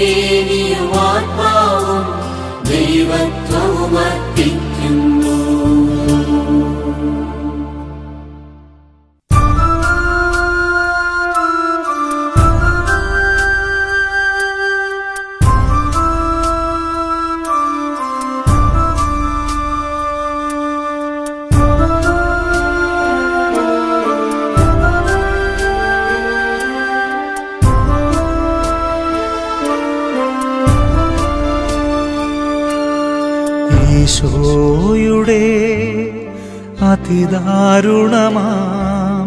തിരുമേനിയും ആത്മാവും ദൈവത്വവും അർപ്പിക്കുന്നു ഈശോയുടെ അതിദാരുണമാം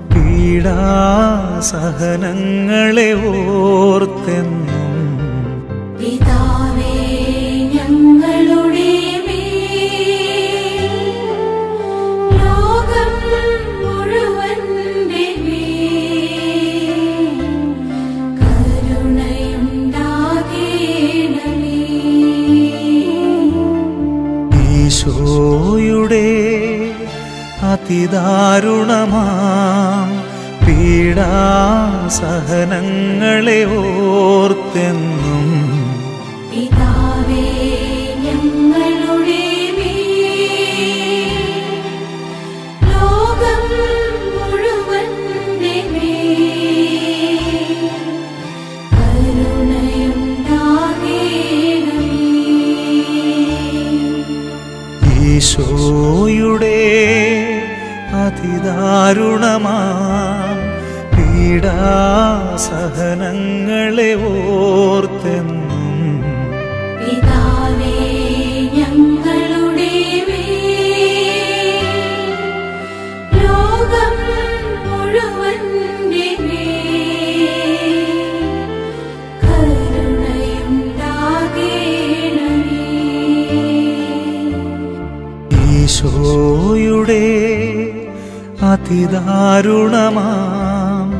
പീഡാസഹനങ്ങളെ ഓർത്തെന്നും പിതാവേ ഞങ്ങളുടെ മേൽ ലോകം മുഴുവന്റെ മേൽ കരുണയുണ്ടാകേണമേ ഈശോയുടെ അതിദാരുണമാം പീഡാസഹനങ്ങളെ ഓർത്തെന്നും പിതാവേ ഞങ്ങളുടെ മേൽ ലോകം മുഴുവന്റെ മേൽ കരുണയുണ്ടാകേണമേ ഈശോയുടെ അതിദാരുണമാം പീഡാസഹനങ്ങളെ ഓർത്തെന്നും പിതാവേ ഞങ്ങളുടെ മേൽ ലോകം മുഴുവന്റെ മേൽ കരുണയുണ്ടാകേണമേ ഈശോയുടെ അതിദാരുണമാം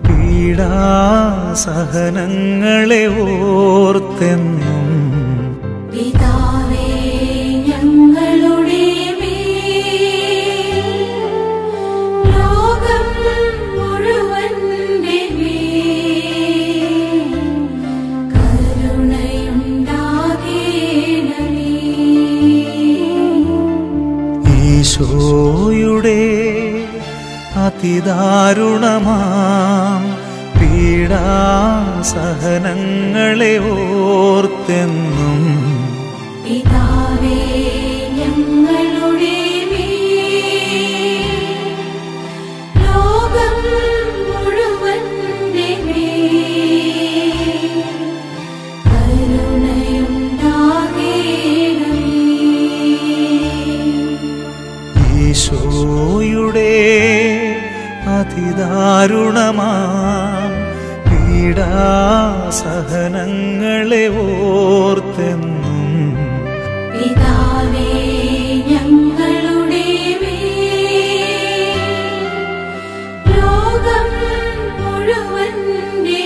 പീഡാസഹനങ്ങളെ ഓർത്തെന്നും പിതാവേ ഞങ്ങളുടെ മേൽ ലോകം മുഴുവന്റെ മേൽ കരുണയുണ്ടാകേണമേ ഈശോയുടെ അതിദാരുണമാം പീഡാസഹനങ്ങളെ ഓർത്തെന്നും പിതാവേ ഞങ്ങളുടെ മേൽ ലോകം മുഴുവന്റെ മേൽ കരുണയുണ്ടാകേണമേ ഈശോയുടെ അതിദാരുണമാം പീഡാസഹനങ്ങളെ ഓർത്തെന്നും പിതാവേ ഞങ്ങളുടെ മേൽ ലോകം മുഴുവന്റെ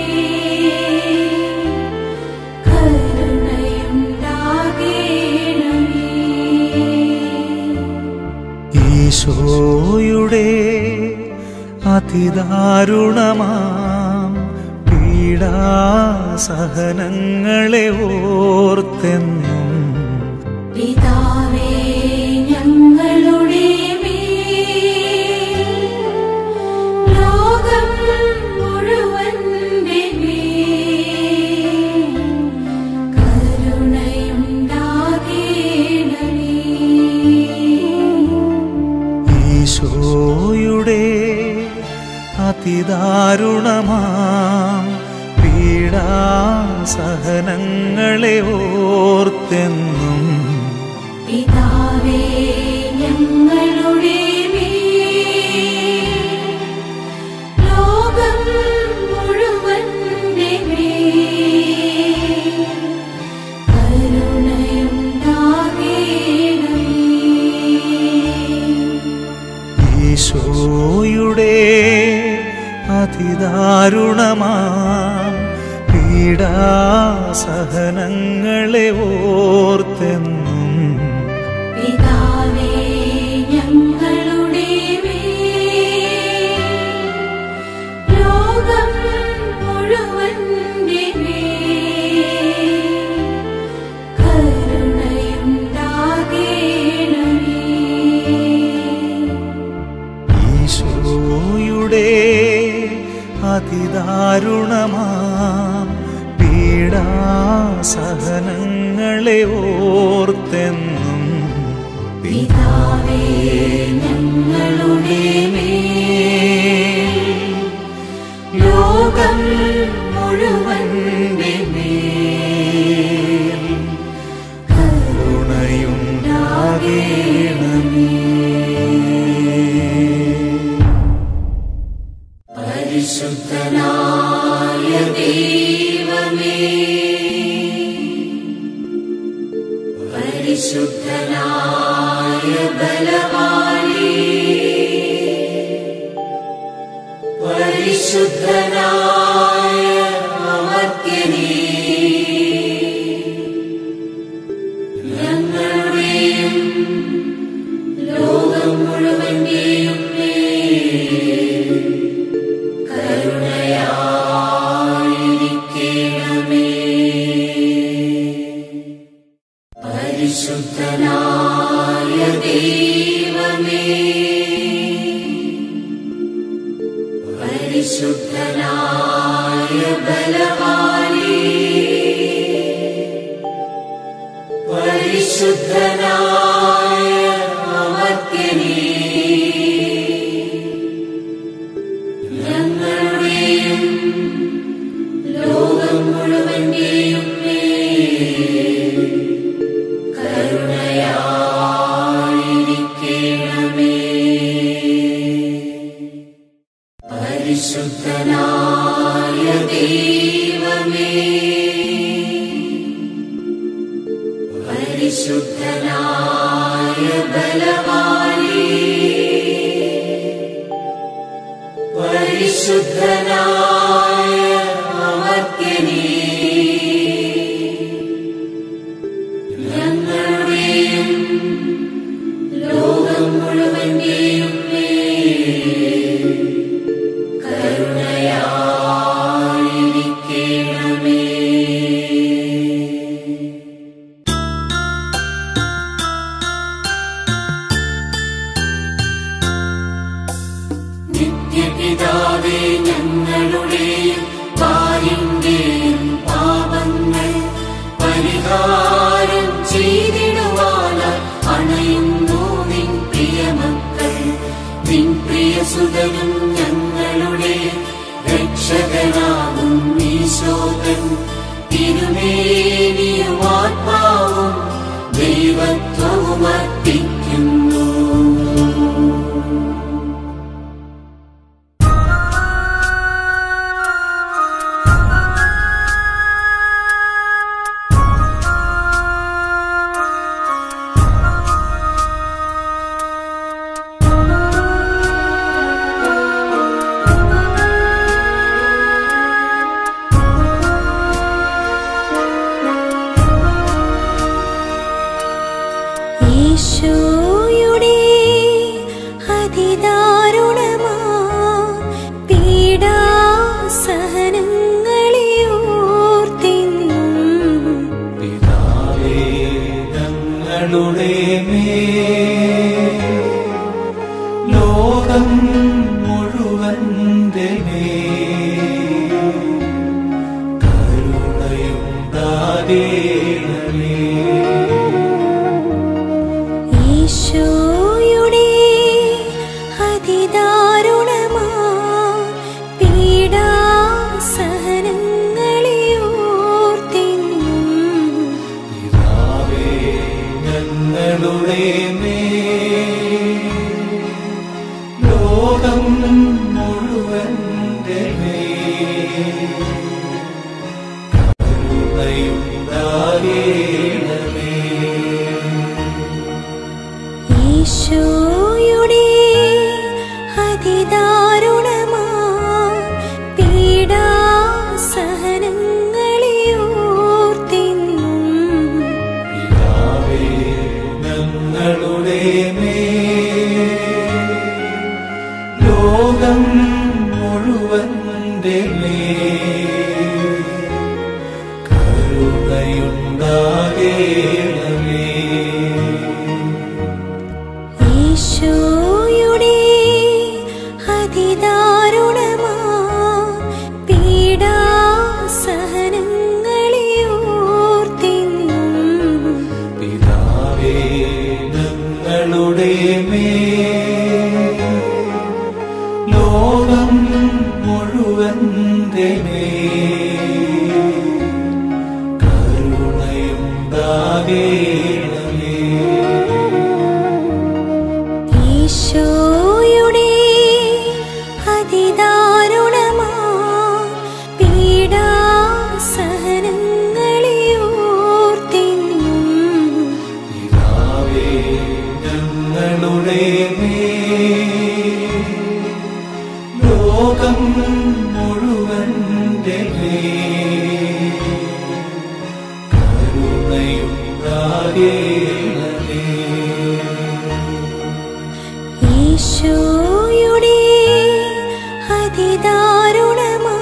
മേൽ കരുണയുണ്ടാകേണമേ ഈശോയുടെ അതിദാരുണമാം പീഡാസഹനങ്ങളെ ഓർത്തെന്നും പിതാവേ ഞങ്ങളുടെ മേൽ ലോകം മുഴുവന്റെ മേൽ കരുണയുണ്ടാകേണമേ ഈശോയുടെ അതിദാരുണമാം പീഡാസഹനങ്ങളെ ഓർത്തെന്നും പിതാവേ ഞങ്ങളുടെ മേൽ ലോകം മുഴുവന്റെ മേൽ കരുണയുണ്ടാകേണമേ ഈശോയുടെ അതിദാരുണമാം പീഡാസഹനങ്ങളെ ഓർത്തെന്നും പിതാവേ ഞങ്ങളുടെ മേൽ ലോകം മുഴുവന്റെ മേൽ സഹനങ്ങളെ ഓർത്തെന്നും പിതാവേ ഞങ്ങളുടെ മേൽ ലോകം മുഴുവന്റെ മേൽ കരുണയുണ്ടാകേണമേ പരിശുദ്ധനായ ദൈവമേ പരിശുദ്ധനായ ബലവാനേ പരിശുദ്ധനായ അമർത്യനേ ഞങ്ങളുടെയും ലോകം മുഴുവന്റെയും മേൽ കരുണയായിരിക്കണമേ പരിശുദ്ധനായ ദൈവമേ പരിശുദ്ധനായ ബലവാനേ പരിശുദ്ധനായ അമർത്യനേ ഞങ്ങളുടെയും ലോകം മുഴുവന്റെയും മേൽ കരുണയായിരിക്കണമേ പരിശുദ്ധനായ ദൈവമേ പരിശുദ്ധനായ ബലവാനേ പരിശുദ്ധനായ അമർത്യനേ ഞങ്ങളുടെയും ലോകം മുഴുവന്റെയും മേൽ കരുണയായിരിക്കണമേ നിത്യപിതാവേ ഞങ്ങളുടെയും ഭാര്യന്റെയും പാപങ്ങൾ പരിഹാരം ചെയ്തിടുവാന അണയുന്നു നിൻ പ്രിയമക്കൾ നിൻ പ്രിയസുതനും ഞങ്ങളുടെ രക്ഷകനാകും ഈശോകൻ തിരുമേനിയും ആത്മാവും ദൈവത്വവും അർപ്പിക്കുന്നു ഈശോയുടെ അതിദാരുണമാ പീഡാസഹനങ്ങളെ ഓർത്തിന്നും പിതാവേ ഞങ്ങളുടെ മേൽ ലോകം മുഴുവന്റെ മേൽ കരുണയുണ്ടാകേണമേ ഈശോയുടെ അതിദാരുണമാ പീഡാസഹനങ്ങളെ ഓർത്തിന്നും പിതാവേ ഞങ്ങളുടെ മേൽ ലോകം മുഴുവന്റെ മേൽ കരുണയുണ്ടാകേണമേ ഈശോയുടെ അതിദാരുണമാ പീഡാസഹനങ്ങളെ ഓർത്തിന്നും പിതാവേ ഞങ്ങളുടെ മേൽ ലോകം മുഴുവന്റെ മേൽ കരുണയുണ്ടാകേണമേ ഈശോയുടെ അതിദാരുണമാ പീഡാസഹനങ്ങളെ ഓർത്തിന്നും പിതാവേ ഞങ്ങളുടെ മേൽ ലോകം മുഴുവന്റെ മേൽ കരുണയുണ്ടാകേണമേ ഈശോയുടെ അതിദാരുണമാ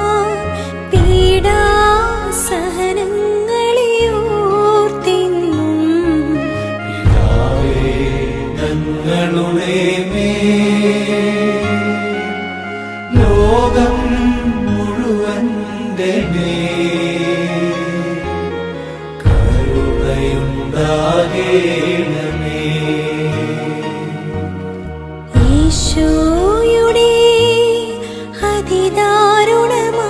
പീഡാസഹനങ്ങളെ ഓർത്തിന്നും പിതാവേ ഞങ്ങളുടെ മേൽ ലോകം മുഴുവന്റെ മേൽ കരുണയുണ്ടാകേണമേ ഈശോയുടെ അതിദാരുണമാ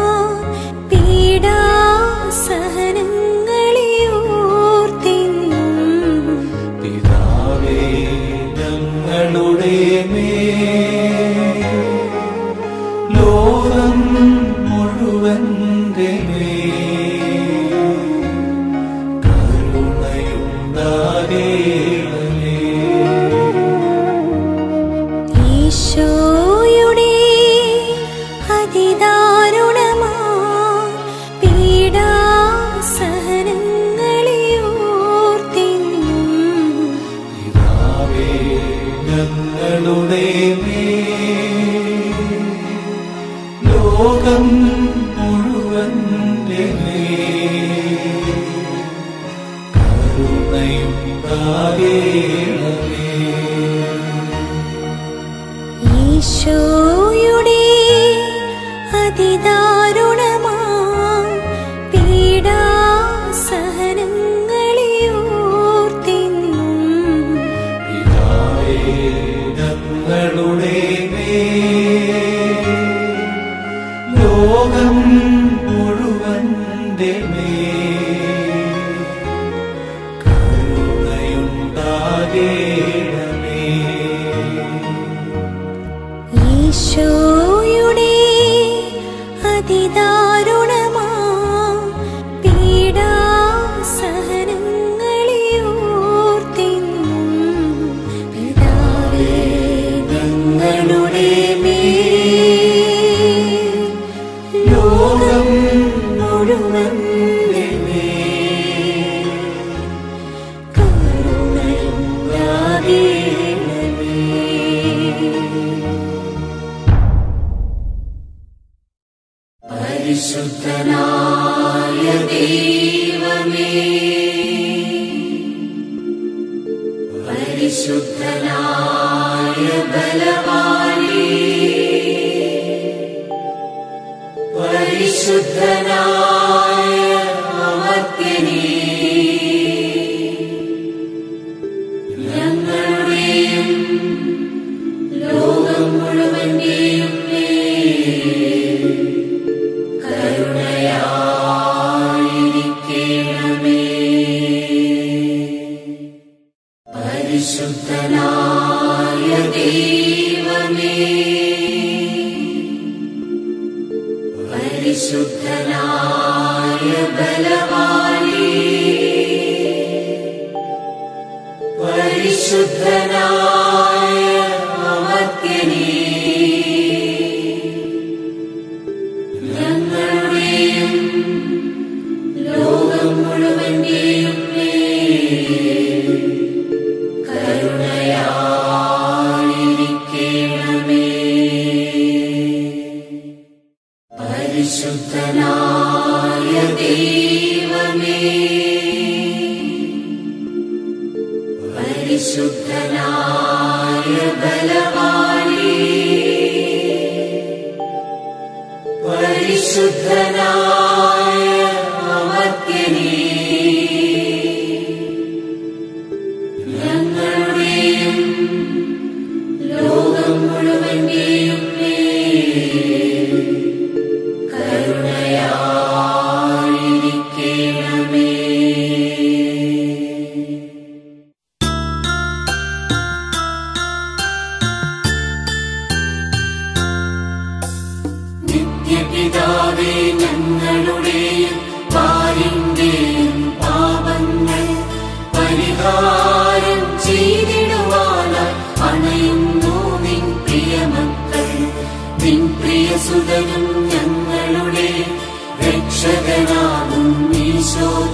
പീഡാസഹനങ്ങളെ ഓർത്തിന്നും പിതാവേ ഞങ്ങളുടെ മേൽ ലോകം മുഴുവന്റെ മേൽ കരുണയുണ്ടാകേണമേ ഈശോയുടെ അതിദാരുണമാ പീഡാസഹനങ്ങളെ ഓർത്തിന്നും പിതാവേ ഞങ്ങളുടെ മേൽ ലോകം മുഴുവന്റെ മേൽ കരുണയുണ്ടാകേണമേ ഈശോയുടെ അതിദാരുണമാ പീഡാസഹനങ്ങളെ ഓർത്തിന്നും പിതാവേ ഞങ്ങളുടെ മേൽ ലോകം മുഴുവന്റെ മേൽ കരുണയുണ്ടാകേണമേ ഈശോയുടെ അതിദാരുണമാ പീഡാസഹനങ്ങളെ ഓർത്തിന്നും പിതാവേ ഞങ്ങളുടെ മേൽ ലോകം മുഴുവന്റെ മേൽ കരുണയുണ്ടാകേണമേ പരിശുദ്ധനായ ദൈവമേ പരിശുദ്ധനായ ബലവാനേ പരിശുദ്ധനായ അമർത്യനേ ഞങ്ങളുടെയും ലോകം മുഴുവന്റെയും മേൽ കരുണയായിരിക്കണമേ പരിശുദ്ധനായ ദൈവമേ പരിശുദ്ധനായ ബലവാനേ പരിശുദ്ധനായ അമർത്യനേ ഞങ്ങളുടെയും ലോകം മുഴുവന്റെയും മേൽ കരുണയായിരിക്കണമേ പരിശുദ്ധനായ ദൈവമേ പരിശുദ്ധനായ ബലവാനേ പരിശുദ്ധനായ അമർത്യനേ ഞങ്ങളുടെയും ലോകം മുഴുവന്റെയും മേൽ കരുണയായിരിക്കണമേ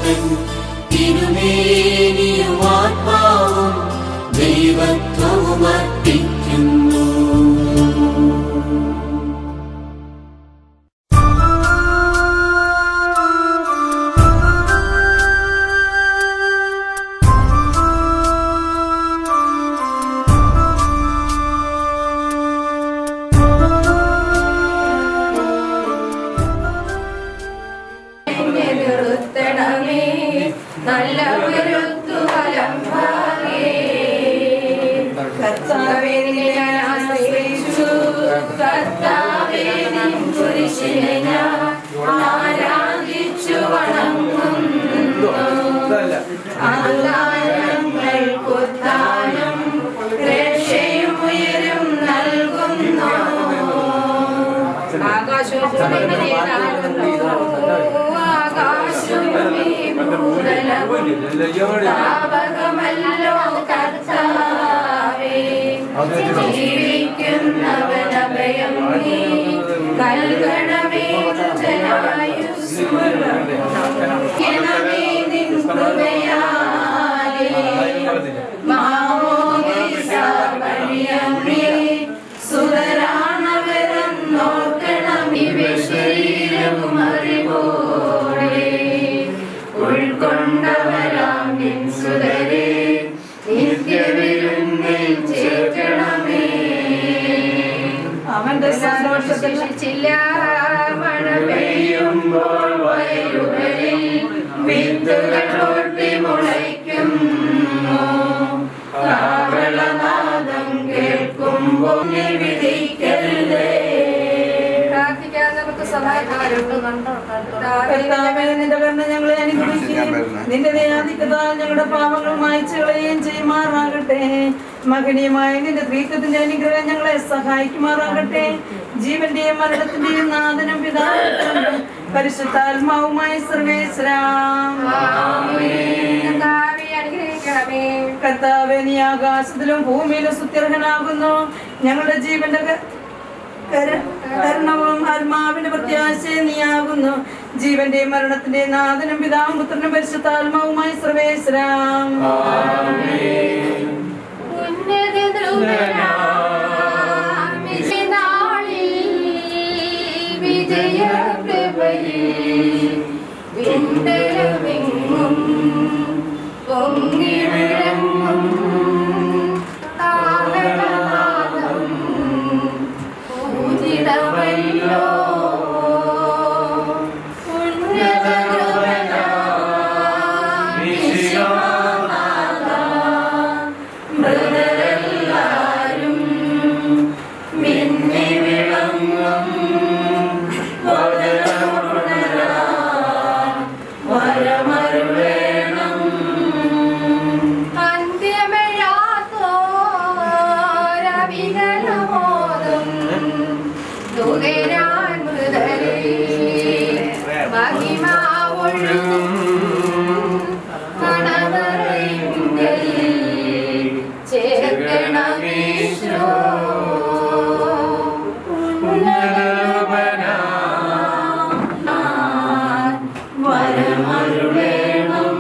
തൻ തിരുമേനിയും ആത്മാവും ദൈവത്വവും അർപ്പിക്കുന്നു എന്നെ നിർത്തണമേ നല്ല വിരുത്തു വലംഭാഗേ കർത്താവേ നിന്നെ ഞാൻ ആശ്രയിച്ചു കർത്താവേ നിൻ കുരിശിനെ ഞാൻ ആരാധിച്ചു വണങ്ങുന്നു അന്താരങ്ങൾ കുത്താനും രക്ഷയും ഉയരും നൽകുന്നു ആകാശവും ആകാശവും ഈ ഭൂതലവും സ്ഥാപകമല്ലോ കർത്താവേ ജീവിക്കുന്നവനഭയം നീ നൽകണമേ ജനായുസ് നൽകണമേ നിൻ കൃപയാലേ മാമോദിസമണിയമേ സുതരാണവരെന്നോർക്കണം ഇവ ശരീരവും അറിവോടെ ഉൾക്കൊണ്ടവരാം നിൻ സുതരെ നിത്യവിരുന്നിൽ ചേർക്കണമേ അവന്റെ സന്തോഷത്തിൽ ചില്ല മഴ പെയ്യുമ്പോൾ വയലുകളിൽ വിത്തുകൾ പൊട്ടി മുളയ്ക്കുന്നു കാവളനാദം കേൾക്കുമ്പോൾ നീ വിധിക്കരുതേ പ്രാർത്ഥിക്കാൻ നമുക്ക് കർത്താവേ, നിന്റെ കരുണ ഞങ്ങളെ അനുഗ്രഹിക്കുകയും നിന്റെ ദയാധിക്യതാൽ ഞങ്ങളുടെ പാപങ്ങൾ മായ്ച്ചു കളയുകയും ചെയ്യുമാറാകട്ടെ മകനീയമായ നിന്റെ ത്രീത്വത്തിന്റെ അനുഗ്രഹം ഞങ്ങളെ സഹായിക്കുമാറാകട്ടെ ജീവന്റെയും മരണത്തിന്റെയും നാഥനും പിതാവും പരിശുദ്ധാത്മാവുമായ സർവേശ്വരാം കർത്താവേ, അനുഗ്രഹിക്കണമേ കർത്താവേ നീ ആകാശത്തിലും ഭൂമിയിലും സുത്യർഹനാകുന്നു ഞങ്ങളുടെ ജീവന്റെ ക- കര- കരുണവും ആത്മാവിന്റെ പ്രത്യാശയും നീയാകുന്നു ജീവന്റെയും മരണത്തിന്റെയും നാഥനും പിതാവും പുത്രനും പരിശുദ്ധാത്മാവുമായി സർവേശ്വരാം ഉന്നത ധ്രുവനാം വിശുനാളിൽ വിജയപ്രഭയിൽ വിണ്ടലമെങ്ങും പൊങ്ങി വിളങ്ങും ആഹ്ലാദം പൂജിതമല്ലോ ഉന്നത ധ്രുവനാം വിശ്വനാഥ മൃതരെല്ലാരും മിന്നി വിളങ്ങും വചനമുണരാൻ വരമരുളേണം. അന്ത്യമില്ലാത്തോരവികലമോദം തുകരാൻ മൃതരെ മഹിമാവൊഴുകും മണവറയിങ്കൽ ചേർക്കണമീശോ വരമരുളേണം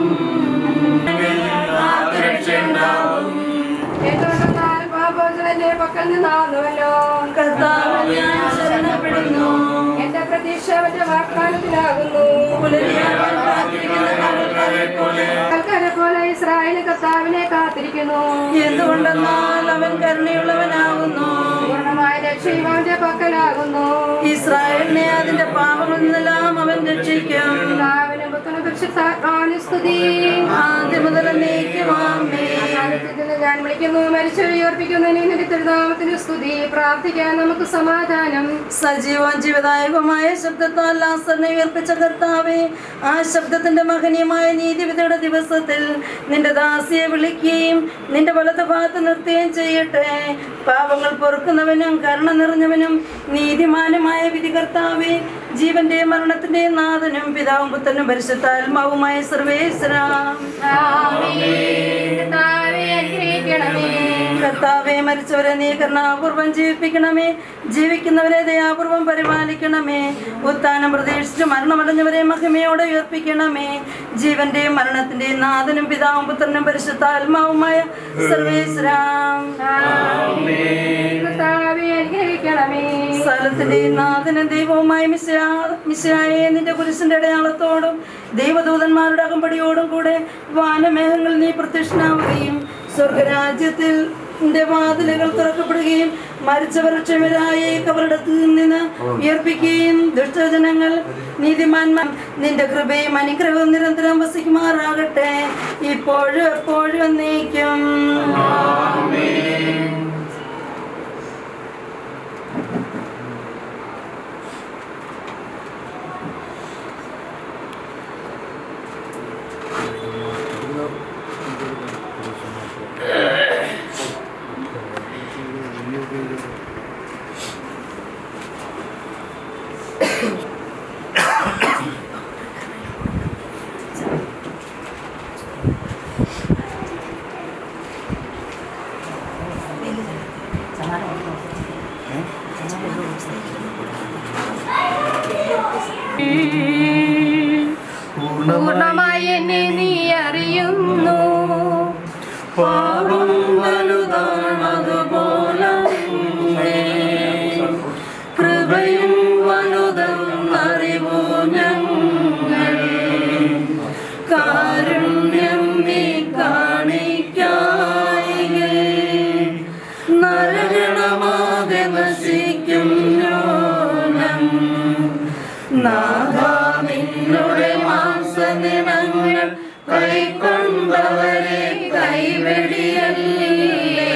എന്തുകൊണ്ടെന്നാൽ പാപോജനന്റെ പക്കൽ നിന്നാകുന്നുവല്ലോ കർത്താവ് ഞാൻ ശരണപ്പെടുന്നു എന്റെ പ്രതീക്ഷ അവന്റെ വാഗ്ദാനത്തിലാകുന്നു പുലരിയാകാൻ കാത്തിരിക്കുന്ന കടൽക്കാരെ ആൾക്കാരെ പോലെ ഇസ്രായേൽ കർത്താവിനെ കാത്തിരിക്കുന്നു എന്തുകൊണ്ടെന്നാൽ അവൻ കരുണയുള്ളവനാകുന്നു പൂർണ്ണമായ രക്ഷയും അവന്റെ പക്കലാകുന്നു ഇസ്രായേലിനെ അതിന്റെ പാപങ്ങളിൽ നിന്നെല്ലാം അവൻ രക്ഷിക്കും പിതാവിനും പുത്രനും പരിശുദ്ധാത്മാവിനും സ്തുതി ആദ്യം മുതൽ നീക്കുമാമേ ആദിത്യത്തിൽ ഞാൻ വിളിക്കുന്നു മരിച്ചു ഉയർപ്പിക്കുന്നു നിന്റെ തിരുനാമത്തിന് സ്തുതി പ്രാർത്ഥിക്കാൻ നമുക്ക് സമാധാനം സജീവവും ജീവദായകവുമായ ശബ്ദത്താൽ ലാസറിനെ ഉയർപ്പിച്ച കർത്താവെ ആ ശബ്ദത്തിന്റെ മഹനീയമായ നീതിവിധിയുടെ ദിവസത്തിൽ നിന്റെ ദാസിയെ വിളിക്കുകയും നിന്റെ വലത് ഭാഗത്ത് നിർത്തുകയും ചെയ്യട്ടെ പാപങ്ങൾ പൊറുക്കുന്നവനും കരുണ നിറഞ്ഞവനും നീതിമാനുമായ വിധി കർത്താവെ ജീവന്റെയും മരണത്തിന്റെയും നാഥനും പിതാവും പുത്രനും പരിശുദ്ധാത്മാവുമായ സർവേശ്വരാം ആമേൻ. കർത്താവേ, അനുഗ്രഹിക്കണമേ കർത്താവെ മരിച്ചവരെ നീ കരുണാപൂർവം ജീവിപ്പിക്കണമേ ജീവിക്കുന്നവരെ ദയാപൂർവം പരിപാലിക്കണമേ ഉത്താനം പ്രതീക്ഷിച്ച് മരണമടഞ്ഞവരെ മഹിമയോടെ ഉയർപ്പിക്കണമേ ജീവന്റെയും മരണത്തിന്റെയും നാഥനും പിതാവും പുത്രനും പരിശുദ്ധാത്മാവുമായ സർവേശ്വരാം കർത്താവേ അനുഗ്രഹിക്കണമേ സ്ഥലത്തിന്റെയും നാഥനും ദൈവവുമായ മിശായെ നിന്റെ കുരിശിന്റെ അടയാളത്തോടും ദൈവദൂതന്മാരുടെ അകമ്പടിയോടും കൂടെ വാനമേഘങ്ങളിൽ നീ പ്രത്യക്ഷനാവുകയും സ്വർഗരാജ്യത്തിൽ ന്റെ വാതിലുകൾ തുറക്കപ്പെടുകയും മരിച്ചവർ ക്ഷമരായ കവറിടത്ത് നിന്ന് ഉയർപ്പിക്കുകയും ദുഷ്ടജനങ്ങൾ നീതിമാന്മാർ നിന്റെ കൃപയും അനുഗ്രഹവും നിരന്തരം വസിക്കുമാറാകട്ടെ ഇപ്പോഴും എപ്പോഴും എന്നേക്കും പൂർണ്ണമായി എന്നെ നീ അറിയുന്നു പാപം വലുതാണതുപോലെ കൃപയും വലുതും അറിവു ഞങ്ങൾ കാരുണ്യം നീ കാണിക്കായി നരകണമാകെ നശിക്കും ന്യൂനം നാഥാ നിന്നുടെ മാംസനിണങ്ങൾ കൈക്കൊണ്ടവരെ കൈവെടിയല്ലേ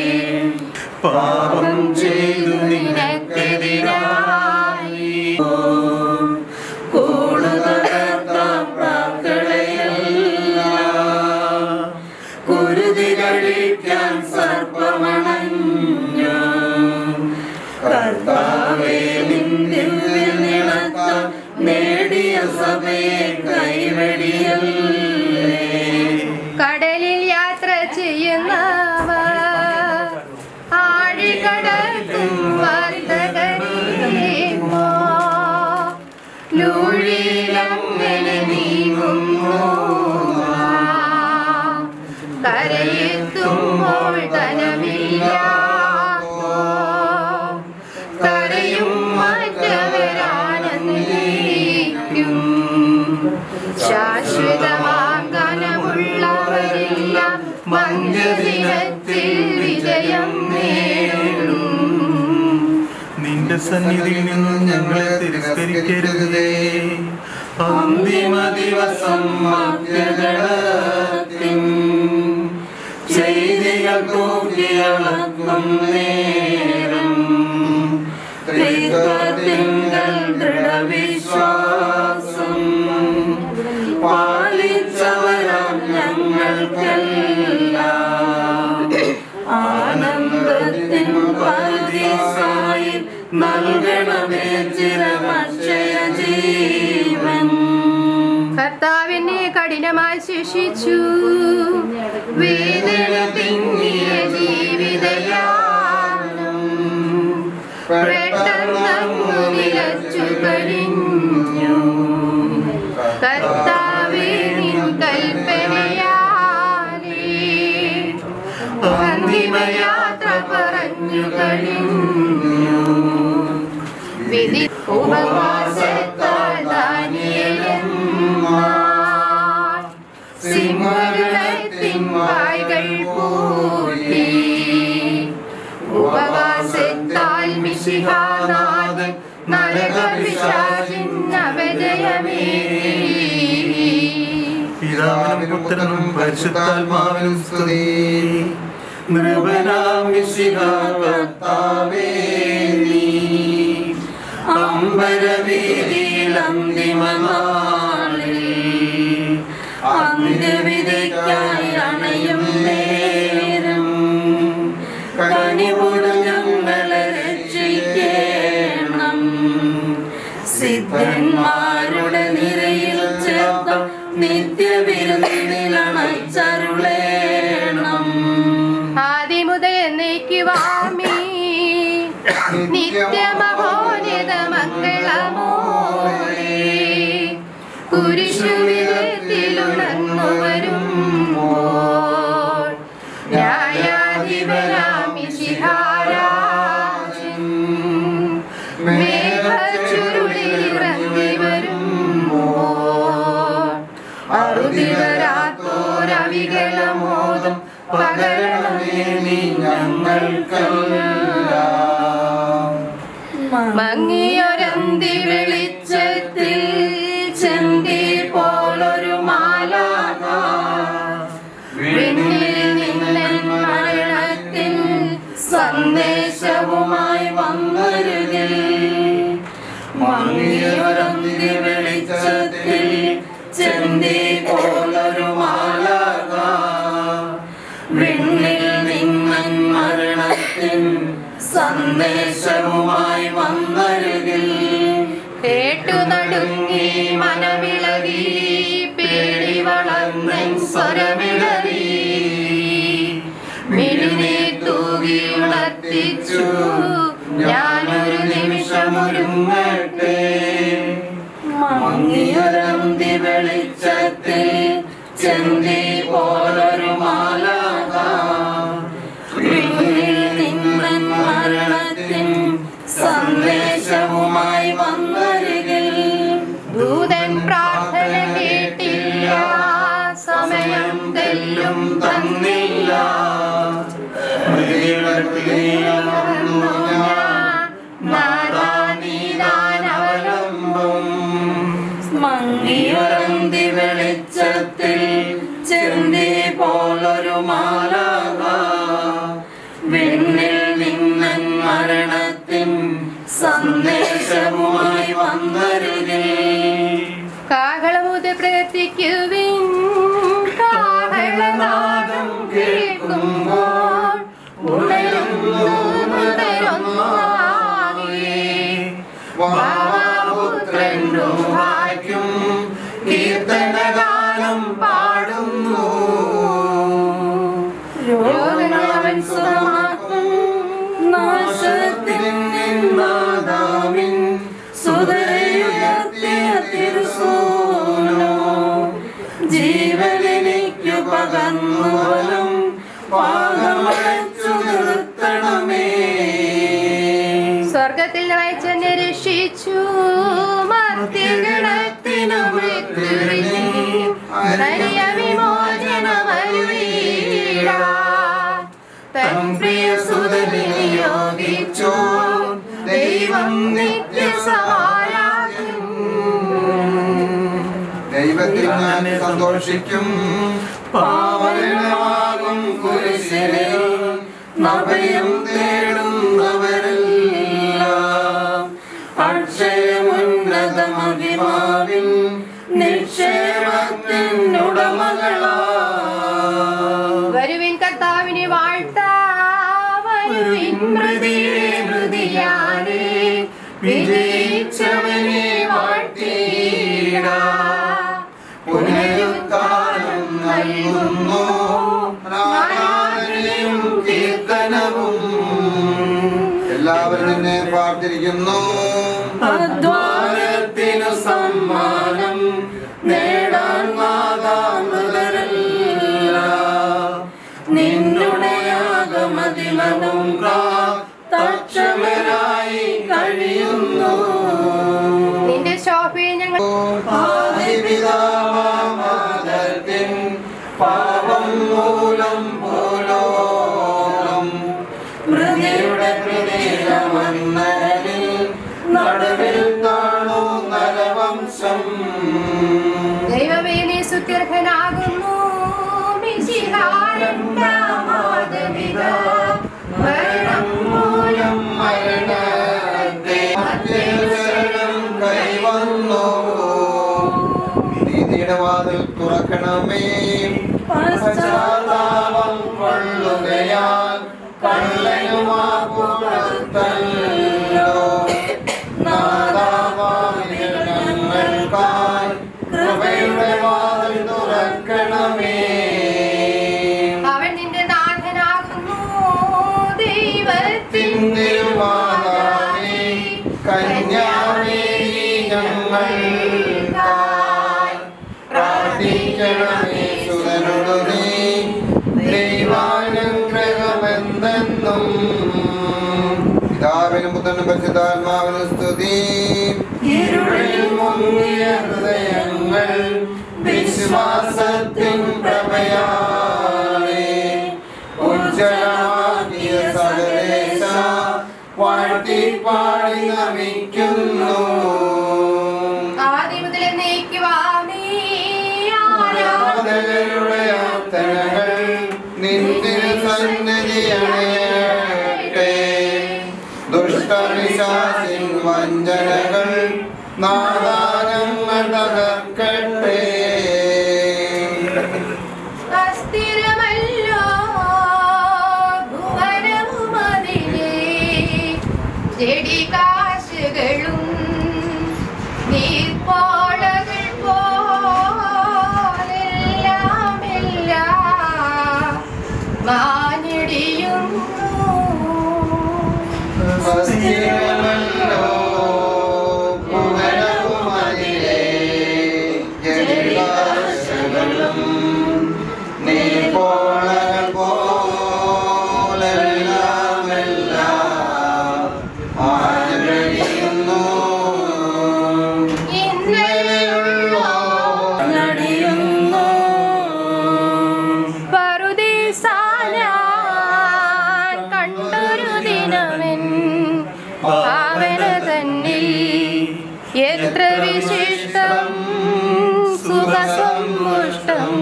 പാപം ചെയ്തു നിനക്കെതിരായി കുരുതി കഴിക്കാൻ സർപ്പമണഞ്ഞു കർത്താവേ നിന്റെ നിണത്താൽ നേടിയ സഭയെ കൈവെടിയല്ലേ കടലിൽ യാത്ര ചെയ്യുന്നവർ ആഴികടത്തും വർത്തകരീമോ ലൂഴിയിലങ്ങനെ നീങ്ങുന്നു കരയെത്തുമ്പോൾ ധനമില്ലാത്തോ കരയും മറ്റവരാനന്ദിക്കും ശാശ്വതമാം കനമുള്ളവരില്ല മന്യദിനത്തിൽ വിജയം നേടും നിന്റെ സന്നിധിയിൽ നിന്നും ഞങ്ങളെ തിരസ്കരിക്കരുതേ അന്തിമ ദിവസം മധ്യജടത്തിൻ ചെയ്തികൾ തൂക്കിയളക്കും നേരം ത്രിത്വത്തിങ്കൽ ദൃഢവിശ്വാസം പാലിച്ചവരാം ഞങ്ങൾക്കെല്ലാം ആനന്ദത്തിൻ പരദീസായി നൽകണമേ ചിരമക്ഷയ ജീവൻ കർത്താവിനെ കഠിനമായി ശിക്ഷിച്ചു വേദന തിങ്ങിയ ജീവിതയാനം പെട്ടെന്നങ്ങു നിലച്ചു കഴിഞ്ഞു കർത്താവേ നിൻ കൽപ്പനയാലേ അന്തിമയാത്ര പറഞ്ഞു കഴിഞ്ഞു വിധി ഉപവാസത്താൽ ദാനിയേലന്മാർ സിംഹത്തിൻ വായ്കൾ പൂട്ടി ഉപവാസത്താൽ മിശിഹാനാഥൻ നരകപിശാചിന്നവജയമേ പിതാവിനും പുത്രനും പരിശുദ്ധാത്മാവിനും സ്തുതി നൃപനാം കർത്താവേ നീ അമ്പരവീതിയിൽ അന്തിമനാളിൽ അന്ത്യവിധിക്കായി അണയും നേരം കനിവുകൾ ഞങ്ങളെ രക്ഷിക്കണം സിദ്ധന്മാരുടെ നിരയിൽ ചേർത്ത നിത്യവിരുന്നിൽ അണച്ചരുളേണം ആദിമുതൽ നമിക്കുവാമേ നിത്യമഹോനിത മംഗളമോടെ കുരിശുവിധത്തിലുണർന്നു വരുമ്പോൾ ന്യായാധിപനാമി ശിഹാരാജൻ മേഘച്ചുരുളിലിറങ്ങി വരുമ്പോൾ അറുതിവരാത്തോരവികളമോദം പകരണമേ നീ ഞങ്ങൾക്കെല്ലാം മങ്ങിയൊരന്തി വെളിച്ചത്തിൽ ചെന്തി പോലൊരു മാലാക വിണ്ണിൽ നിന്നൻ മരണത്തിൽ സന്ദേശവുമായി വന്നരുകിൽ മങ്ങിയൊരന്തി വെളിച്ചത്തിൽ ചെന്തി പോലൊരു മാലാക വിണ്ണിൽ നിന്നൻ മരണത്തിൻ സന്ദേശവുമായി വന്നരുകിൽ കേട്ടു നടുങ്ങി മനമിളകി പേടി വളർന്നൻ സ്വരമിളകി മിഴിനെ തൂകി ഉണർത്തിച്ചു ഞാനൊരു നിമിഷമൊരുങ്ങട്ടെ മങ്ങിയൊരന്തി വെളിച്ചത്തിൽ ചെന്തി പോലൊരു മാലാക വിണ്ണിൽ നിന്നൻ മരണത്തിൻ സന്ദേശവുമായി വന്നരികിൽ ദൂതൻ പ്രാർത്ഥന കേട്ടില്ല സമയം തെല്ലും തന്നില്ല നാദാനീതാനവലംബം മങ്ങിയൊരന്തി വെളിച്ചത്തിൽ ചെന്തി പോലൊരു മാലാക വിണ്ണിൽ നിന്നൻ മരണത്തിൻ സന്ദേശവുമായി വന്നരുകേ കാഹളമുത് പ്രവർത്തിക്കുവിൻ കാഹളനാദം കേൾക്കുമ്പോൾ ഉണരുന്നു മൃതരൊന്നാകെ വാപുത്രൻ വായിക്കും കീർത്തനഗാനം പാടുന്നു രോഗങ്ങളവൻ സുഖമാക്കും നാശത്തിൽ നിന്നാദാമിൻ സുതരയുയർത്തിയ തിരുസൂനോ ജീവനെനിക്കു പകർന്നുവലും പാകമടച്ചു നിർത്തണമേ സ്വർഗത്തിൽ നയിച്ചെന്നെ രക്ഷിച്ചു മധ്യഗണത്തിനു മൃത്യുവിനെ ഹരിയ വിമോചനമരുളീട തൻ പ്രിയ സുതനെ നിയോഗിച്ചു ദൈവം നിത്യസമാരാകും ദൈവത്തിൽ ഞാൻ സന്തോഷിക്കും പാവനമാകും കുരിശിലെ നഭയം തേടുന്നവരെല്ലാം അക്ഷയമുന്നത മഹിമാവിൻ നിക്ഷേപത്തിനുടമകളാ വരുവിൻ കർത്താവിനെ വാഴ്ത്താവരുവിൻ മൃതിയെ മൃതിയാനെ വിജയിച്ചവനെ വാഴ്ത്തിയിട പുനരുത്ഥാനം നൽകുന്നു ആരാധനയും കീർത്തനവും എല്ലാവരും എന്നെ പ്രാർത്ഥിക്കുന്നു അധ്വാനത്തിനു സമ്മാനം നേടാൻ നാദാമൃതരല്ല നിന്നുടെ യാഗമതിമനും തക്ഷമരായി കഴിയുന്നു നിന്റെ ശോഭയെ ഞങ്ങൾ ആദിപിതാമാതർത്തിൻ പാപം മൂലം പോലോളം മൃതിയുടെ പ്രതീകമന്നരലിൽ നടുവിൽ കാണൂ നരവംശം ദൈവമേ നീ സുത്യർഹനാകുന്നു മിശിഹാരണ്ടാമാതവിക മരണം മൂലം മരണത്തെ അത്യവസരം കൈവന്നു നീതിയുടെ വാതിൽ തുറക്കണമേ പശ്ചാത്താപം കൊള്ളുകയാൽ കള്ളനുമാകുത്തല്ലോ നാദാവായ ഞങ്ങൾക്കായി കൃപയുടെ വാതിൽ തുറക്കണമേ അവൻ നിന്റെ നാഥനാകുന്നു ദൈവാനുഗ്രഹമെന്തെന്നും പിതാവിനും പുത്രനും പരിശുദ്ധാത്മാവിനും സ്തുതി ഇരുളിൽ മുങ്ങിയ ഹൃദയങ്ങൾ വിശ്വാസത്തിൻ പ്രഭയാലെ ഉജ്ജലമാക്കിയ സകലേശ വാഴ്ത്തി പാടി നമിക്കുന്നു ആദ്യമുതൽ എന്നേക്കുവാമേ ആരാധന. ആരാധകരുടെ യാത്രകൾ നിന്റെ സന്നിധിയണയട്ടെ ദുഷ്ടവിശ്വാസിൻ വഞ്ചനകൾ നാദാനങ്ങൾ തകർക്കട്ടെ അസ്ഥിരമല്ലോ ഭുവനവുമതിലേ ചെടികാശുകളും നീർപ്പോളകൾ പോലെല്ലാമെല്ലാം മാഞ്ഞിടിയുന്നു സ്വസ്തിരമല്ലോ ഭുവനവുമതിലേ ജലരാശികളും നീർപ്പോളകൾ പോലെല്ലാമെല്ലാം ആഞ്ഞടിയുന്നു. ഇന്നലെയുള്ള നടിയുന്നു പറുദീസാനാൻ കണ്ടൊരു ദിനമെൻ ഭാവന തന്നിൽ എത്ര വിശിഷ്ടം സുഖസമ്പുഷ്ടം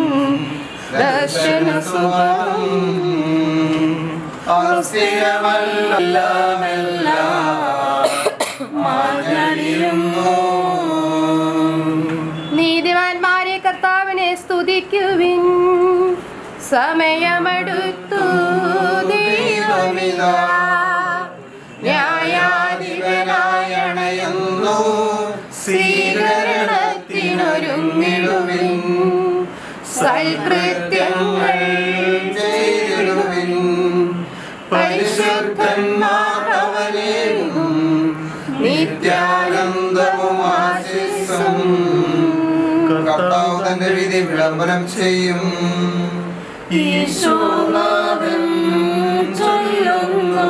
ദർശന സുഖം നീതിമാന്മാരെ കർത്താവിനെ സ്തുതിക്കുവിൻ സമയമെടുത്തു ദൈവമിതാ ന്യായാധിപനായണയുന്നു സ്വീകരണത്തിനൊരുങ്ങിടുവിൻ സൽകൃത്യങ്ങൾ ചെയ്തിടുവിൻ. പരിശുദ്ധന്മാർ അവനേകും നിത്യാനന്ദവും ആശിസും കർത്താവ് തന്റെ വിധി വിളംബരം ചെയ്യും ഈശോനാഥൻ ചൊല്ലുന്നു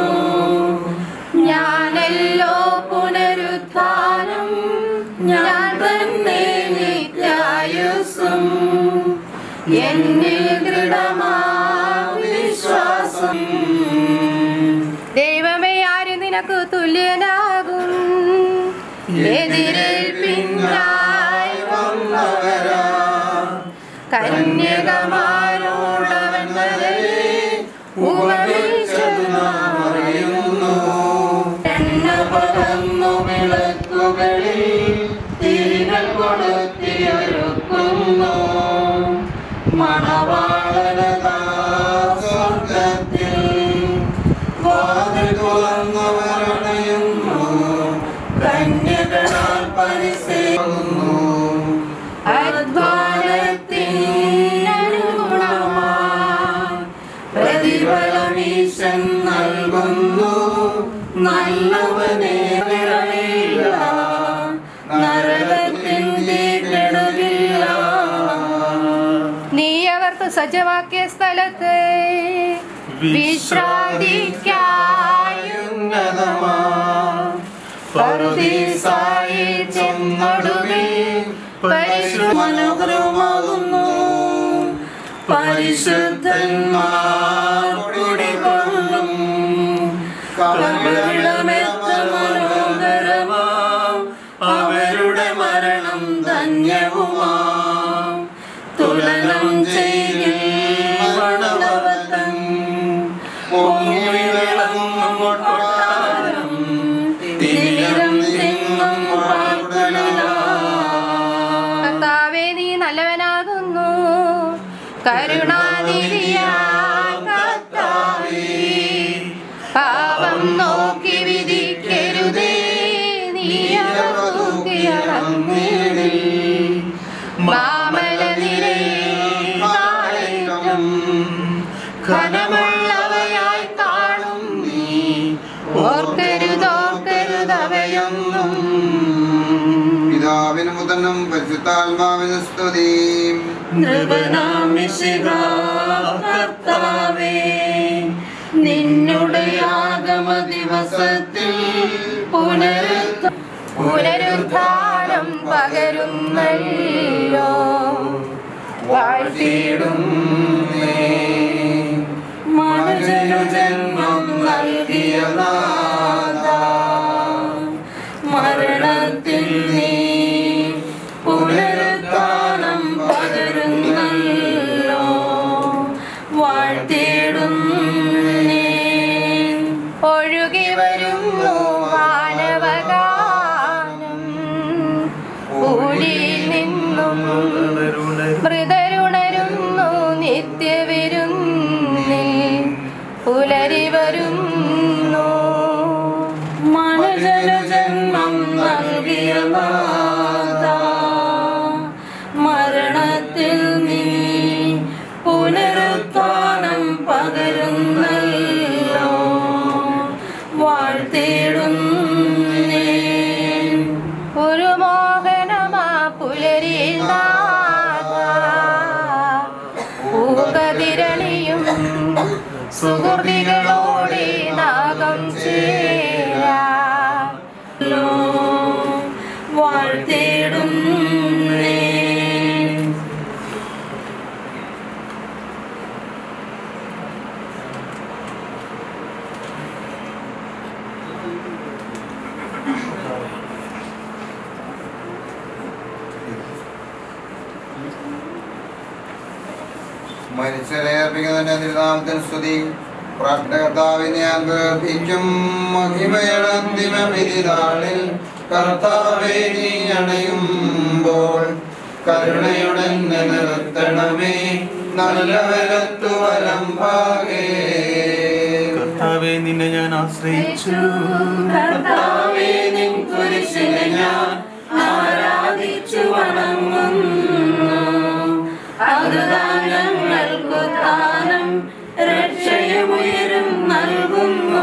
ഞാനല്ലോ പുനരുത്ഥാനം ഞാൻ തന്നെ നിത്യായുസ്സും എന്നിൽ ദൃഢമാ വിശ്വാസം ദൈവമേ ആര് നിനക്ക് തുല്യനാകും എതിരേൽപ്പിനായി വന്നവരാ കന്യകമാരോടവൻ വരെ ഉപമിച്ചതു നാം അറിയുന്നു എണ്ണ പകർന്നു വിളക്കുകളിൽ തീകൾ കൊളുത്തിയൊരുക്കുന്നു മണവാളനതാ സ്വർഗത്തിൽ വാതിൽ തുറന്നവരണയുന്നു കന്യകളാൽ പരിസേകുന്നു അധ്വാനത്തിനനുഗുണമായി പ്രതിഫലമീശൻ നൽകുന്നു നല്ലവനെ വിരളില്ല നരകത്തിൻ തീകെടുകില്ല നീ അവർക്ക് സജ്ജമാക്കിയ സ്ഥലത്ത് വിശ്രാന്തിക്കായി ഉന്നതമാ പറുദീസായി ചെന്നടുവിൽ പരിശുദ്ധനുഗ്രഹമാകുന്നു പരിശുദ്ധന്മാർ കുടികൊള്ളും കവിളമെത്ത മനോഹരമാം അവരുടെ മരണം ധന്യവുമാം തുലനം ചെയ്യിൽ മണവതൻ പൊങ്ങി വിളങ്ങും കൊട്ടാരം തിരികം തിങ്ങും പാടുകളിലാ കർത്താവേ നീ നല്ലവനാകുന്നു കരുണാനിധിയാ കർത്താവേ പാപം നോക്കി വിധിക്കരുതേ നീ നോക്കിയറന്നേടിൽ മാമലനിരേറ്റം ഘനമുള്ളവയായി കാണും നീ ഓർക്കരുതോർക്കരുതവയൊന്നും പിതാവിനും പുത്രനും പരിശുദ്ധാത്മാവിനും സ്തുതി നൃപനാമിശിഹാ കർത്താവേ നിന്നുടെ ആഗമ ദിവസത്തിൽ പുനരുദ്ധ പുനരുദ്ധാനം പകരുന്നല്ലോ വാഴ്ത്തിയിടും മനുജനു ജന്മം നൽകിയ നാഥ മരണത്തിൽ നീ പുനരുദ്ധാനം പകരുന്നല്ലോ വാഴ്ത്തിയിടുന്നേ ഒഴുകി വരുന്നു മാനവഗാനം ഊഴിയിൽ നിന്നും മൃതരുണരുന്നു നിത്യവിരുന്നിൽ പുലരി വരുന്നു മനുജനു ജന്മം നൽകിയ നാഥ മരണത്തിൽ നീ പുനരുത്ഥാനം പകരുന്നല്ലോ വാഴ്ത്തിയിടുന്നേ ഒരു മോഹനമാ പുലരിയിൽ പൂകതിരളിയും സുഹൃതികളോടെ നാഗം ചേരാ വാഴ്ത്തിയിടുന്നേ മരിച്ചവരെ അർപ്പിക്കുന്നതിന്റെ തിരുനാമത്തിന് സ്തുതി പ്രാർത്ഥന കർത്താവിനെ ഞാൻ ഗർഭിക്കും മഹിമയുടെ അന്തിമ വിധി നാളിൽ കർത്താവെ നീ അണയുമ്പോൾ കരുണയുടെ നിർത്തണമേ നല്ലവരത്തു വലം ഭാഗേ കർത്താവെ നിന്നെ ഞാൻ ആശ്രയിച്ചു കർത്താവേ നിൻ കുരിശിനെ ഞാൻ ആരാധിച്ചു വണങ്ങുന്നു അതുതാൻ ഞങ്ങൾക്കു ദാനം രക്ഷയുയരും നൽകുന്നു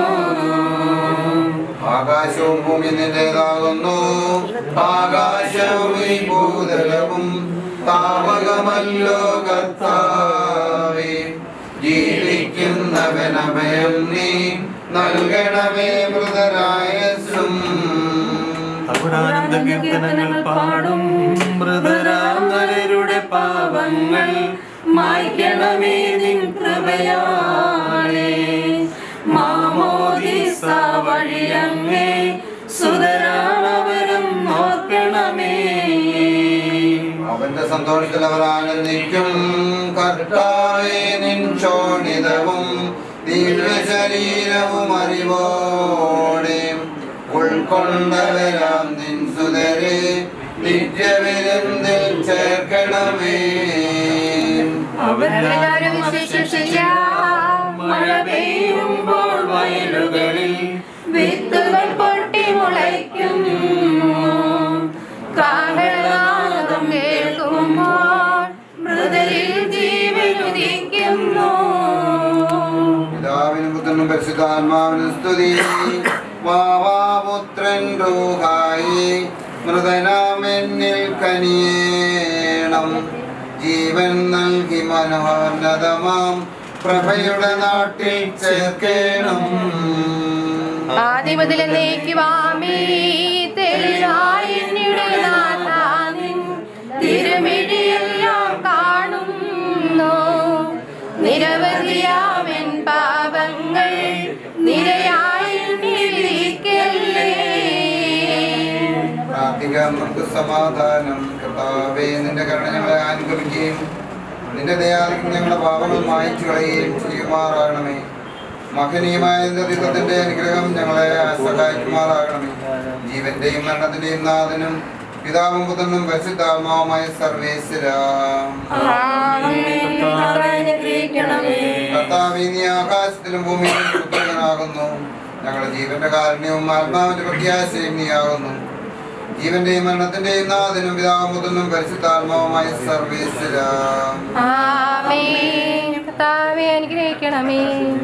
ആകാശവും ഭൂമി നിന്റേതാകുന്നു ആകാശവും ഈ ഭൂതലവും താവകമല്ലോ കർത്താവേ ജീവിക്കുന്നവനമയം നീ നൽകണമേ മൃതരായസും അവിടെ ആനന്ദ കീർത്തനങ്ങൾ പാടും മൃതരാമരുടെ പാവങ്ങൾ മായ്ക്കണമേ നിൻ കൃപയാലേ മാമോദീസ വഴിയങ്ങേ സുതരാണവരും നോക്കണമേ അവന്റെ സന്തോഷത്തിൽ അവർ ആനന്ദിക്കും കർത്താവേ നിൻ ശോണിതവും ദിവ്യ ശരീരവും അറിവോടെ ഉൾക്കൊണ്ടവരാം നിൻ സുതരെ നിത്യവിരുന്നിൽ ചേർക്കണമേ അവരെല്ലാവരും വിശേഷിച്ചില്ല മഴ പെയ്യുമ്പോൾ വയലുകളിൽ വിത്തുകൾ പൊട്ടി മുളയ്ക്കുന്നു കാഹളനാദം കേൾക്കുമ്പോൾ മൃതരിൽ ജീവനുദിക്കുന്നു പിതാവിനും പുത്രനും പരിശുദ്ധാത്മാവിനും സ്തുതി വാവാപുത്രൻ റൂഹായി മൃതനാമെന്നിൽ കനിയേണം ജീവൻ നൽകി മനോന്നതമാം പ്രഭയുടെ നാട്ടിൽ ചേർക്കേണം ആദ്യം മുതൽ എന്നേക്കുവാമേ തെളിവായി എന്നിയുടെ നാഥാനിൻ തിരുമിഴിയെല്ലാം കാണുന്നു നിരവധിയാവൻ പാപങ്ങൾ നിരയായി വിധിക്കല്ലേ പ്രാർത്ഥിക്കാം നമുക്ക് സമാധാനം കർത്താവേ നിന്റെ കരുണ ഞങ്ങളെ അനുഗ്രഹിക്കുകയും നിന്റെ ദയാലിക്ക് ഞങ്ങളുടെ പാപങ്ങൾ മായച്ചു കളയുകയും ചെയ്യുമാറാകണമേ മഹനീയമായ നിന്റെ ദൈവത്തിന്റെ അനുഗ്രഹം ഞങ്ങളെ സഹായിക്കുമാറാകണമേ ജീവന്റെയും മരണത്തിന്റെയും നാഥനും പിതാവും പുത്രനും പരിശുദ്ധാത്മാവുമായ സർവേശ്വര ആമേൻ. കർത്താവേ, അനുഗ്രഹിക്കണമേ കർത്താവേ നീ ആകാശത്തിലും ഭൂമിയിലും പുത്രനാകുന്നു ഞങ്ങളുടെ ജീവന്റെ കാരുണ്യവും ആത്മാവിന്റെ പ്രത്യാശയും നീയാകുന്നു ജീവന്റെയും മരണത്തിന്റെയും നാഥനും പിതാവും പുത്രനും പരിശുദ്ധാത്മാവുമായ സർവേശ്വര ആമേൻ കർത്താവേ അനുഗ്രഹിക്കണമേ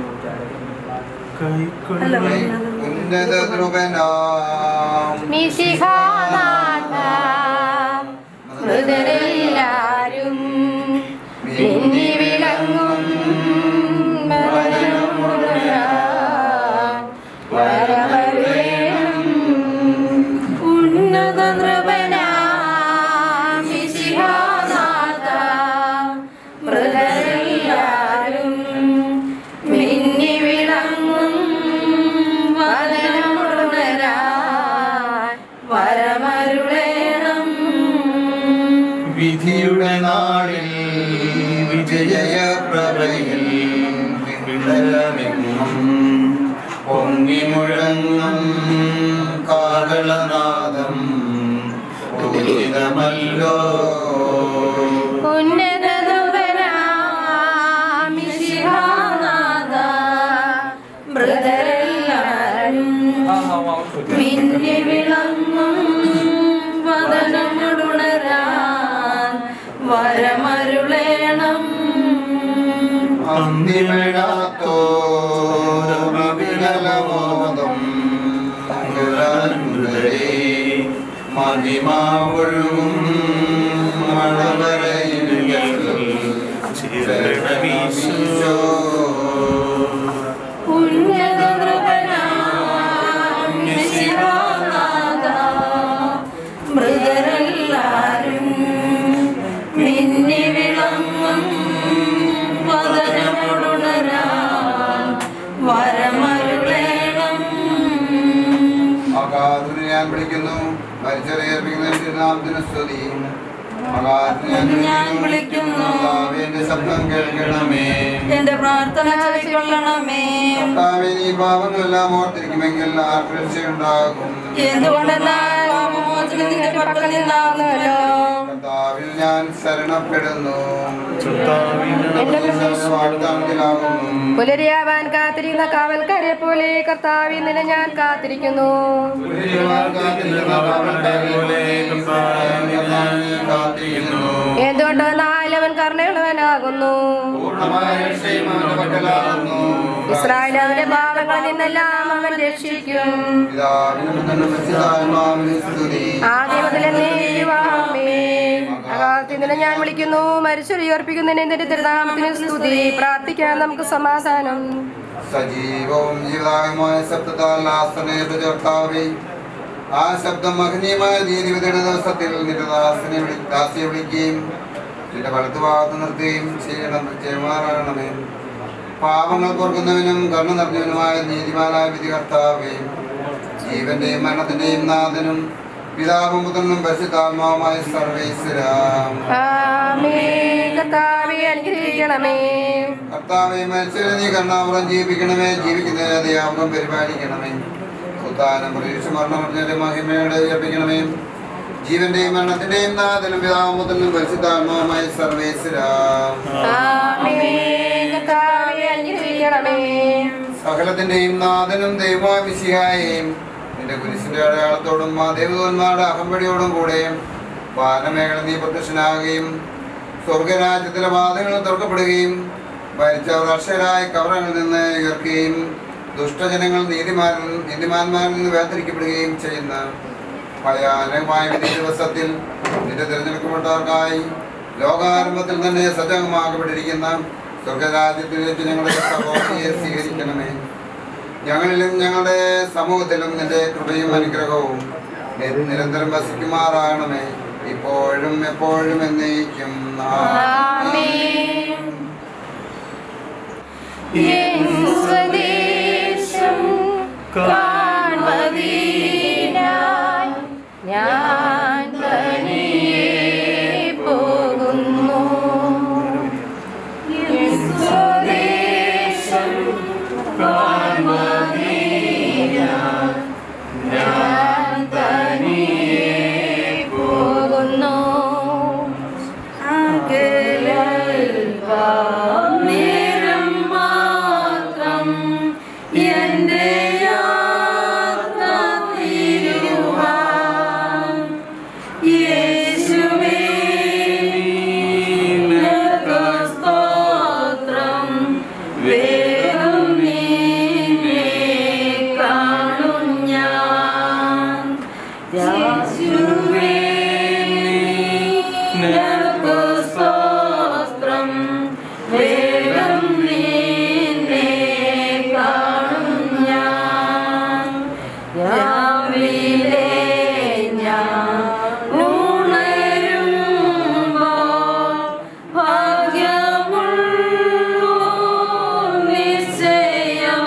ഉന്നത ധ്രുവനാം മിശിഹാനാഥ മൃതരെല്ലാരും മിന്നി വിളങ്ങും വരവരേണം ഉന്നത നൃപനാം മിശിഹാനാഥ മൃഗരെല്ലാരും മിന്നി വിളങ്ങും വനമുണരാൻ വരമരുളേണം വിധിയുടെ നാളിൽ വിജയപ്രഭയിൽ വിടലമെങ്ങും പൊങ്ങി മുഴങ്ങും കാകളനാദം തുലിതമല്ലോ ഉന്നത നൃപനാം മിശിഹാനാഥ മൃഗരെല്ലാരും മിന്നി വിളങ്ങും വദനമുണരാൻ വരമരുളേണം അന്തിമിഴാത്തോരവികലമോദം മഹിമാവൊഴുകും മഴവരയിലുകൾ ഉന്നത നൃപനാം മിശിഹാനാഥ മൃഗരെല്ലാരും മിന്നി വിളങ്ങും വദനമുണരാൻ വരമരുളേണം അകാതുനെ ഞാൻ വിളിക്കുന്നു മരിച്ചറിയർപ്പിക്കുന്ന തിരുനാമത്തിന് സ്തുതി അകാതുനെ ഞാൻ വിളിക്കുന്നു. കർത്താവേ, എന്റെ ശബ്ദം കേൾക്കണമേ എന്റെ പ്രാർത്ഥന ചെവിക്കൊള്ളണമേ കർത്താവേ, നീ പാപങ്ങളെല്ലാം ഓർത്തിരിക്കുമെങ്കിൽ ആർക്ക് രക്ഷയുണ്ടാകും എന്തുകൊണ്ടെന്നാൽ പാപമോചനം നിന്റെ പക്കൽ നിന്നാകുന്നല്ലോ കർത്താവിൽ ഞാൻ ശരണപ്പെടുന്നു എന്റെ വാഗ്ദാനത്തിലാകുന്നു പുലരിയാവാൻ കാത്തിരിക്കുന്ന കാവൽക്കാരെ പോലെ കർത്താവിൽ നിന്ന് ഞാൻ കാത്തിരിക്കുന്നു കാത്തിരിക്കുന്നു എന്തുകൊണ്ട് നാലവൻ കരുണയുള്ളവനാകുന്നു പൂർണ്ണമായ രക്ഷയും അവന്റെ പക്കലാകുന്നു ഇസ്രായേൽ അവന്റെ പാവങ്ങളിൽ നിന്നെല്ലാം അവൻ രക്ഷിക്കും പിതാവിനും പുത്രനും പരിശുദ്ധാത്മാവിനും സ്തുതി ആദ്യം മുതൽ അകാലത്തിൽ നിന്ന് ഞാൻ വിളിക്കുന്നു മരിച്ചൊരിയോർപ്പിക്കുന്നതിന് നിന്റെ തിരുനാമത്തിന് സ്തുതി പ്രാർത്ഥിക്കാൻ നമുക്ക് സമാധാനം സജീവവും ജീവദായകമായ ശബ്ദത്താൽ ആസനയുടെ കർത്താവേ ആ ശബ്ദം മഹനീയമായ നീതിവിധിയുടെ ദിവസത്തിൽ നിന്റെ ദാസനെ വിളി ദാസിയെ വിളിക്കുകയും നിന്റെ വലതു ഭാഗത്ത് നിർത്തുകയും ചെയ്യണം ചെയ്യുമാറാകണമേ പാപങ്ങൾ പൊറുക്കുന്നവനും കണ്ണു നിറഞ്ഞവനുമായ നീതിമാനായ വിധി കർത്താവേ ജീവന്റെയും മരണത്തിന്റെയും നാഥനും പിതാവും പുത്രനും പരിശുദ്ധാത്മാവുമായ സർവേശ്വരാം ആമേൻ. കർത്താവേ അനുഗ്രഹിക്കണമേ കർത്താവെ മനുഷ്യരെ നീ കണ്ണാപുറം ജീവിപ്പിക്കണമേ ജീവിക്കുന്നതിനെ ദയാപുറം പരിപാലിക്കണമേ സുത്താനം പ്രതീക്ഷ മരണമറിഞ്ഞതിന്റെ മഹിമയോടെ ഉയർപ്പിക്കണമേ ജീവന്റെയും മരണത്തിന്റെയും നാഥനും പിതാമത്തിനും പരിശുദ്ധാത്മാവുമായ സർവേശ്വരാം ആമേൻ. കർത്താവേ അനുഗ്രഹിക്കണമേ സകലത്തിന്റെയും നാഥനും ദൈവമായ മിശിഹായെയും നിന്റെ കുരിശിന്റെ അടയാളത്തോടും ആ ദേവദൂന്മാരുടെ അകമ്പടിയോടും കൂടെ വാനമേഖല നീ പ്രത്യക്ഷനാകുകയും സ്വർഗരാജ്യത്തിലെ വാദങ്ങൾ തുറക്കപ്പെടുകയും ഭരിച്ചവർ അക്ഷരായ കവറങ്ങളിൽ നിന്ന് ഉയർക്കുകയും ദുഷ്ടജനങ്ങൾ നീതിമാരിൽ നീതിമാന്മാരിൽ നിന്ന് വേർതിരിക്കപ്പെടുകയും ചെയ്യുന്ന ഭയാനകമായ വിധി ദിവസത്തിൽ നിന്റെ തിരഞ്ഞെടുക്കപ്പെട്ടവർക്കായി ലോകാരംഭത്തിൽ തന്നെ സജ്ജമാക്കപ്പെട്ടിരിക്കുന്ന സ്വർഗരാജ്യത്തിലേക്ക് ഞങ്ങളുടെ സഹോദരിയെ സ്വീകരിക്കണമേ ഞങ്ങളിലും ഞങ്ങളുടെ സമൂഹത്തിലും നിന്റെ കൃപയും അനുഗ്രഹവും നി- നിരന്തരം വസിക്കുമാറാകണമേ ഇപ്പോഴും എപ്പോഴും എന്നേക്കും ആമേൻ. എൻ സ്വദേശം കാൺമദീനായി ഞാൻ തനിയെ പോകുന്നു എൻ സ്വദേശം കാൺമദീനായി ഞാൻ തനിയെ പോകുന്നു നേരം മാ വേഗം നിന്നെ കാണും ഞാൻ രാവിലെ ഞാൻ ഉണരുമ്പോൾ ഭാഗ്യമുള്ളൂ നിശ്ചയം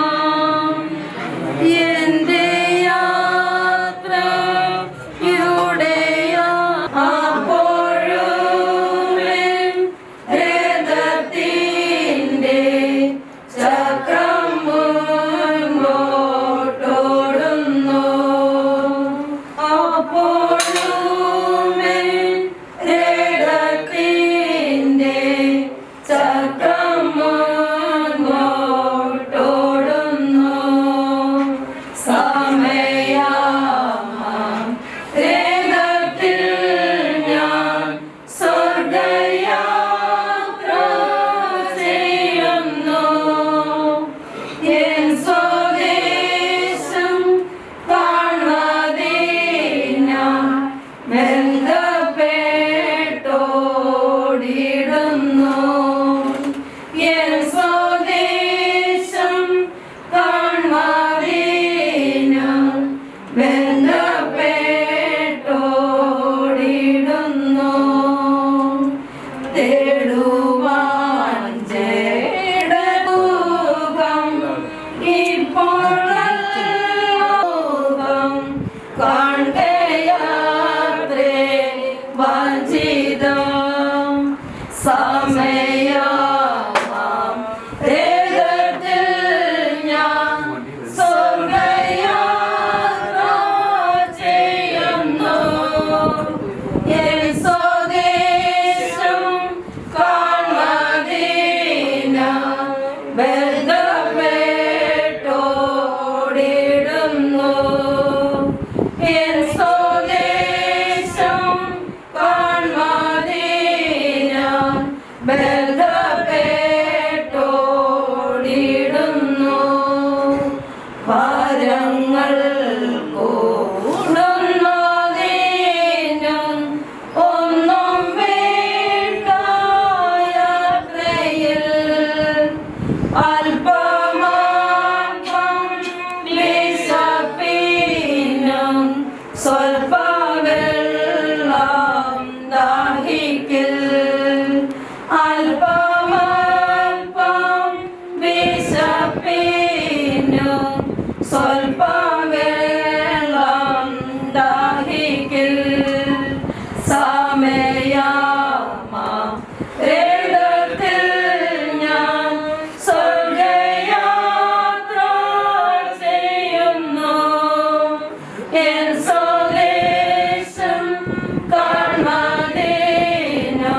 എന്റെ യാത്രയുടെയാ അപ്പോഴും എൻ രഥത്തിന്റെ ചക്രം മുൻപോട്ടോടുന്നു അപ്പോഴും എൻ രഥത്തിന്റെ ചക്രം മുൻപോട്ടോടുന്നു സമയാം രഥത്തിൽ ഞാൻ സ്വർഗയാത്ര ചെയ്യുന്നു എൻ സ്വദേശം കാണാതീനാ ബന്ധപ്പെട്ടോടിടുന്നു എൻ സ്വദേശം കാണാതീനാ ബന്ധപ്പെട്ടോടിടുന്നു തേടുവാൻ ജേടമുഖം ഇപ്പോൾ ലോകം കാണയാത്രേ വഞ്ചിതം സമയമാം രേഖത്തിൽ ഞാൻ സ്വർഗയാത്ര ചെയ്യുന്നു എൻ സ്വദേശം കാണാതീന ബന്ധപ്പെട്ടോടിടുന്നു എൻ സ്വദേശം കാണാതീന ബന്ധപ്പെട്ടോടിടുന്നു ഭാരങ്ങൾ കൂടുന്നതിനും ഒന്നും വേണ്ട യാത്രയിൽ അല്പമാത്രം വിശപ്പിനും സ്വൽപ്പ വെള്ളം ദാഹിക്കിൽ അല്പമൽപം വിശപ്പിനും സ്വൽപ്പ വെള്ളം ദാഹിക്കിൽ സമയമാ രഥത്തിൽ ഞാൻ സ്വർഗയാത്ര ചെയ്യുന്നു എൻ സ്വദേശം കാണാതീനോ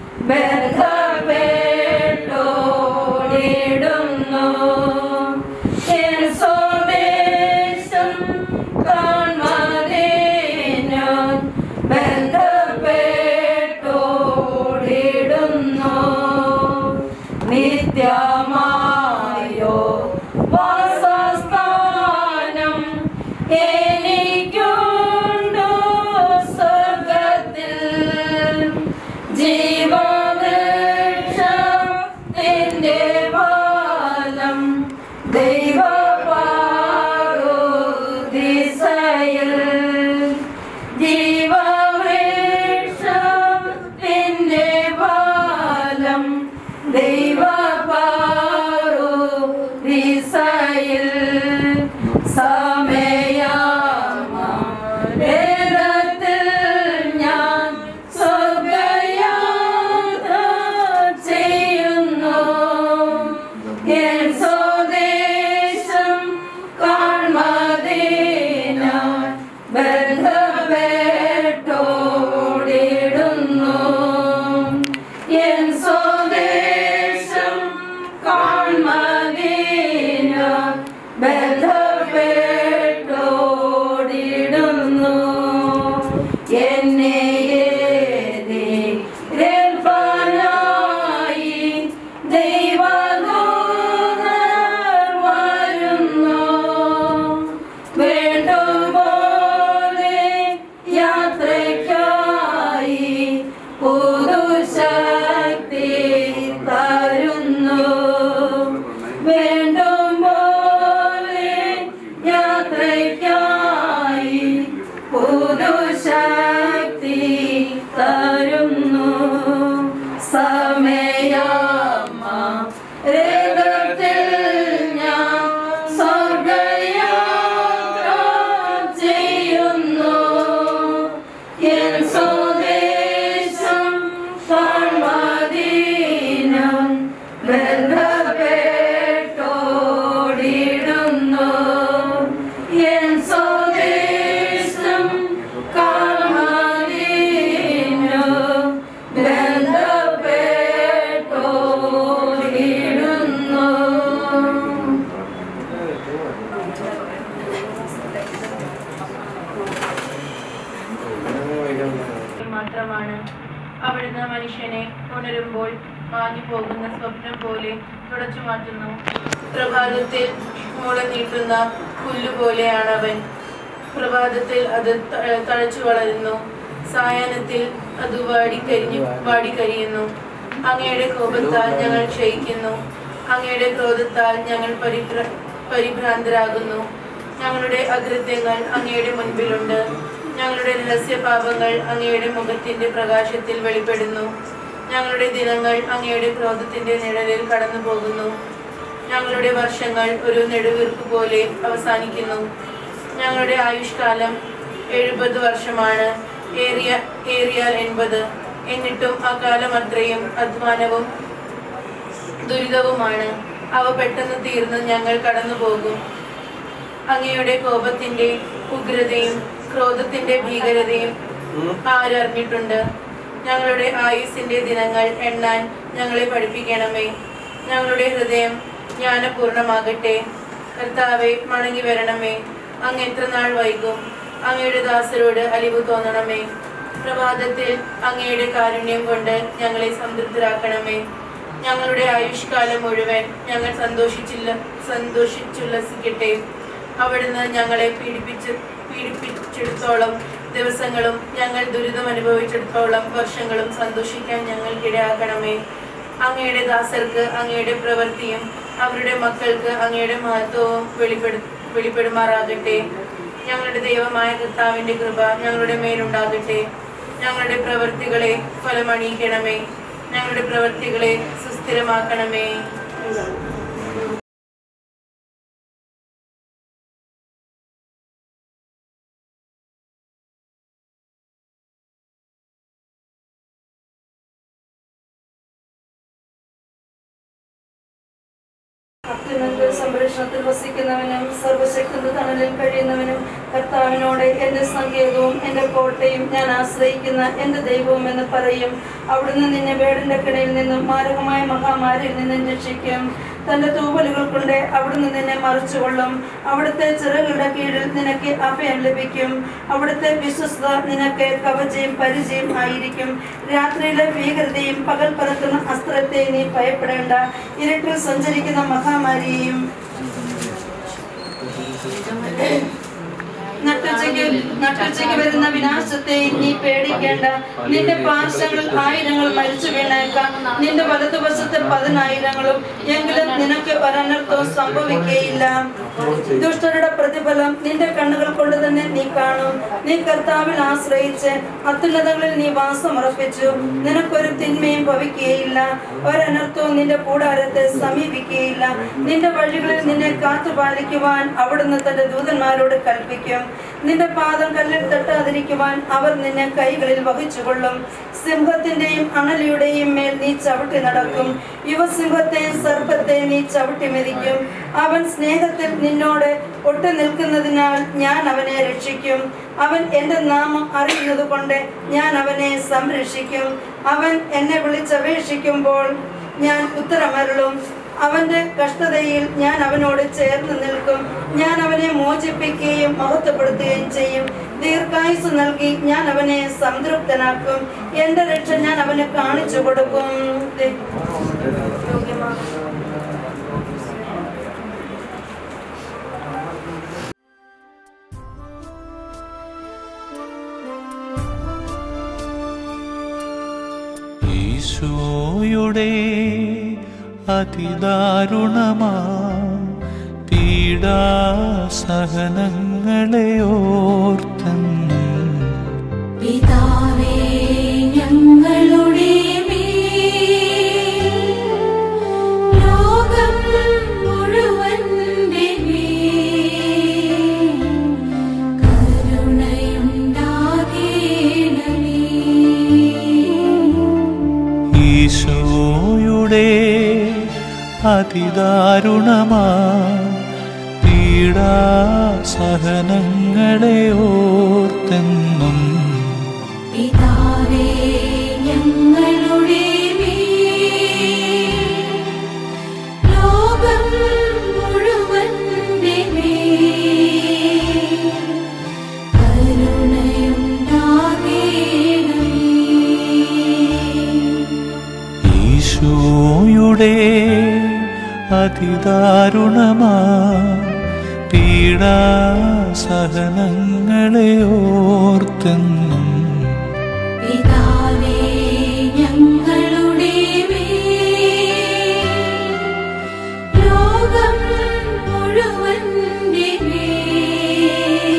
ബന്ധപ്പെട്ടോടിടുന്നു എൻ സ്വദേശം കാണാതീനോ ബന്ധപ്പെട്ടോടിടുന്നു നിത്യമായോ വാസസ്ഥാനം എനിക്കുണ്ടു സ്വർഗത്തിൽ ജീവവൃക്ഷത്തിന്റെ ഫലം ദൈവപാറുദിസയിൽ ജീവവൃക്ഷത്തിന്റെ ഫലം ദൈവപാറുദിസയിൽ സമയത്തിൽ ഞാൻ സ്വർഗയാത്ര ചെയ്യുന്നു എൻ സ്വദേശം കാൺമതിനായി ബന്ധപ്പെട്ടോടിടുന്നു എൻ സ്വദേശം രഥത്തിൽ ഞാൻ സ്വർഗയാത്ര ചെയ്യുന്നു എൻ സ്വദേശം കാൺമദീനം ബന്ധപ്പെട്ടോടിടുന്നു എൻ സ്വദേശം കാൺമദീനം ബന്ധപ്പെട്ടോടിടുന്നു മാത്രമാണ് അവിടുന്ന് മനുഷ്യനെ ഉണരുമ്പോൾ മാഞ്ഞു പോകുന്ന സ്വപ്നം പോലെ തുടച്ചു മാറ്റുന്നു പ്രഭാതത്തിൽ മുള നീട്ടുന്ന പുല്ലുപോലെയാണ് അവൻ പ്രഭാതത്തിൽ അത് ത- തഴച്ചു വളരുന്നു സായാഹ്നത്തിൽ അത് വാടിക്കരിഞ്ഞു വാടിക്കരിയുന്നു അങ്ങയുടെ കോപത്താൽ ഞങ്ങൾ ക്ഷയിക്കുന്നു അങ്ങയുടെ ക്രോധത്താൽ ഞങ്ങൾ പരിഭ്ര പരിഭ്രാന്തരാകുന്നു ഞങ്ങളുടെ അകൃത്യങ്ങൾ അങ്ങയുടെ മുൻപിലുണ്ട് ഞങ്ങളുടെ രഹസ്യ പാപങ്ങൾ അങ്ങയുടെ മുഖത്തിന്റെ പ്രകാശത്തിൽ വെളിപ്പെടുന്നു ഞങ്ങളുടെ ദിനങ്ങൾ അങ്ങയുടെ ക്രോധത്തിന്റെ നിഴലിൽ കടന്നു പോകുന്നു ഞങ്ങളുടെ വർഷങ്ങൾ ഒരു നെടുവീർപ്പ് പോലെ അവസാനിക്കുന്നു ഞങ്ങളുടെ ആയുഷ്കാലം എഴുപത് വർഷമാണ് ഏറിയ ഏറിയാൽ എൺപത് എന്നിട്ടും ആ കാലം അത്രയും അധ്വാനവും ദുരിതവുമാണ് അവ പെട്ടെന്ന് തീർന്ന് ഞങ്ങൾ കടന്നു പോകും അങ്ങയുടെ കോപത്തിന്റെ ഉഗ്രതയും ക്രോധത്തിന്റെ ഭീകരതയും ആരറിഞ്ഞിട്ടുണ്ട് ഞങ്ങളുടെ ആയുസിന്റെ ദിനങ്ങൾ എണ്ണാൻ ഞങ്ങളെ പഠിപ്പിക്കണമേ ഞങ്ങളുടെ ഹൃദയം ജ്ഞാനപൂർണമാകട്ടെ കർത്താവെ മടങ്ങി വരണമേ അങ്ങ് എത്ര നാൾ വൈകും അങ്ങയുടെ ദാസരോട് അലിവ് തോന്നണമേ പ്രഭാതത്തിൽ അങ്ങയുടെ കാരുണ്യം കൊണ്ട് ഞങ്ങളെ സംതൃപ്തരാക്കണമേ ഞങ്ങളുടെ ആയുഷ്കാലം മുഴുവൻ ഞങ്ങൾ സന്തോഷിച്ചില്ല സന്തോഷിച്ചുല്ലസിക്കട്ടെ അവിടുന്ന് ഞങ്ങളെ പീഡിപ്പിച്ച് പീഡിപ്പിച്ചെടുത്തോളം ദിവസങ്ങളും ഞങ്ങൾ ദുരിതം അനുഭവിച്ചിടത്തോളം വർഷങ്ങളും സന്തോഷിക്കാൻ ഞങ്ങൾക്കിടയാക്കണമേ അങ്ങയുടെ ദാസർക്ക് അങ്ങയുടെ പ്രവൃത്തിയും അവരുടെ മക്കൾക്ക് അങ്ങയുടെ മഹത്വവും വെളിപ്പെടു വെളിപ്പെടുമാറാകട്ടെ ഞങ്ങളുടെ ദൈവമായ കർത്താവിന്റെ കൃപ ഞങ്ങളുടെ മേലുണ്ടാകട്ടെ ഞങ്ങളുടെ പ്രവൃത്തികളെ ഫലമണിയിക്കണമേ ഞങ്ങളുടെ പ്രവൃത്തികളെ സുസ്ഥിരമാക്കണമേ അത്യുന്നത സംരക്ഷണത്തിൽ വസിക്കുന്നവനും സർവശക്തന്റെ തണലിൽ കഴിയുന്നവനും കർത്താവിനോട് എന്റെ സങ്കേതവും എന്റെ കോട്ടയും ഞാൻ ആശ്രയിക്കുന്ന എന്റെ ദൈവവും എന്ന് പറയും അവിടുന്ന് നിന്നെ വേടിന്റെ കിണയിൽ നിന്നും മാരകമായ മഹാമാരിയിൽ നിന്നും രക്ഷിക്കും തന്റെ തൂവലുകൾ കൊണ്ട് അവിടുന്ന് നിന്നെ മറിച്ചുകൊള്ളും അവിടുത്തെ ചിറകുകളുടെ കീഴിൽ നിനക്ക് അഭയം ലഭിക്കും അവിടുത്തെ വിശ്വസ്ത നിനക്ക് കവചയും പരിചയം ആയിരിക്കും രാത്രിയിലെ ഭീകരതയും പകൽ പറക്കുന്ന അസ്ത്രത്തെ നീ ഭയപ്പെടേണ്ട ഇരുട്ടിൽ സഞ്ചരിക്കുന്ന മഹാമാരിയെയും നട്ടുച്ചയ്ക്ക് നട്ടുച്ചയ്ക്ക് വരുന്ന വിനാശത്തെ നീ പേടിക്കേണ്ട നിന്റെ പാർശ്വങ്ങൾ ആയിരങ്ങൾ മരിച്ചു വീണേക്കാം നിന്റെ വലതുവശത്തെ പതിനായിരങ്ങളും എങ്കിലും നിനക്ക് ഒരനർത്ഥവും സംഭവിക്കുകയില്ല ദുഷ്ടരുടെ പ്രതിഫലം നിന്റെ കണ്ണുകൾ കൊണ്ട് തന്നെ നീ കാണും നീ കർത്താവിൽ ആശ്രയിച്ച് അത്യുന്നതങ്ങളിൽ നീ വാസമുറപ്പിച്ചു നിനക്കൊരു തിന്മയും ഭവിക്കുകയില്ല ഒരനർത്ഥവും നിന്റെ കൂടാരത്തെ സമീപിക്കുകയില്ല നിന്റെ വഴികളിൽ നിന്നെ കാത്തുപാലിക്കുവാൻ അവിടുന്ന് തന്റെ ദൂതന്മാരോട് കൽപ്പിക്കും നിന്റെ പാദം കല്ലിൽ തട്ടാതിരിക്കുവാൻ അവർ നിന്നെ കൈകളിൽ വഹിച്ചുകൊള്ളും സിംഹത്തിന്റെയും അണലിയുടെയും മേൽ നീ ചവിട്ടി നടക്കും യുവസിംഹത്തെയും സർപ്പത്തെ നീ ചവിട്ടി മെതിക്കും അവൻ സ്നേഹത്തിൽ നിന്നോട് ഒട്ടു നിൽക്കുന്നതിനാൽ ഞാൻ അവനെ രക്ഷിക്കും അവൻ എൻ്റെ നാമം അറിയുന്നത് കൊണ്ട് ഞാൻ അവനെ സംരക്ഷിക്കും അവൻ എന്നെ വിളിച്ചപേക്ഷിക്കുമ്പോൾ ഞാൻ ഉത്തരമരുളും അവന്റെ കഷ്ടതയിൽ ഞാൻ അവനോട് ചേർന്ന് നിൽക്കും ഞാൻ അവനെ മോചിപ്പിക്കുകയും മഹത്വപ്പെടുത്തുകയും ചെയ്യും ദീർഘായുസ് നൽകി ഞാൻ അവനെ സംതൃപ്തനാക്കും എന്റെ രക്ഷ ഞാൻ അവന് കാണിച്ചു കൊടുക്കും ദേ- യോഗ്യമാണ്. ഈശോയുടെ അതിദാരുണമാ പീഡാസഹനങ്ങളെ ഓർത്തെന്ന് പിതാവേ ഞങ്ങളുടെ മേൽ ലോക അതിദാരുണമാ പീഡാസഹനങ്ങളെ ഓർത്തെന്നും പിതാവേ ഞങ്ങളുടെ മേൽ ലോകം മുഴുവന്റെ മേൽ കരുണയുണ്ടാകേണമേ ഈശോയുടെ അതിദാരുണമാ പീഡാസഹനങ്ങളെ ഓർത്തെന്നും പിതാവേ ഞങ്ങളുടെ മേൽ ലോകം മുഴുവന്റെ മേൽ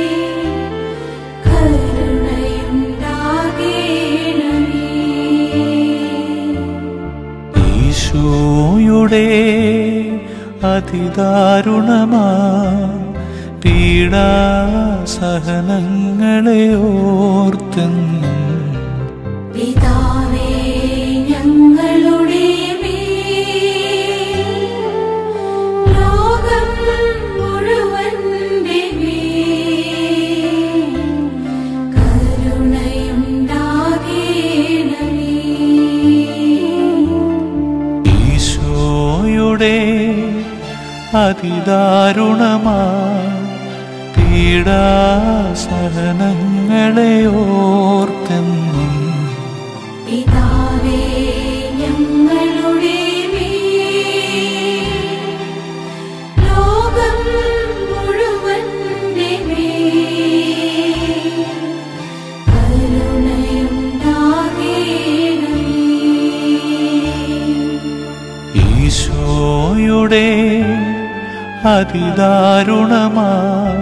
കരുണയുണ്ടാകേണമേ ഈശോയുടെ അതിദാരുണമാ പീഡാസഹനങ്ങളെ ഓർത്തെന്നും പിതാവേ ഞങ്ങളുടെ മേൽ ലോകം മുഴുവന്റെ മേൽ കരുണയുണ്ടാകേണമേ ഈശോയുടെ അതിദാരുണമാ പീഡാസഹനങ്ങളെ ഓർത്തെന്നും പിതാവേ ഞങ്ങളുടെ മേൽ ലോകം മുഴുവന്റെ മേൽ കരുണയുണ്ടാകേണമേ ഈശോയുടെ അതിദാരുണമാ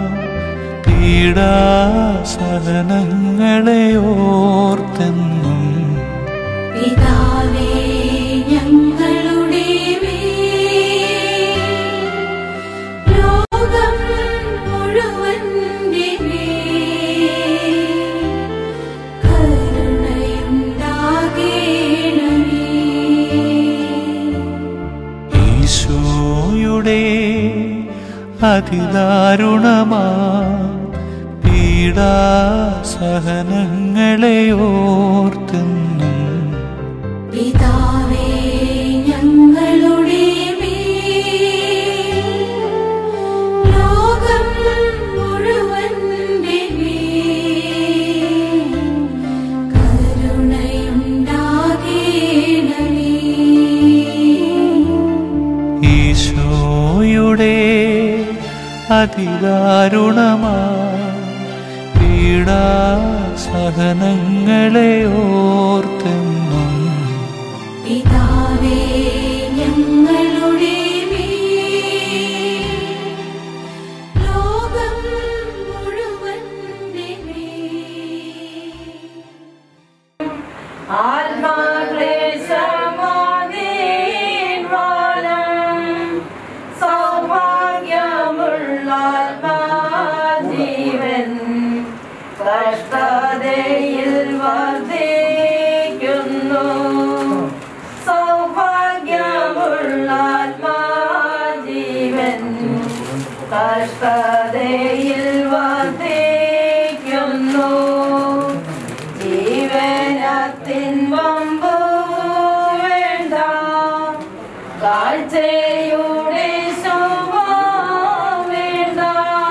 പീഡാസഹനങ്ങളെ ഓർത്തെന്നും പിതാവേ ഞങ്ങളുടെ മേൽ ലോകം മുഴുവന്റെ മേൽ കരുണയുണ്ടാകേണമേ ഈശോയുടെ അതിദാരുണമാ പീഡാസഹനങ്ങളെ ഓർത്തെന്നും പിതാവേ ഞങ്ങളുടെ മേൽ ലോകം മുഴുവന്റെ മേൽ കരുണയുണ്ടാകേണമേ ഈശോയുടെ അതിദാരുണമാ പീഡാസഹനങ്ങളെ ഓർത്തെന്നും പിതാവേ ഞങ്ങളുടെ മേൽ ലോകം മുഴുവന്റെ മേൽ സൗഭാഗ്യമുള്ള ജീവൻ കഷ്ടതയിൽ വർദ്ധിക്കുന്നു സൗഭാഗ്യമുള്ള ജീവൻ കഷ്ടതയിൽ വർദ്ധിക്കുന്നു ജീവനത്തിൻ വമ്പു വേണ്ട കാഴ്ചയുടെ ശോഭ വേണ്ട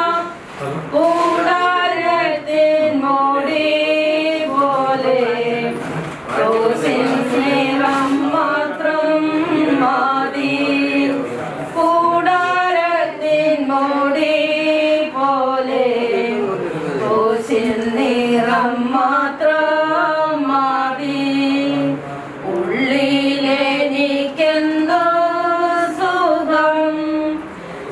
കൂടാരത്തിൻ മോടി പോലെ ക്രൂശിൻ സ്നേഹം മാത്രം മതി കൂടാരത്തിൻ മോടി പോലെ ക്രൂശിൻ നിറം മാത്രം മതി ഉള്ളിലെനിക്കെന്തോ സുഖം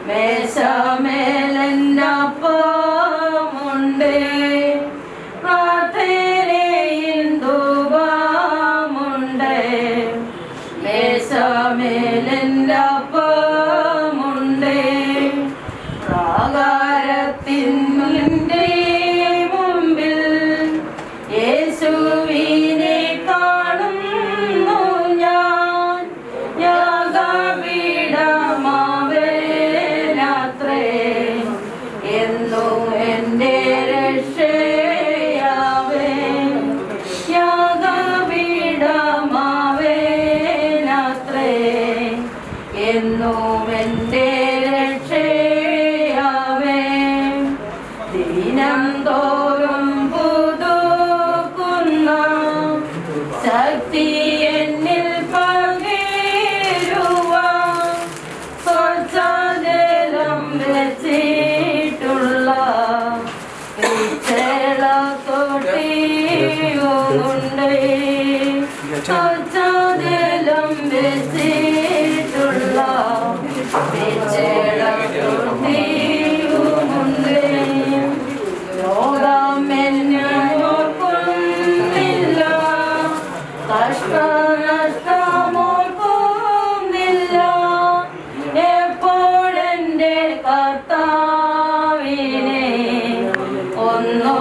മേശമേലപ്പമുണ്ട് പ്രാർത്ഥനയിൽ ധൂപമുണ്ട് മേശമേലപ്പമുണ്ട് പ്രാകാരത്തിൻ്റെ മുമ്പിൽ യേശുവിനെ കാണുന്നു ഞാൻ യാഗപീഠമാവേലാത്രേ എന്നും എൻ്റെ രക്ഷയാവേ യാഗപീഠമാവേലാത്രേ എന്നും എൻ്റെ രക്ഷയാവേ ദിനം തോറും പുതുക്കുന്ന ശക്തി എന്നിൽ പകരുവാൻ സ്വച്ഛജലം വെച്ചിട്ടുള്ള പിച്ചള തൊട്ടിയുണ്ട് സ്വച്ഛജലം വെച്ചിട്ടുള്ള പിച്ചള തൊട്ടിയുമുണ്ട് ലോകം എന്നെ ഓർക്കുന്നില്ല കഷ്ടനഷ്ടമോർക്കുന്നില്ല എപ്പോഴെൻ്റെ കർത്താവിനെ ഒന്നു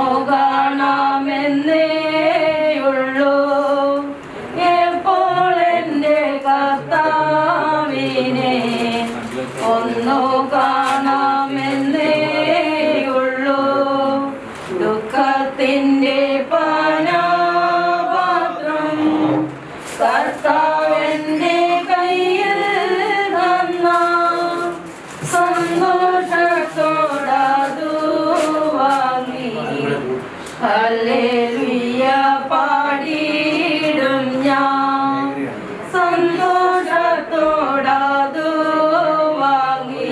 കാണാമെന്നേയുള്ളൂ എപ്പോൾ എൻ്റെ കർത്താവിനെ ഒന്നു കാണാമെന്നേയുള്ളൂ ദുഃഖത്തിൻ്റെ പാനപാത്രം കർത്താവിൻ്റെ കയ്യിൽ തന്ന സന്തോഷത്തോടതു വാങ്ങി ഹല്ലേലൂയ പാടിയിടും ഞാൻ സന്തോഷത്തോടതു വാങ്ങി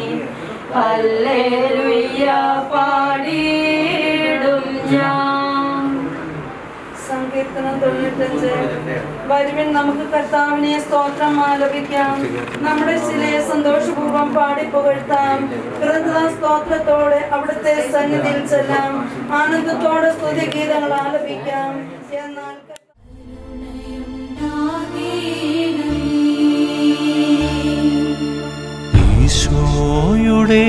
ഹല്ലേലൂയ പാടിയിടും ഞാൻ സങ്കീർത്തനം തൊണ്ണൂറ്റഞ്ച് വരുവിൻ നമുക്ക് കർത്താവിനെ സ്തോത്രം ആലപിക്കാം നമ്മുടെ ശിലയെ സന്തോഷപൂർവ്വം പാടി പുകഴ്ത്താം കൃത സ്തോത്രത്തോടെ അവിടുത്തെ സന്നിധിയിൽ ചെല്ലാം ആനന്ദത്തോടെ സ്തുതിഗീതങ്ങൾ ആലപിക്കാം എന്നാൽ ഈശോയുടെ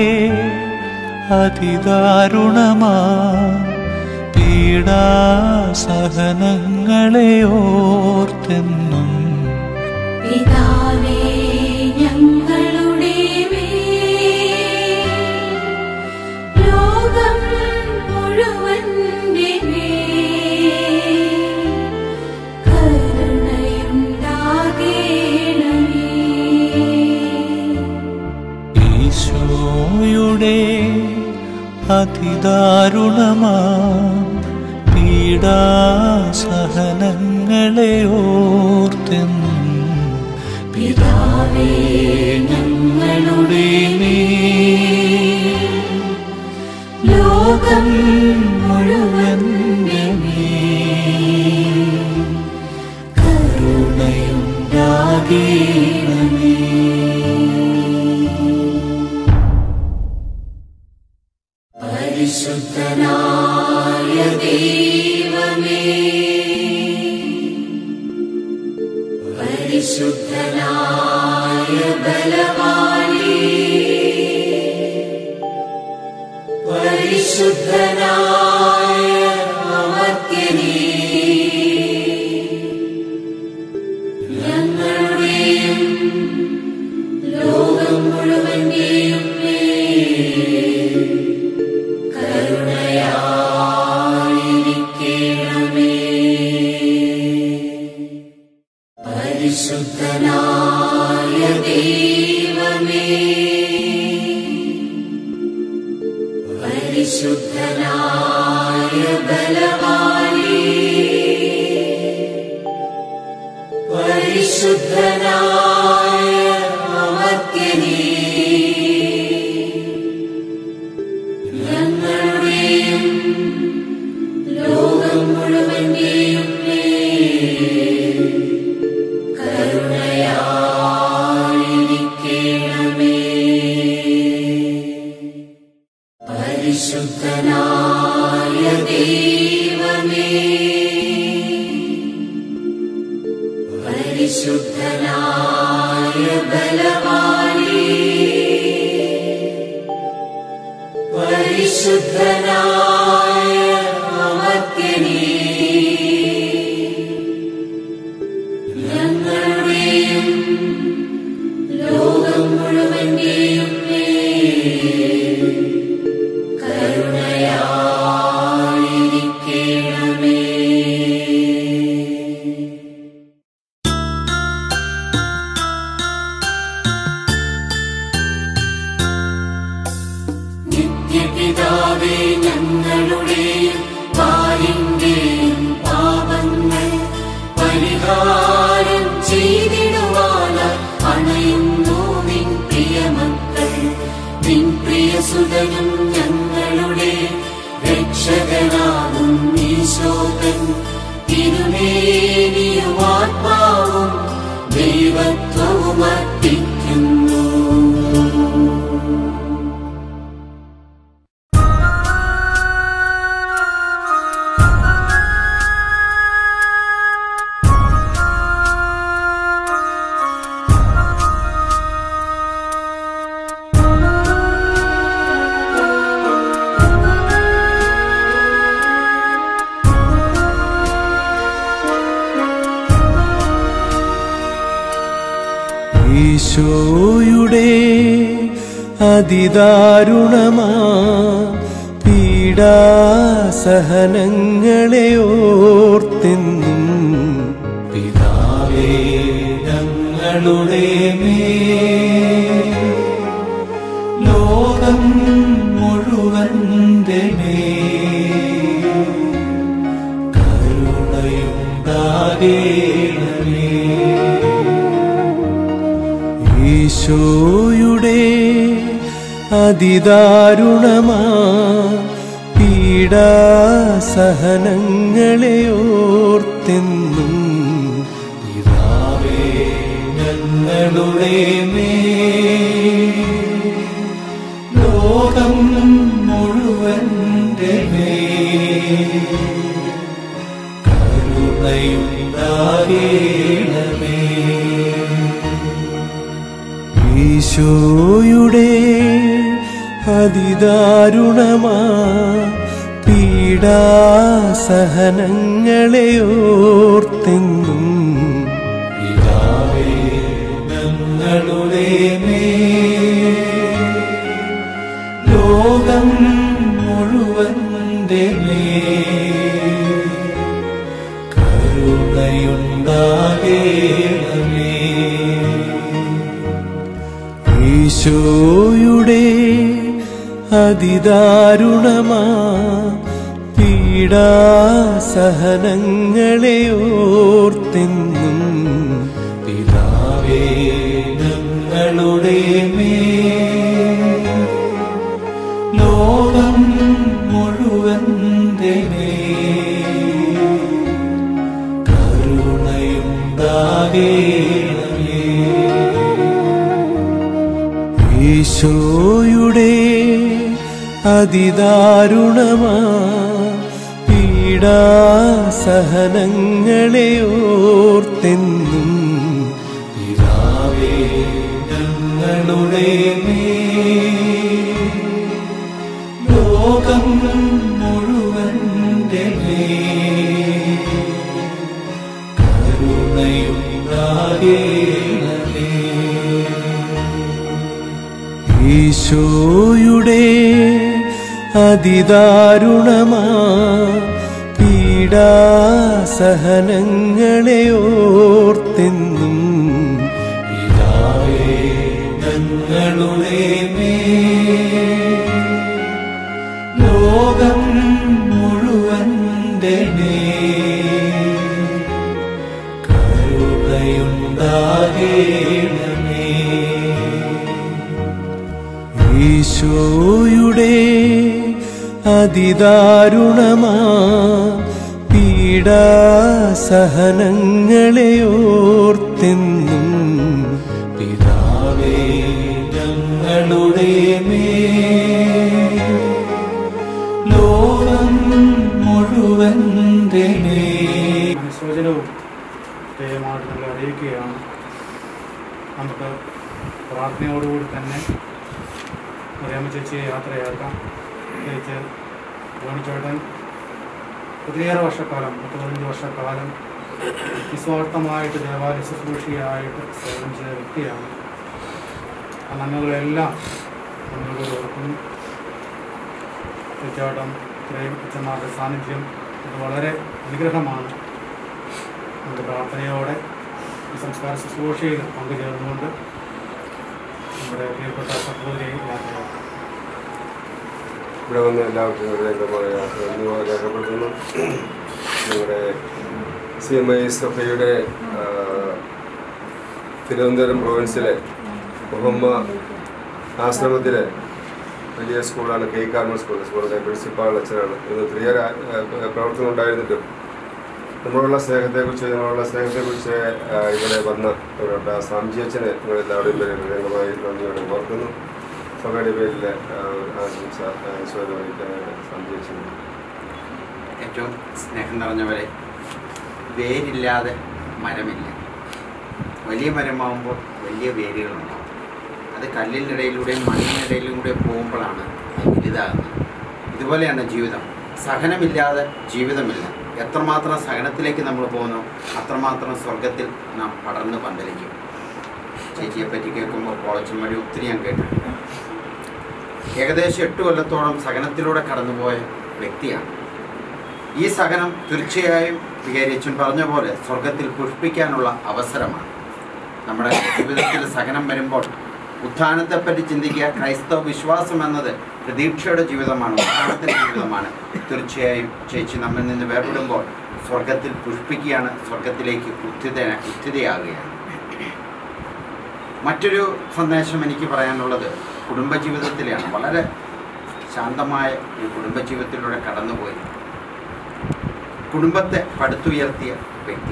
അതിദാരുണമാ പീഡാസഹനങ്ങളെ ഓർത്തെന്നും പിതാവേ ഞങ്ങളുടെ മേൽ ലോകം മുഴുവന്റെ മേൽ കരുണയുണ്ടാകേണമേ ഈശോയുടെ അതിദാരുണമാ പീഡാസഹനങ്ങളെ ഓർത്തെന്നും പിതാവേ ഞങ്ങളുടെ മേൽ ലോകം മുഴുവൻ കരുണയുണ്ടാകേണമേ പരിശുദ്ധനായ ദൈവമേ പരിശുദ്ധനായ ബലവാനേ പരിശുദ്ധനായ അമർത്യനേ ഞങ്ങളുടെയും ലോകം മുഴുവന്റെയും മേൽ കരുണയായിരിക്കണമേ പരിശുദ്ധനായ ദൈവമേ പരിശുദ്ധനായ ബലവാനേ പരിശുദ്ധനായ അമർത്യനേ ഞങ്ങളുടെയും ലോകം മുഴുവന്റെയും മേൽ കരുണയായിരിക്കണമേ പരിശുദ്ധനായ ദൈവമേ പരിശുദ്ധനായ ബലവാനേ പരിശുദ്ധനായ അമർത്യനേ ഞങ്ങളുടെയും ലോകം മുഴുവന്റെയും മേൽ കരുണയായിരിക്കണമേ നിത്യപിതാവേ ഞങ്ങളുടെയും പാലിന്റെയും പാപങ്ങൾ പരിഹാരം ചെയ്തിടുവാന അണയുന്നു നിൻ പ്രിയമക്കൾ നിൻ പ്രിയസുതനും ഞങ്ങളുടെ രക്ഷകനാകും ഈശോകൻ തിരുമേനിയും ആത്മാവും ദൈവത്വവും അർപ്പിക്കുന്നു ഈശോയുടെ അതിദാരുണമാ പീഡാസഹനങ്ങളെ ഓർത്തെന്നും പിതാവേ ഞങ്ങളുടെ മേൽ ലോകം മുഴുവന്റെ മേൽ കരുണയുണ്ടാകേണമേ ഈശോയുടെ അതിദാരുണമാ പീഡാസഹനങ്ങളെ ഓർത്തെന്നും പിതാവേ ഞങ്ങളുടെ മേൽ ലോകം മുഴുവന്റെ മേൽ കരുണയുണ്ടാകേണമേ ഈശോയുടെ അതിദാരുണമാ പീഡാസഹനങ്ങളെ ഓർത്തെന്നും പിതാവേ ഞങ്ങളുടെ മേൽ ലോകം മുഴുവന്റെ മേൽ കരുണയുണ്ടാകേണമേ ഈശോയുടെ അതിദാരുണമാ പീഡാസഹനങ്ങളെ ഓർത്തെന്നും പിതാവേ ഞങ്ങളുടെ മേൽ ലോകം മുഴുവന്റെ മേൽ കരുണയുണ്ടാകേണമേ ഈശോയുടെ അതിദാരുണമാ പീഡാസഹനങ്ങളെ ഓർത്തെന്നും പിതാവേ ഞങ്ങളുടെ മേൽ ലോകം മുഴുവന്റെ മേൽ കരുണയുണ്ടാകേണമേ ഈശോയുടെ അതിദാരുണമാ പീഡാസഹനങ്ങളെ ഓർത്തെന്നും പിതാവേ ഞങ്ങളുടെ മേൽ ലോകം മുഴുവന്റെ മേൽ കരുണയുണ്ടാകേണമേ ഈശോയുടെ അതിദാരുണമാ പീഡാസഹനങ്ങളെ ഓർത്തെന്നും പിതാവേ ഞങ്ങളുടെ മേൽ എൻ്റെ മേൽ അനുശോചനവും ദയമായിട്ട് നമ്മളെ അറിയിക്കുകയാണ് നമുക്ക് പ്രാർത്ഥനയോടുകൂടി തന്നെ അറിയാമ ചേച്ചിയെ യാത്രയാക്കാം പ്രത്യേകിച്ച് ജോണിച്ചേട്ടൻ ഒത്തിരിയേറെ വർഷക്കാലം പത്ത് പതിനഞ്ച് വർഷക്കാലം നിസ്വാർത്ഥമായിട്ട് ദേവാലയ ശുശ്രൂഷയായിട്ട് സേവനം ചെയ്ത വ്യക്തിയാണ് ആ നന്മകളെല്ലാം നമ്മളിവിടെ ഓർക്കുന്നു തീർച്ചയായിട്ടും ഇത്രയും അച്ഛന്മാരുടെ സാന്നിധ്യം ഇത് വളരെ അനുഗ്രഹമാണ് നമ്മുടെ പ്രാർത്ഥനയോടെ ഈ സംസ്കാര ശുശ്രൂഷയിൽ പങ്കുചേർന്നുകൊണ്ട് നമ്മുടെ പ്രിയപ്പെട്ട സഹോദരിയെ യാത്രയാക്കാം ഇവിടെ വന്ന എല്ലാവർക്കും ഇവിടെ എന്താ പറയുക നന്ദി രേഖപ്പെടുത്തുന്നു ഞങ്ങളുടെ സി എം ഐ സഭയുടെ ആ, തിരുവനന്തപുരം പ്രൊവിൻസിലെ മുഹമ്മ ആശ്രമത്തിലെ വലിയ സ്കൂളാണ് കെ കാർമൽ സ്കൂൾ സ്കൂളിലെ പ്രിൻസിപ്പാൾ അച്ഛനാണ് ഇന്ന് ഒത്തിരിയേറെ ആ, പ്രവർത്തനം ഉണ്ടായിരുന്നിട്ടും നമ്മളോടുള്ള സ്നേഹത്തെക്കുറിച്ച് നമ്മളോടുള്ള സ്നേഹത്തെക്കുറിച്ച് ആ, ഇവിടെ വന്ന ഇവരുടെ സാംജി അച്ഛനെ നിങ്ങളെല്ലാവരുടെയും പേരിൽ ഹൃദയംഗമായി നന്ദിയോടെ ഓർക്കുന്നു സഭയുടെ പേരിൽ ആ, ആശംസ അനുശോചനം അറിയിക്കാനായിട്ട് സാംജി അച്ഛനെ ഏറ്റവും സ്നേഹം നിറഞ്ഞവരെ വേരില്ലാതെ മരമില്ല വലിയ മരമാകുമ്പോൾ വലിയ വേരുകളുണ്ടാവും അത് കല്ലിനിടയിലൂടെയും മണ്ണിനിടയിലും കൂടെ പോകുമ്പോഴാണ് അത് വലുതാകുന്നത് ഇതുപോലെയാണ് ജീവിതം സഹനമില്ലാതെ ജീവിതമില്ല എത്രമാത്രം സഹനത്തിലേക്ക് നമ്മൾ പോകുന്നു അത്രമാത്രം സ്വർഗത്തിൽ നാം പടർന്ന് പന്തലിക്കും ചേച്ചിയെ പറ്റി കേൾക്കുമ്പോൾ കോളച്ചും വഴി ഒത്തിരി ഞാൻ കേട്ടിട്ടുണ്ട് ഏകദേശം എട്ട് കൊല്ലത്തോളം സഹനത്തിലൂടെ കടന്നുപോയ വ്യക്തിയാണ് ഈ സഹനം തീർച്ചയായും വികാരിച്ചൻ പറഞ്ഞ പോലെ സ്വർഗത്തിൽ പുഷ്പിക്കാനുള്ള അവസരമാണ് നമ്മുടെ ജീവിതത്തിൽ സഹനം വരുമ്പോൾ ഉത്ഥാനത്തെപ്പറ്റി ചിന്തിക്കുക ക്രൈസ്തവ വിശ്വാസം എന്നത് പ്രതീക്ഷയുടെ ജീവിതമാണ് ഉത്ഥാനത്തിൻ്റെ ജീവിതമാണ് തീർച്ചയായും ചേച്ചി നമ്മിൽ നിന്ന് വേർപെടുമ്പോൾ സ്വർഗത്തിൽ പുഷ്പിക്കുകയാണ് സ്വർഗത്തിലേക്ക് ഉത്തിത ഉത്തിതയാകുകയാണ് മറ്റൊരു സന്ദേശം എനിക്ക് പറയാനുള്ളത് കുടുംബജീവിതത്തിലെയാണ് വളരെ ശാന്തമായ ഒരു കുടുംബജീവിതത്തിലൂടെ കടന്നുപോയി കുടുംബത്തെ പടുത്തുയർത്തിയ വ്യക്തി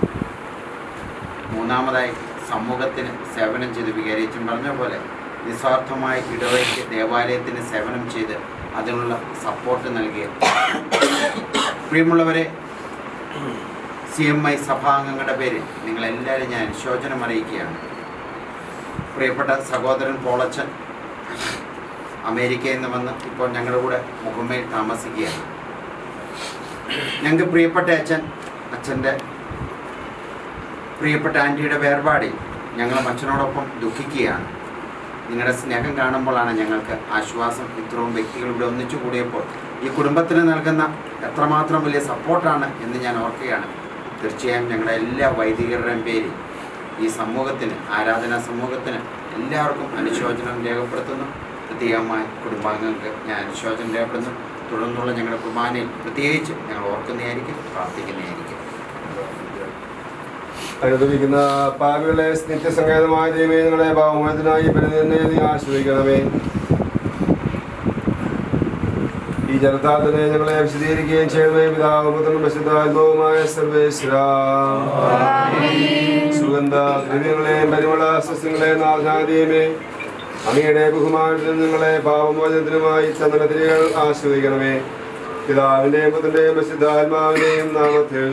മൂന്നാമതായി സമൂഹത്തിന് സേവനം ചെയ്ത് വികാരിച്ചും പറഞ്ഞ പോലെ നിസ്വാർത്ഥമായി ഇടവയ്ക്ക് ദേവാലയത്തിന് സേവനം ചെയ്ത് അതിനുള്ള സപ്പോർട്ട് നൽകിയ പ്രിയമുള്ളവരെ സി എം ഐ സഭാംഗങ്ങളുടെ പേരിൽ നിങ്ങളെല്ലാവരും ഞാൻ അനുശോചനം അറിയിക്കുകയാണ് പ്രിയപ്പെട്ട സഹോദരൻ പോളച്ചൻ അമേരിക്കയിൽ നിന്ന് വന്ന് ഇപ്പോൾ ഞങ്ങളുടെ കൂടെ മുഹമ്മയിൽ താമസിക്കുകയാണ് ഞങ്ങൾക്ക് പ്രിയപ്പെട്ട അച്ഛൻ അച്ഛൻ്റെ പ്രിയപ്പെട്ട ആൻറ്റിയുടെ വേർപാടിൽ ഞങ്ങളും അച്ഛനോടൊപ്പം ദുഃഖിക്കുകയാണ് നിങ്ങളുടെ സ്നേഹം കാണുമ്പോഴാണ് ഞങ്ങൾക്ക് ആശ്വാസം ഇത്രയും വ്യക്തികൾ ഇവിടെ ഒന്നിച്ചു കൂടിയപ്പോൾ ഈ കുടുംബത്തിന് നൽകുന്ന എത്രമാത്രം വലിയ സപ്പോർട്ടാണ് എന്ന് ഞാൻ ഓർക്കുകയാണ് തീർച്ചയായും ഞങ്ങളുടെ എല്ലാ വൈദികരുടെയും പേരിൽ ഈ സമൂഹത്തിന് ആരാധനാ സമൂഹത്തിന് എല്ലാവർക്കും അനുശോചനം രേഖപ്പെടുത്തുന്നു പ്രത്യേകമായി കുടുംബാംഗങ്ങൾക്ക് ഞാൻ അനുശോചനം രേഖപ്പെടുന്നു തുടർന്നുള്ള ഞങ്ങളുടെ കുർബാനയിൽ പ്രത്യേകിച്ച് ഞങ്ങൾ ഓർക്കുന്നതായിരിക്കും പ്രാർത്ഥിക്കുന്നതായിരിക്കും അനുഭവിക്കുന്ന പാപികളെ നിത്യസങ്കേതമായ ദൈവമേ നിങ്ങളുടെ ഭാവമോചനായി പരിധിനെ നീ ആശ്രയിക്കണമേ ഈ ജനത്താൽ തന്നെ ഞങ്ങളെ വിശദീകരിക്കുകയും ചെയ്യണമേ പിതാവ് പുത്രനും പരിശുദ്ധാത്മാവുമായ സർവേശ്വര സുഗന്ധ ദ്രവ്യങ്ങളെയും പരിമള സസ്യങ്ങളെയും നാഥാദീയമേ അങ്ങയുടെ ബഹുമാനത്തിനും നിങ്ങളെ പാപമോചനത്തിനുമായി ചന്ദനത്തിരികൾ ആശ്രയിക്കണമേ പിതാവിന്റെയും പുത്രന്റെയും പരിശുദ്ധാത്മാവിന്റെയും നാമത്തിൽ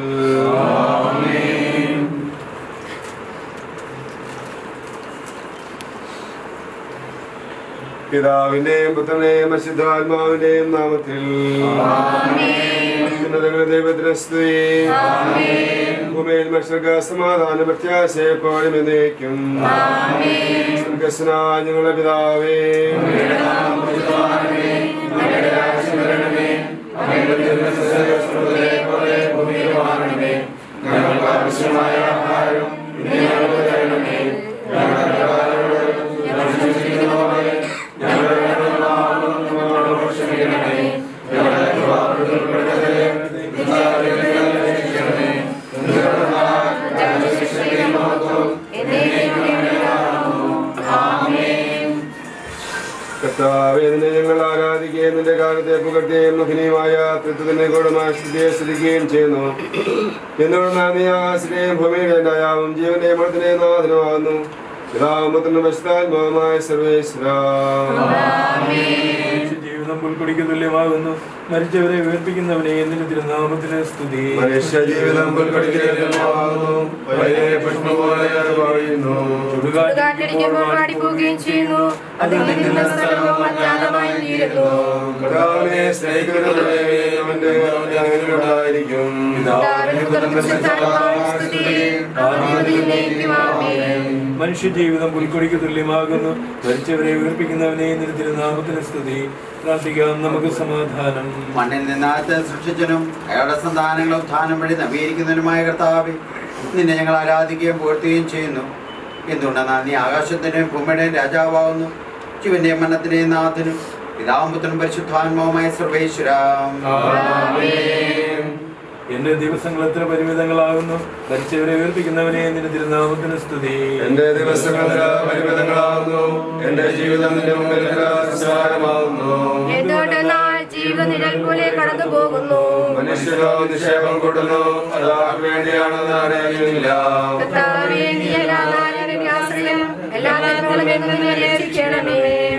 പിതാവിന്റെയും പുത്രന്റെയും പരിശുദ്ധാത്മാവിന്റെയും നാമത്തിൽ ഉന്നതങ്ങളുടെ ദൈവത്തിന് സ്തുതി ഭൂമിയിൽ മനുഷ്യർക്ക് സമാധാന പ്രത്യാശയപ്പോഴും എന്നേക്കും സ്വർഗസ്നായ ഞങ്ങളുടെ പിതാവേ ഞങ്ങൾക്ക് ആവശ്യമായ ആഹാരം ഇന്ന് ഞങ്ങൾക്ക് തരണമേ ഞങ്ങളുടെ വിശ്വസിക്കുന്നവരെ ഞങ്ങളുടെ പാപങ്ങളോട് ക്ഷമിക്കണമേ ഞങ്ങളുടെ പാപപ്പെടുത്തരുത് രക്ഷിക്കണമേ ശിക്ഷയും മഹത്വം കർത്താവേ നിന്നെ ഞങ്ങൾ ആരാധിക്കുകയും നിന്റെ കാലത്തെ പുകഴ്ത്തുകയും മഹിനീയമായ തൃത്വത്തിന്റെ ഗുണമായ സ്ഥിതിയെ സ്തുതിക്കുകയും ചെയ്യുന്നു എന്തുകൊണ്ടാണ് നീ ആകാശത്തെയും ഭൂമിയുടെ ദയാവും ജീവന്റെ മണത്തിനെ നാഥനമാകുന്നു പിതാവുമ്പത്തിന് പശുതാത്മാവുമായ സർവേശ്വര ജീവിതം പുൽക്കൊടിക്ക് തുല്യമാകുന്നു മരിച്ചവരെ ഉയർപ്പിക്കുന്നവനെ എന്നിന്റെ തിരുനാമത്തിന് സ്തുതി മനുഷ്യജീവിതം പുൽക്കൊടിക്കുന്നതിനുമാകുന്നു വയലിലെ പുഷ്പം പോലെ അത് വാഴുന്നു കാറ്റടിക്കുമ്പോൾ പാടിപ്പോവുകയും ചെയ്യുന്നു അതിൽ നിൽക്കുന്ന സ്ഥലവും അജ്ഞാതമായി തീരുന്നു കർത്താവിനെ സ്നേഹിക്കുന്നവരെ അവന്റെ കരുണ അങ്ങനെ ഉണ്ടായിരിക്കും മനുഷ്യജീവിതം പുൽക്കൊടിക്ക് തുല്യമാകുന്നു മരിച്ചവരെ ഉയർപ്പിക്കുന്നവനെ എന്നിന്റെ തിരുനാമത്തിന് സ്തുതി പ്രാർത്ഥിക്കാം നമുക്ക് സമാധാനം മണ്ണിൽ നിന്നാകത്തെ സൃഷ്ടിച്ചനും അയാളുടെ സന്താനങ്ങളെ ഉത്ഥാനം വഴി നവീകരിക്കുന്നതിനുമായ കർത്താവെ നിന്നെ ഞങ്ങൾ ആരാധിക്കുകയും പുകഴ്ത്തുകയും ചെയ്യുന്നു എന്തുകൊണ്ടെന്നാൽ നീ ആകാശത്തിന്റെയും ഭൂമിയുടെയും രാജാവാകുന്നു ശിവന്റെയും മന്നത്തിന്റെയും നാഥനും പിതാമ്പത്തിനും പരിശുദ്ധാത്മാവുമായ സർവേശ്വരാം എന്റെ ദിവസങ്ങൾ എത്ര പരിമിതങ്ങളാകുന്നു മരിച്ചവരെ ഉയർപ്പിക്കുന്നവനെ എന്നിന്റെ തിരുനാമത്തിന് സ്തുതി എന്റെ ദിവസങ്ങൾ പരിമിതങ്ങളാകുന്നു എന്റെ ജീവിതം നിന്റെ മുമ്പിൽ നിസ്സാരമാകുന്നു എന്തുകൊണ്ടെന്നാൽ ജീവനിഴൽ പോലെ കടന്നു പോകുന്നു മനുഷ്യരോ നിക്ഷേപം കൊടുന്നു അതാർക്ക് വേണ്ടിയാണെന്ന് അറിയുന്നില്ല കർത്താവേ, നീ എല്ലാ നായകന്റെ ആശ്രയം എല്ലാ നന്മകളും എന്നും നിന്നെ രക്ഷിക്കണമേ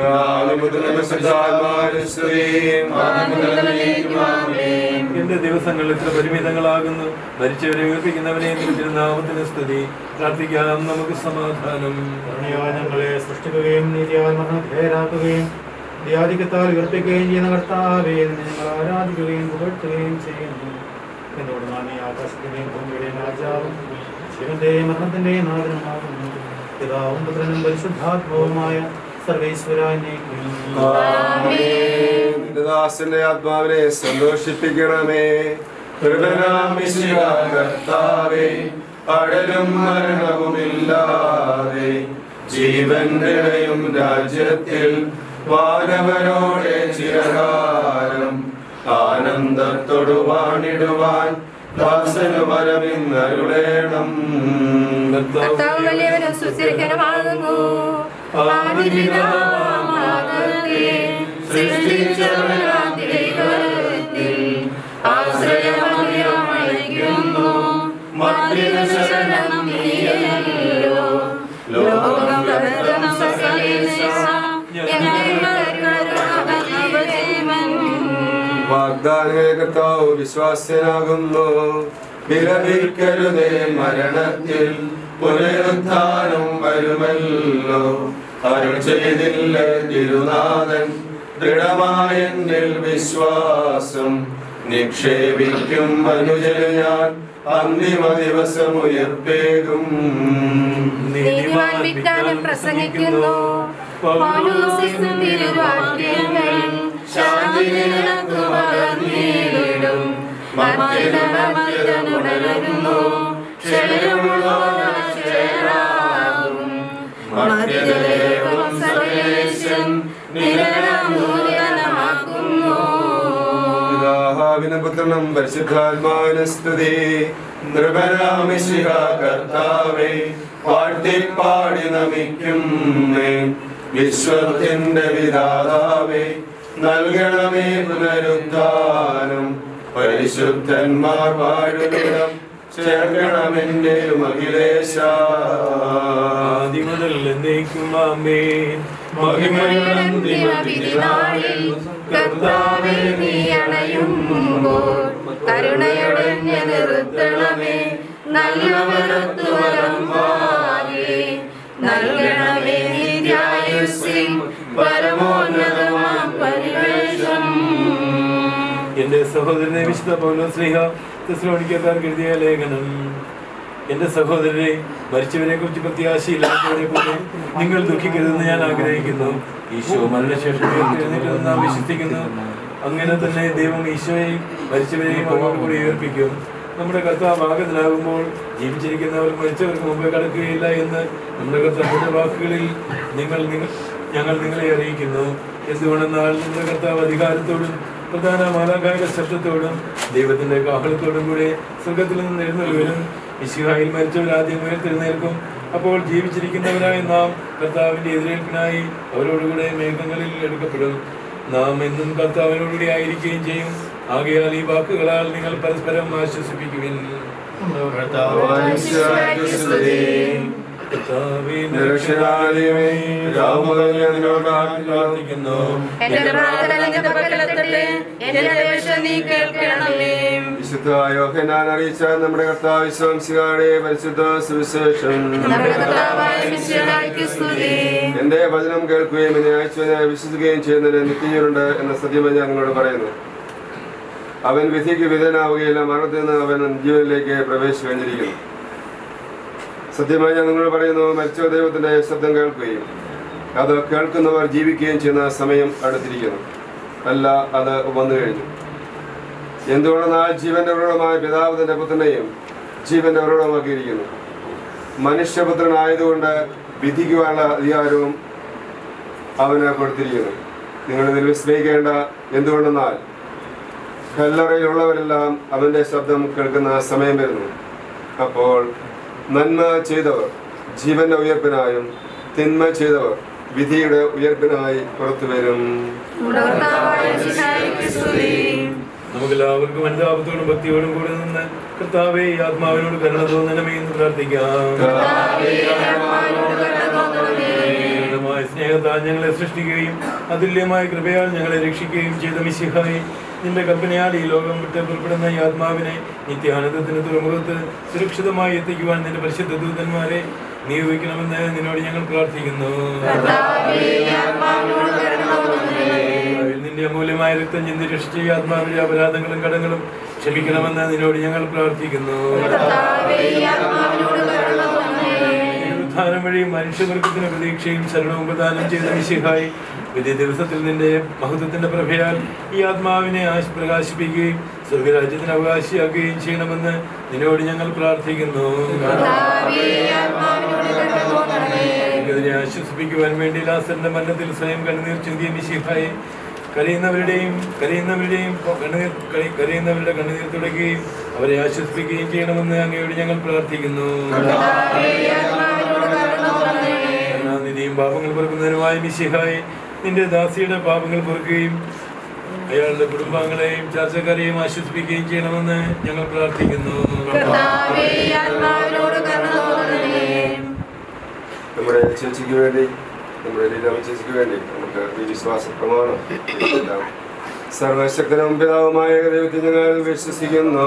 എന്റെ ദിവസങ്ങൾ എത്ര പരിമിതങ്ങളാകുന്നു മരിച്ചവരെ ഉയർപ്പിക്കുന്നവനെ എന്നിന്റെ തിരുനാമത്തിന് സ്തുതി പ്രാർത്ഥിക്കാം നമുക്ക് സമാധാനം കരുണയാൽ ഞങ്ങളെ സൃഷ്ടിക്കുകയും നീതിയാൽ മരണധേയരാക്കുകയും ധ്യാധികത്താൽ ഉയർപ്പിക്കുകയും ചെയ്യുന്ന കർത്താവേ നിന്നെ ഞങ്ങൾ ആരാധിക്കുകയും പുകഴ്ത്തുകയും ചെയ്യുന്നു എന്നോട് നാം ഈ ആകാശത്തിന്റെയും ഭൂമിയുടെയും രാജാവും ശിവന്റെയും മരണത്തിന്റെയും നാഥനുമാകുന്നു പിതാവും പുത്രനും പരിശുദ്ധാത്മാവുമായ സർവേശ്വരാനെ നിന്റെ ദാസന്റെ ആത്മാവിനെ സന്തോഷിപ്പിക്കണമേ കൃപനാമിശിഹ കർത്താവേ അടലും മരണവുമില്ലാതെ ജീവന്റെയും രാജ്യത്തിൽ വാനവരോടെ ചിരകാലം ആനന്ദത്തോടു വാണിടുവാൻ ദാസനു വരമിന്നരുളേണം കർത്താവ് വലിയവനും സുസ്ഥിരക്കനുമാകുന്നു ആദിപിതാവാമാകത്തെ സൃഷ്ടിച്ചവനാം ദൈവത്തിൽ ആശ്രയമറിയാമഴിക്കുന്നു മധ്യന ശരണം നീയല്ലോ ലോകം കടന്ന സകലേശ വാഗ്ദാനങ്ങളെ കർത്താവ് വിശ്വാസ്യനാകുന്നു വിലപിക്കരുതേ മരണത്തിൽ പുനരുത്ഥാനം വരുമല്ലോ അരുൾ ചെയ്തില്ല തിരുനാഥൻ ദൃഢമായ എന്നിൽ വിശ്വാസം നിക്ഷേപിക്കും അനുജന് ഞാൻ അന്തിമ ദിവസം ഉയർപ്പേകും നീതിമാൻ വിജ്ഞാനം പ്രസംഗിക്കുന്നു പൗലോസിൻ തിരുവാക്യങ്ങൾ ശാന്തി നിനക്ക് പകർന്നിടും മർദ്ദനുടരുന്നു ക്ഷയമുള്ളവരാകും മർദ്ദദേവം സകലേശൻ നിരനൂതനമാക്കുന്നു പിതാവിനും പുത്രനും പരിശുദ്ധാത്മാവിന് സ്തുതി നൃപരാമിശിഹ കർത്താവേ പാട്ടിപ്പാടി നമിക്കുന്നേ വിശ്വത്തിന്റെ വിധാതാവേ നൽകണമേ പുനരുദ്ധാനം പരിശുദ്ധന്മാർ വാഴുന്നിടം ചേർക്കണമെന്റെ മഹിലേശ ആദ്യം മുതൽ എന്നേക്കും ആമേൻ മഹിമയുടെ അന്തിമ വിധിനാളിൽ കർത്താവേ നീ അണയുമ്പോൾ കരുണയുടെ നിർത്തണമേ നല്ലവരത്തു വരമ്പാകെ നൽകണമേ നിത്യായുസ്സിൽ പരമോന്നതമാം പരിവേഷം എന്റെ സഹോദരനെ വിശുദ്ധ പൗലോസ്ലിഹ തെസ്ലോണിക്കക്കാർക്ക് എഴുതിയ ലേഖനം എന്റെ സഹോദരരെ മരിച്ചവരെ കുറിച്ച് പ്രത്യാശയില്ലാത്തവരെ പോലെ നിങ്ങൾ ദുഃഖിക്കരുതെന്ന് ഞാൻ ആഗ്രഹിക്കുന്നു ഈശോ മരണശേഷം ഉയർത്തെഴുന്നേറ്റെന്ന് നാം വിശ്വസിക്കുന്നു അങ്ങനെ തന്നെ ദൈവം ഈശോയെയും മരിച്ചവരെയും അവരോടുകൂടി ഉയർപ്പിക്കും നമ്മുടെ കർത്താവ് ആഗതനാകുമ്പോൾ ജീവിച്ചിരിക്കുന്നവർ മരിച്ചവർക്ക് മുമ്പേ കടക്കുകയില്ല എന്ന് നമ്മുടെ കർത്താവിന്റെ വാക്കുകളിൽ നിങ്ങൾ നിങ്ങൾ ഞങ്ങൾ നിങ്ങളെ അറിയിക്കുന്നു എന്തുകൊണ്ടെന്നാൽ നമ്മുടെ കർത്താവ് അധികാരത്തോടും പ്രധാന മാലാകാരുടെ ശബ്ദത്തോടും ദൈവത്തിന്റെ കാഹളത്തോടും കൂടെ സ്വർഗത്തിൽ നിന്ന് എഴുന്നള്ളുവരും ഇശിഹായിൽ മരിച്ചവർ ആദ്യം ഉയർത്തെഴുന്നേൽക്കും അപ്പോൾ ജീവിച്ചിരിക്കുന്നവരായ നാം കർത്താവിന്റെ എതിരേൽപ്പിനായി അവരോടുകൂടെ മേഘങ്ങളിൽ എടുക്കപ്പെടും നാം എന്നും കർത്താവിനോടുകൂടി ആയിരിക്കുകയും ചെയ്യും ആകയാൽ ഈ വാക്കുകളാൽ നിങ്ങൾ പരസ്പരം ആശ്വസിപ്പിക്കുവിൻ കർത്താവേ, നിരക്ഷരാലയമേ, രാവുമുതൽ ഞാൻ നിന്നോട് പ്രാർത്ഥിക്കുന്നു എന്റെ പ്രാർത്ഥന നിന്റെ പക്കലെത്തട്ടെ എന്റെ അപേക്ഷ നീ കേൾക്കണമേ വിശുദ്ധ യോഹനാൻ അറിയിച്ച നമ്മുടെ കർത്താവ് വിശ്വംസികാരുടെ പരിശുദ്ധ സുവിശേഷം നമ്മുടെ കർത്താവായ മിശിഹായ്ക്ക് സ്തുതി എന്റെ വചനം കേൾക്കുകയും എന്നെ അയച്ചവനെ വിശ്വസിക്കുകയും ചെയ്യുന്നതിന് നിത്യജീവനുണ്ട് എന്ന സത്യം ഞാൻ നിങ്ങളോട് പറയുന്നു അവൻ വിധിക്ക് വിധേയനാവുകയില്ല മരണത്തിൽ നിന്ന് അവൻ ജീവനിലേക്ക് പ്രവേശിച്ചു കഴിഞ്ഞിരിക്കുന്നു സത്യമായി ഞാൻ നിങ്ങളോട് പറയുന്നു മരിച്ച ദൈവത്തിന്റെ ശബ്ദം കേൾക്കുകയും അത് കേൾക്കുന്നവർ ജീവിക്കുകയും ചെയ്യുന്ന സമയം അടുത്തിരിക്കുന്നു അല്ല അത് വന്നു കഴിഞ്ഞു എന്തുകൊണ്ടെന്നാൽ ജീവന്റെ ഉറവിടമായ പിതാവ് തന്റെ പുത്രനെയും ജീവന്റെ ഉറവിടമാക്കിയിരിക്കുന്നു മനുഷ്യപുത്രനായതുകൊണ്ട് വിധിക്കുവാനുള്ള അധികാരവും അവന് കൊടുത്തിരിക്കുന്നു നിങ്ങൾ ഇതിൽ വിസ്മയിക്കേണ്ട എന്തുകൊണ്ടെന്നാൽ കല്ലറയിലുള്ളവരെല്ലാം അവന്റെ ശബ്ദം കേൾക്കുന്ന സമയം വരുന്നു അപ്പോൾ നന്മ ചെയ്തവർ ജീവന്റെ ഉയർപ്പിനായും തിന്മ ചെയ്തവർ വിധിയുടെ ഉയർപ്പിനായി പുറത്തു വരും നമ്മുടെ കർത്താവായ മിശിഹായ്ക്ക് സ്തുതി നമുക്കെല്ലാവർക്കും അനുതാപത്തോടും ഭക്തിയോടും കൂടി നിന്ന് കർത്താവെ ഈ ആത്മാവിനോട് കരുണ തോന്നണമേ എന്ന് പ്രാർത്ഥിക്കാം ഉന്നതമായ സ്നേഹത്താൽ ഞങ്ങളെ സൃഷ്ടിക്കുകയും അതുല്യമായ കൃപയാൽ ഞങ്ങളെ രക്ഷിക്കുകയും ചെയ്ത മിശിഹായി നിന്റെ കൽപ്പനയാൽ ഈ ലോകം വിട്ട് പുറപ്പെടുന്ന ഈ ആത്മാവിനെ നിത്യാനന്ദത്തിന് തുറമുഖത്ത് സുരക്ഷിതമായി എത്തിക്കുവാൻ നിന്റെ പരിശുദ്ധ ദൂതന്മാരെ നിയോഗിക്കണമെന്ന് നിന്നോട് ഞങ്ങൾ പ്രാർത്ഥിക്കുന്നു കർത്താവേ, നിന്റെ അമൂല്യമായ രക്തം ചിന്തി രക്ഷിച്ച ഈ ആത്മാവിലെ അപരാധങ്ങളും കടങ്ങളും ക്ഷമിക്കണമെന്ന് നിന്നോട് ഞങ്ങൾ പ്രാർത്ഥിക്കുന്നു ഉദ്ധാനം വഴി മനുഷ്യവർഗത്തിന് പ്രതീക്ഷയും ശരണവും പ്രദാനം ചെയ്ത മിശിഹായി വിധി ദിവസത്തിൽ നിന്റെ മഹത്വത്തിന്റെ പ്രഭയാൽ ഈ ആത്മാവിനെ ആശ് പ്രകാശിപ്പിക്കുകയും സ്വർഗരാജ്യത്തിന് അവകാശിയാക്കുകയും ചെയ്യണമെന്ന് നിന്നോട് ഞങ്ങൾ പ്രാർത്ഥിക്കുന്നു ഇതിനെ ആശ്വസിപ്പിക്കുവാൻ വേണ്ടി ലാസറിന്റെ മരണത്തിൽ സ്വയം കണ്ണുനീർ ചിന്തിയ മിശിഹായി കരയുന്നവരുടെയും കരയുന്നവരുടെയും കണ്ണുനീർ കരയി- കരയുന്നവരുടെ കണ്ണുനീർ തുടയ്ക്കുകയും അവരെ ആശ്വസിപ്പിക്കുകയും ചെയ്യണമെന്ന് അങ്ങയോട് ഞങ്ങൾ പ്രാർത്ഥിക്കുന്നു നിധിയും പാപങ്ങൾ പൊറുക്കുന്നതിനുമായി മിശിഹായി നിന്റെ ദാസിയുടെ പാപങ്ങൾ പൊറുക്കുകയും അയാളുടെ കുടുംബാംഗങ്ങളെയും ചർച്ചക്കാരെയും ആശ്വസിപ്പിക്കുകയും ചെയ്യണമെന്ന് ഞങ്ങൾ പ്രാർത്ഥിക്കുന്നു കർത്താവേ ആത്മാവിനോട് കരുണ തോന്നണമേ നമ്മുടെ ചേച്ചിക്ക് വേണ്ടി നമ്മുടെ ലീലാമ ചേച്ചിക്ക് വേണ്ടി നമുക്ക് ഈ വിശ്വാസ പ്രമാണം എല്ലാം സർവശക്തനും പിതാവുമായ ദൈവത്തെ ഞങ്ങൾ വിശ്വസിക്കുന്നു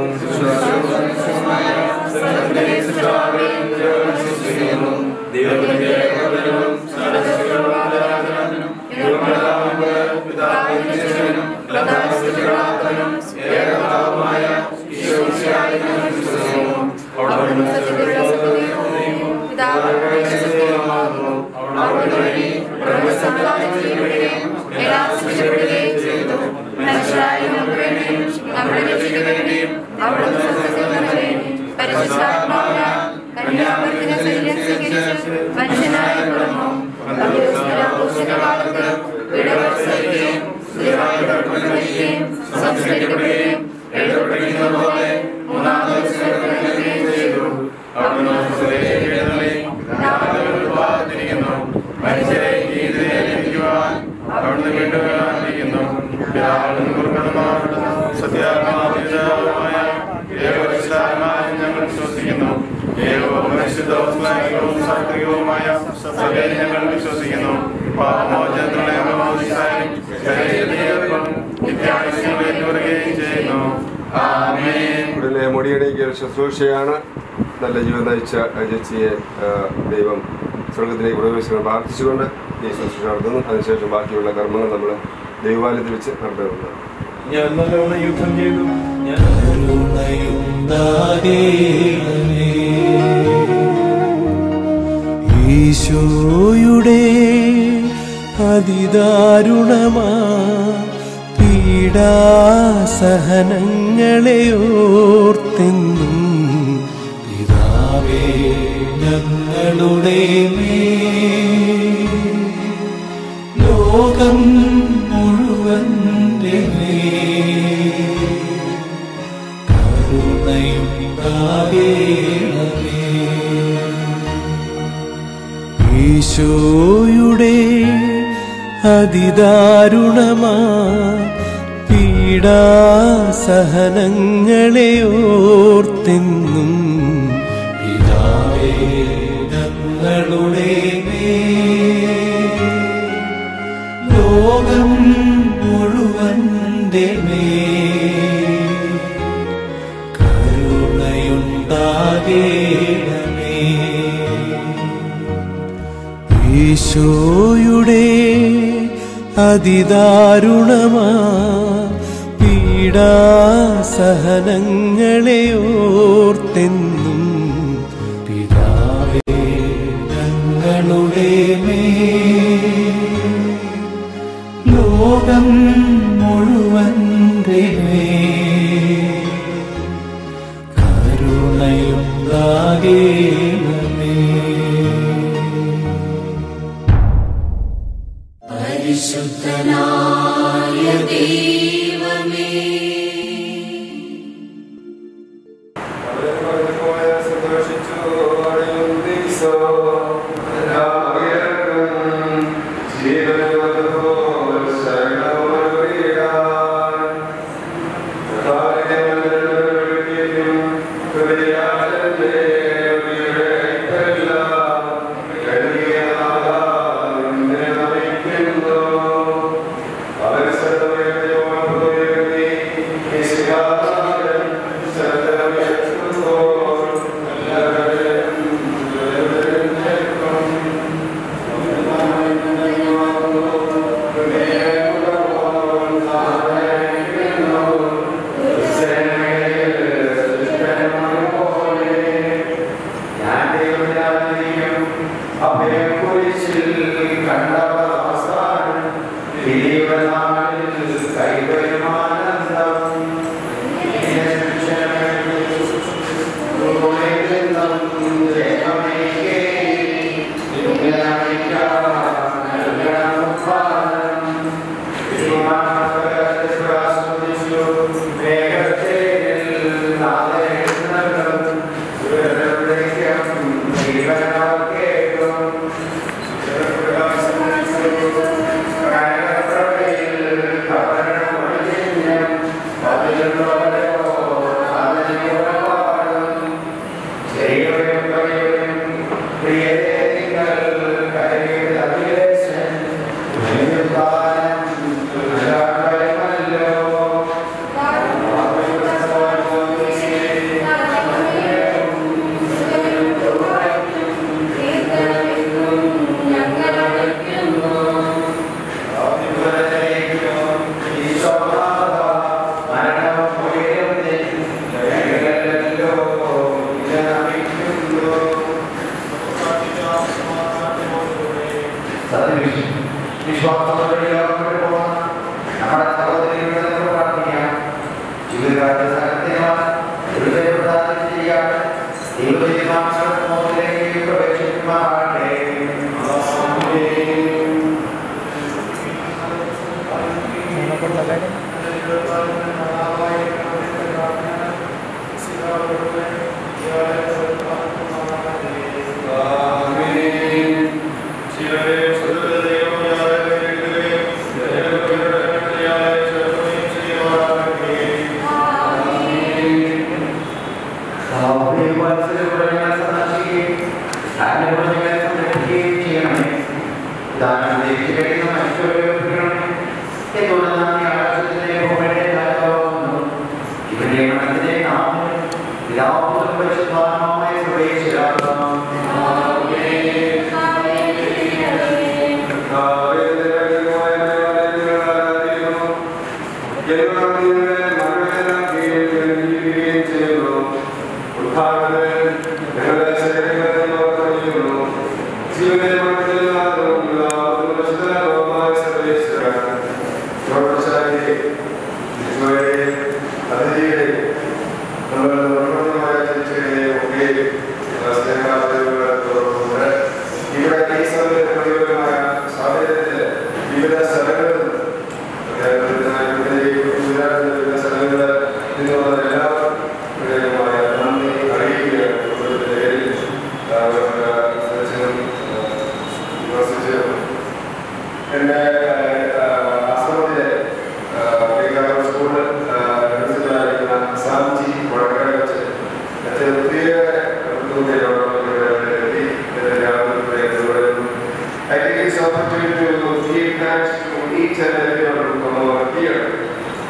മനുഷ്യനായ പിറന്നു കാലത്ത് വിടവർ സഹിക്കുകയും മരിക്കുകയും സംസ്കരിക്കപ്പെടുകയും എഴുതപ്പെട്ടിരിക്കുന്ന പോലെ മൂന്നാം ദിവസം ഉയർത്തുകയും ചെയ്തു അവിടുന്ന് സ്വർഗ്ഗത്തിലേക്ക് എഴുന്നള്ളി പിതാവിന്റെ വലത്തുഭാഗത്തിരിക്കുന്നു. മനുഷ്യരെ നീതിയെ ലഭിക്കുവാൻ അവിടുന്ന് വീണ്ടും വരാനിരിക്കുന്നു പിതാവിന് പുറപ്പെടുന്നവർ സത്യാത്മാവിതാവുമായ ഏകപരിശുദ്ധാത്മാവിൽ ഞങ്ങൾ വിശ്വസിക്കുന്നു ഏകവും പരിശുദ്ധവും സാത്വികവുമായ സഭയിൽ ഞങ്ങൾ വിശ്വസിക്കുന്നു പാപമോചനത്തിനുള്ള അംഗമോദിച്ചായും ശരീരത്തിലേക്കും നിത്യാവശ്യങ്ങൾ ഏറ്റുവരുകയും ചെയ്യുന്നു ആമേൻ ഉടനെ മുടിയടിക്കൽ ശുശ്രൂഷയാണ് നല്ല ജീവൻ നയിച്ച ചേച്ചിയെ ആ, ദൈവം സ്വർഗത്തിലേക്ക് പ്രവേശിക്കണം പ്രാർത്ഥിച്ചുകൊണ്ട് ഈ ശുശ്രൂഷ നടത്തുന്നു അതിനുശേഷം ബാക്കിയുള്ള കർമ്മങ്ങൾ നമ്മൾ ദൈവാലയത്തിൽ വെച്ച് നടത്തുന്നതാണ് ഞാൻ നല്ലവണ്ണം യുദ്ധം ചെയ്തു ഞാൻ ഈശോയുടെ അതിദാരുണമാ പീഡാസഹനങ്ങളെ ഓർത്തെന്നും പിതാവേ ഞങ്ങളുടെ മേൽ, ലോകം മുഴുവൻ ഈശോയുടെ അതിദാരുണമാ പീഡാസഹനങ്ങളെ ഓർത്തെന്നും പിതാവേ ഞങ്ങളുടെ ഞങ്ങളുടെ മേൽ ലോകം മുഴുവന്റെ മേൽ കരുണയുണ്ടാകേണമേ ഈശോയുടെ അതിദാരുണമാ പീഡാസഹനങ്ങളെ ഓർത്തെന്നും പിതാവേ ഞങ്ങളുടെ മേൽ ലോകം മുഴുവൻ്റെ മേൽ കരുണയുണ്ടാകേണമേ പരിശുദ്ധനായ ദൈവമേ ദാനം ദൈവിക മനുഷ്യരെ എന്നോട് നാം ഈ ആകാശത്തിൽ each and every one to come over here.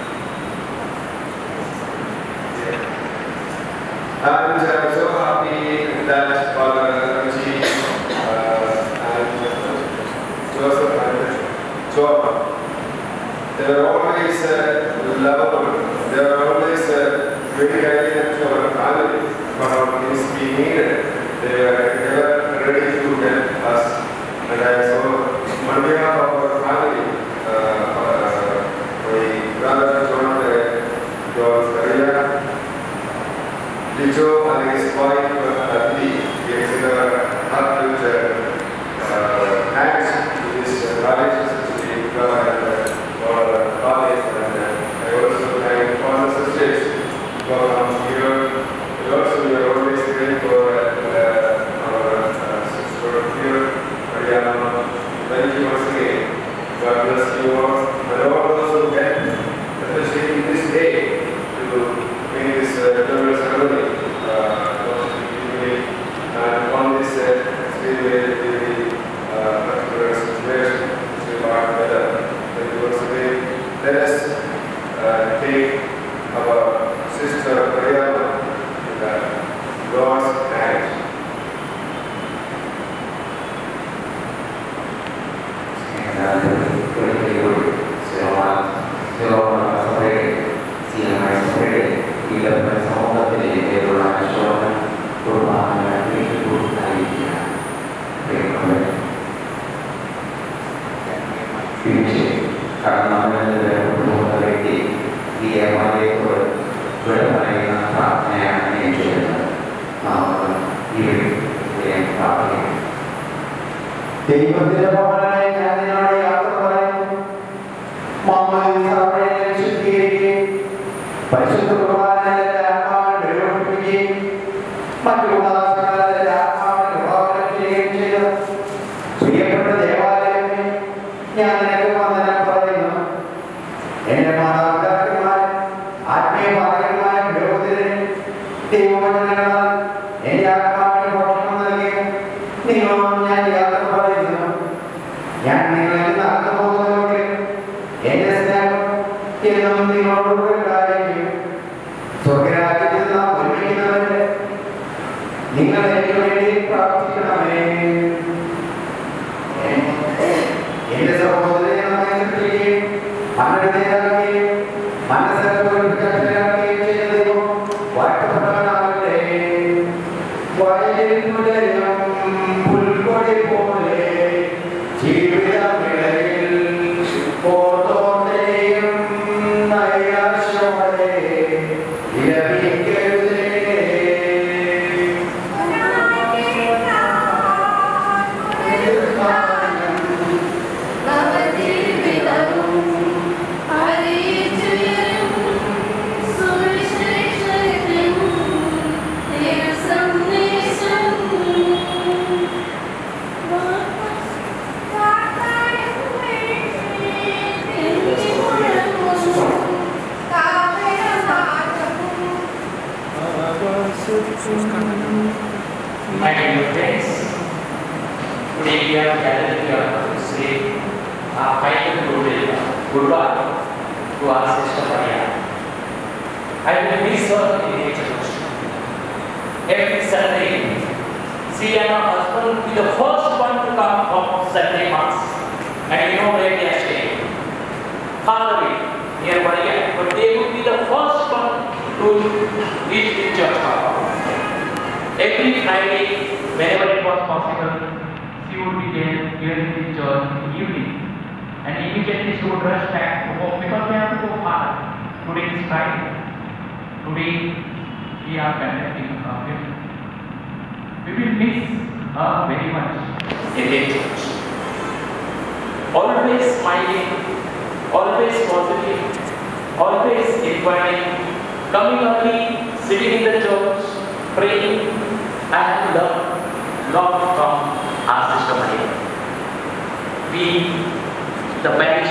And I'm so happy that Father Raji uh, and Joseph and Joab, they were always uh, lovable. They were always uh, very guided to our family for our things we needed. They were never ready to help us. And I so, on behalf of our family, uh, uh, my brother John, uh, John Maria, Lijo and his wife uh, Lee, he is uh, heartfelt uh, thanks to this uh, marriage to God and uh, for uh, fathers and uh, I also thank all the sisters who have come here. And also we are always praying for uh, our uh, sister here, Mariana. Thank you once again. God bless you all. And all those who can, especially in this day, to make this uh, general ceremony. Uh, and on this uh, very, very uh, particular situation, we are better. That you also may let us uh, take our sister Mariana in uh, God's hand. ദൈവത്തിന്റെ ഭവനായി ഞാൻ നിന്നോട് യാത്ര പറയുന്നു മാമോദിസാവഴി ശുദ്ധീകരിക്കുകയും പരിശുദ്ധ കുർബാനയുടെ ആത്മാവിനെ പ്രയോജിപ്പിക്കുകയും മറ്റു ഉദാസങ്ങളുടെ ആത്മാവിനെ പ്രഭാവനം ചെയ്യുകയും ചെയ്തു പ്രിയപ്പെട്ട ദേവാലയമേ ഞാൻ നിനക്ക് വന്ദനം പറയുന്നു എന്റെ മാതാപിതാക്കന്മാർ ആത്മീയ പാതകന്മാർ പുരോഹിതരെ ദൈവവചനങ്ങളാൽ എന്റെ ആത്മാവിന് ഭക്ഷണം നൽകിയും നിങ്ങളോട് ഞാൻ യാത്ര പറയുന്നു ഞാൻ നിങ്ങളിൽ നടന്നു പോകുന്നവർക്ക് എന്റെ സ്നേഹം എന്നും നിങ്ങളോട് ഉണ്ടായിരിക്കും സ്വർഗരാജ്യത്തിൽ നാം ഒരുമിക്കുന്നവരെ നിങ്ങൾ എനിക്ക് വേണ്ടി പ്രാർത്ഥിക്കണമേ എന്റെ സഹോദരനെ നമ്മെ സൃഷ്ടിക്കുകയും അങ്ങനെ നേരാക്കുകയും മനസ്സിലാക്കുകയും ചെയ്ത ദൈവം വാഴ്ത്തപ്പെട്ടവനാകട്ടെ വയലിൻ മുലയും പുൽക്കൊടി പോലെ ജീവിതമിടയിൽ ഓർത്തോടെയും നൈരാശ്യമോടെ വിരമിക്കരുതേ My dear friends, today we are gathered here to say a final goodwill, goodbye to our sister Maria. I will miss her in the church. Every Sunday, she and her husband will be the first one to come from Sunday Mass. And you know where they are staying? Far away, near Maria. But they will be the first one to reach the church house. Every Friday, whenever it was possible, she would be there here in the church in the evening. And immediately she would rush back to home because we have to go far. Today is Friday. Today we are conducting a gift. We will miss her very much in the church. Always smiling, always positive, always inquiring, coming early, sitting in the church, praying, and love, love from our sister Maria. We, the parish,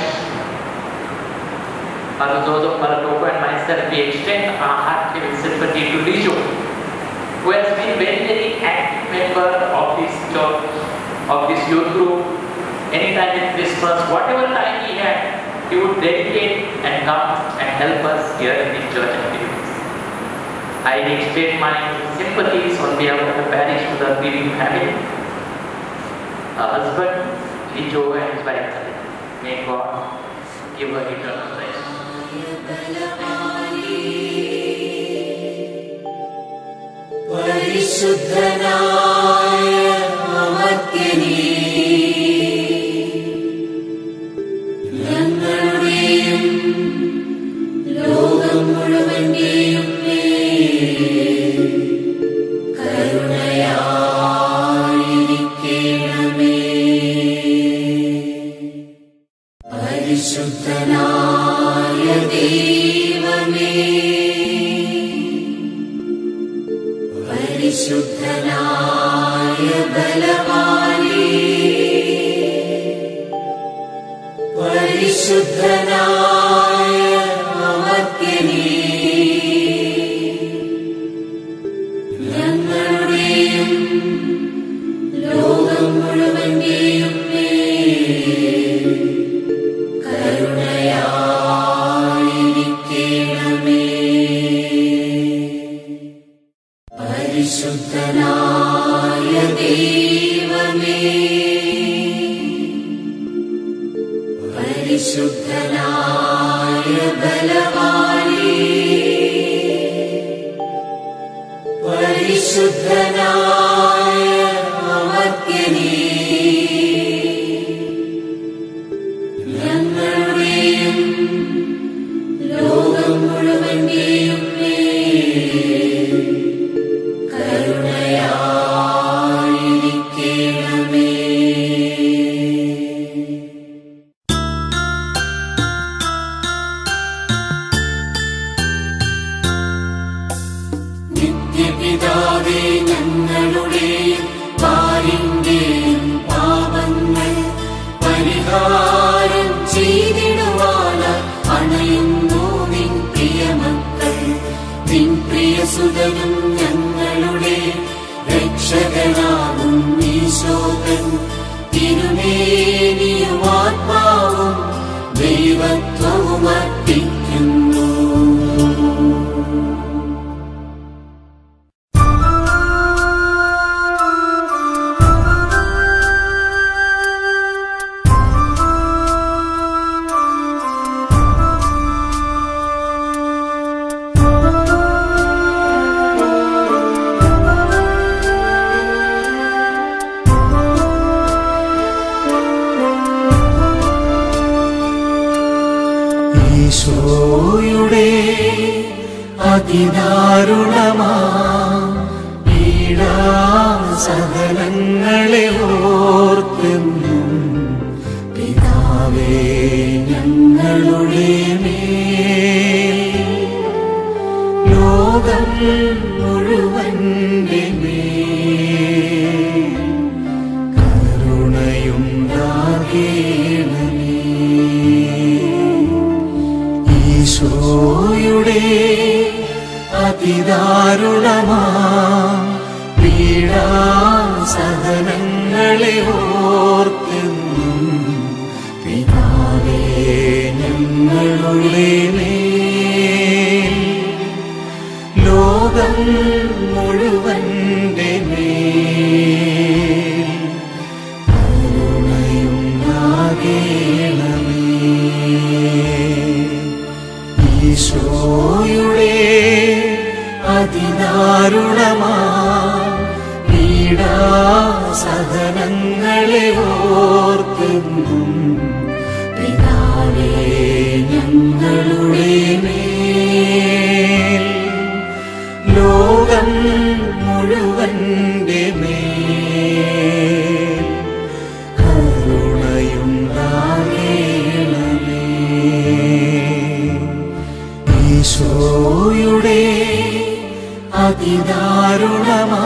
Father Joseph Maratoko and myself, we extend our heartfelt sympathy to Lijo, who has been very, very active member of this church, of this youth group. Anytime in Christmas, whatever time he had, he would dedicate and come and help us here in the church activities. I extend my sympathies on behalf of the parish to the grieving family, her husband, Lijo and his wife. May God give her eternal rest. പരിശുദ്ധനായ അമർത്യനേ ഞങ്ങളുടെയും ലോകം മുഴുവന്റെയും മേൽ കരുണയായിരിക്കണമേ പരിശുദ്ധനായ ദൈവമേ പരിശുദ്ധനായ ബലവാനേ പരിശുദ്ധനായ അമർത്യനേ ഞങ്ങളുടെയും ലോകം മുഴുവന്റെയും മേൽ കരുണയായിരിക്കണമേ പരിശുദ്ധനായ ദൈവമേ പരിശുദ്ധനായ ബലവാനേ പരിശുദ്ധനായ അമർത്യനേ ഞങ്ങളുടെയും ലോകം മുഴുവന്റെയും മേൽ കരുണയായിരിക്കണമേ നിത്യപിതാവേ ഞങ്ങളുടെയും പാലിന്റെയും പാപങ്ങൾ പരിഹാരം ചെയ്തിടുവാന അണയുന്നു നിൻ പ്രിയമക്കൾ നിൻ പ്രിയസുതനും ഞങ്ങളുടെ രക്ഷകനാകും ഈശോകൻ തിരുമേനിയും ആത്മാവും ദൈവത്വവും അർപ്പിക്കുന്നു ഈശോയുടെ അതിദാരുണമാ പീഡാസഹനങ്ങളെ ഓർത്തെന്നും പിതാവേ ഞങ്ങളുടെ മേൽ ലോകം മുഴുവൻ്റെ മേൽ കരുണയുണ്ടാകേണമേ ഈശോയുടെ അതിദാരുണമാ പീഡാസഹനങ്ങളെ ഓർത്തെന്നും പിതാവേ ഞങ്ങളുടെ മേൽ ലോകം മുഴുവൻ്റെ മേൽ കരുണയുണ്ടാകേണമേ ഈശോയുടെ അതിദാരുണമാ പീഡാസഹനങ്ങളെ ഓർത്തെന്നും പിതാവേ ഞങ്ങളുടെ മേൽ ലോകം മുഴുവൻ്റെ മേൽ കരുണയുണ്ടാകേണമേ ഈശോയുടെ അതിദാരുണമാ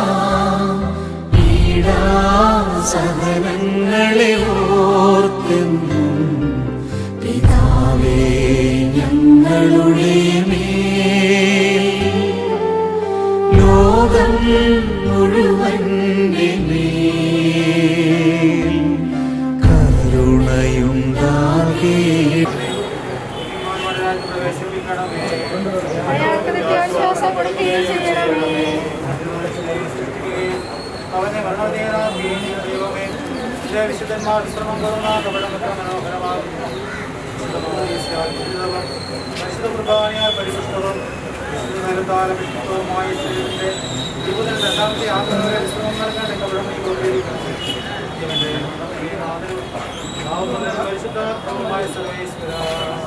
പീഡാസഹനങ്ങളെ ഓർത്തെന്നും പിതാവേ ഞങ്ങളുടെ മേൽ ലോകം മുഴുവൻ്റെ മേൽ കരുണയുണ്ടാകേ പ്രവേശിപ്പിക്കണമേ അയാൾക്ക് നിത്യാശ്വാസം കൊടുക്കുകയും ചെയ്യണമേ അവനെ മരണതീരാക്കുകയും ദൈവമേ നിന്റെ വിശുദ്ധന്മാർ വിശ്രമം കൊള്ളുന്ന കപടമത്ര മനോഹരമാകുന്നു പരിശുദ്ധ കുർബാനയാൽ പരിപുഷ്ടവും വിശുദ്ധ നിലത്താലും വിശുദ്ധവുമായ ശരീരത്തിന്റെ ജീവിതത്തിൽ രണ്ടാമത്തെ ആത്മീയ വിശ്രമം നൽകാൻ കപടം നീ കൊണ്ടിരിക്കുന്നു ഇവന്റെ ഈ നാഥനും നാവുമുതൽ പരിശുദ്ധാത്മാവുമായ സർവേശ്വരാ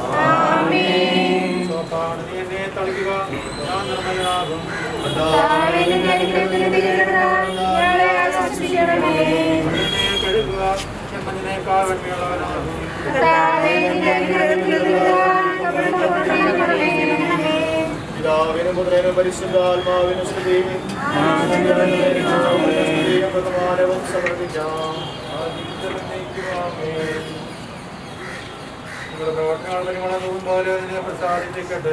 സോപ്പാണ് നീ എന്നെ തളിക്കുക ഞാൻ നിർമ്മലനാകും കർത്താവേ, നിന്റെ അനുഗ്രഹത്തിന് തികഞ്ഞവനായി ഞങ്ങളെ ആശ്വസിപ്പിക്കണമേ. എന്നെ കഴുകുക ചെമ്മഞ്ഞിനേക്കാൾ വെണ്മയുള്ളവനാകും കർത്താവേ, നിന്റെ അനുഗ്രഹത്തിന് തികഞ്ഞവനായി കപടം കൊണ്ടിരിക്കണമേ. പിതാവിനും പുത്രനും പരിശുദ്ധാത്മാവിനും സ്തുതി ബഹുമാനവും സമർപ്പിക്കാം നിങ്ങളുടെ പ്രവർത്തനങ്ങൾ പരിമളവും പോലെ അതിനെ പ്രസാദിപ്പിക്കട്ടെ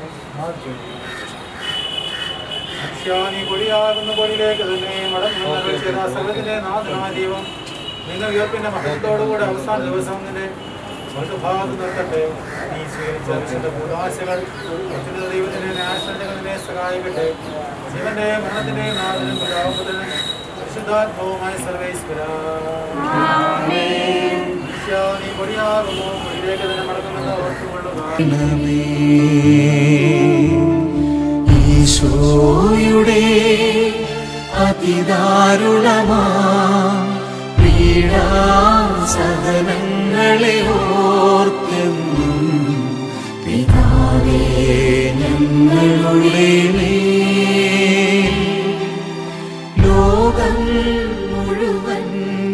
അക്ഷാനി പൊടിയാകുന്ന പൊടിയിലേക്ക് തന്നെ മടങ്ങുന്ന ചെയ്ത സകലത്തിന്റെ നാഥനായ ദൈവം നിന്റെ ഉയർപ്പിന്റെ മഹത്വത്തോടുകൂടെ അവസാന ദിവസം നിന്റെ വലതുഭാഗത്ത് നിർത്തട്ടെ നീ സ്വീകരിച്ച വിശുദ്ധ ഭൂതാശകൾ അത്യുന്നത ദൈവത്തിന്റെ ന്യായസ്ഥലങ്ങൾ നിന്നെ സഹായിക്കട്ടെ ജീവന്റെ മരണത്തിന്റെയും നാഥനും പിതാവുപുത്രനും പരിശുദ്ധാത്മാവുമായ സർവേശ്വര നീ പൊടിയാകുമോ പൊടിയിലേക്ക് തന്നെ മടങ്ങുമെന്ന് ഓർത്തുകൊള്ളുക ഈശോയുടെ അതിദാരുണമാ പീഡാസഹനങ്ങളെ ഓർത്തെന്നും പിതാവേ ഞങ്ങളുടെ മേൽ ലോകം മുഴുവൻ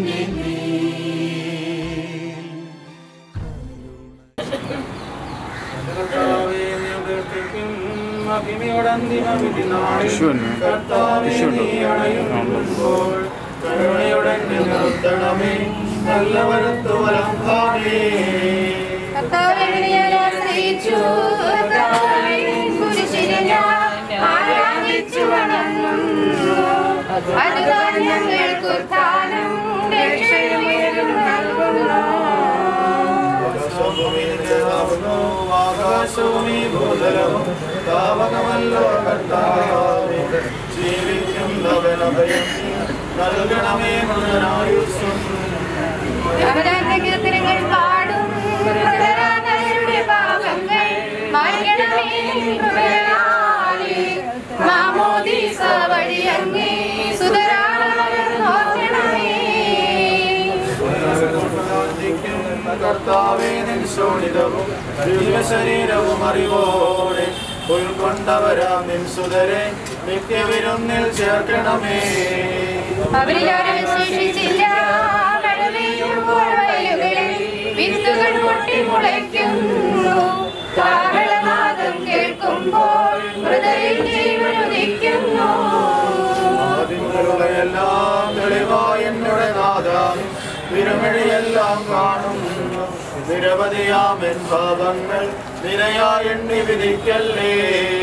കർത്താവേ, നീ ഉയർത്തിക്കും മഹിമയോടന്തിമ വിധി നാളിൽ കർത്താവേ, നീ അണയുമ്പോൾ കരുണയുടെ നിർത്തണമേ നല്ല വരത്തു വലംഭാവേ കർത്താവേ, നിന്നെ ഞാൻ ആശ്രയിച്ചു. കർത്താവേ, നിൻ കുരിശിനെ ഞാൻ ആരാധിച്ചു വണങ്ങുന്നു. അതുകാൻ ഞങ്ങൾക്ക് ഉത്ഥാനം രക്ഷയുമേലും നൽകുന്നു ആകാശവും ഈ ഭൂതലവും താവകമല്ലോ കർത്താവേ ജീവിക്കുന്നവനഭയം നൽകണമേ മുഴുവനായുസ്സും അവരാന്റെ കീർത്തനങ്ങൾ പാടും പ്രകടനരുടെ പാപങ്ങൾ മായ്ക്കണമേ കൃപയാലേ. മാമോദീസ വഴി അങ്ങേ സുതരാളവർ നോക്കണമേ കർത്താവേ നിൻ ശോണിതവും ശരീരവും അറിവോടെ ഉൾക്കൊണ്ടവരാം നിൻ സുതരെ നിത്യവിരുന്നിൽ ചേർക്കണമേ അവരിലാരും ശേഷിച്ചില്ല മഴ പെയ്യുമ്പോൾ വയലുകളിൽ വിത്തുകൾ പൊട്ടി മുളയ്ക്കുന്നു കാഹളനാദം കേൾക്കുമ്പോൾ ഹൃദയം ജീവനുദിക്കുന്നു ആദിമുതലുള്ള എല്ലാം തെളിവായ എന്നോട് നാഥ വിരമഴിയെല്ലാം കാണുന്നു നിരവധിയാം എൻ പാപങ്ങൾ നിരയായി എണ്ണി വിധിക്കല്ലേ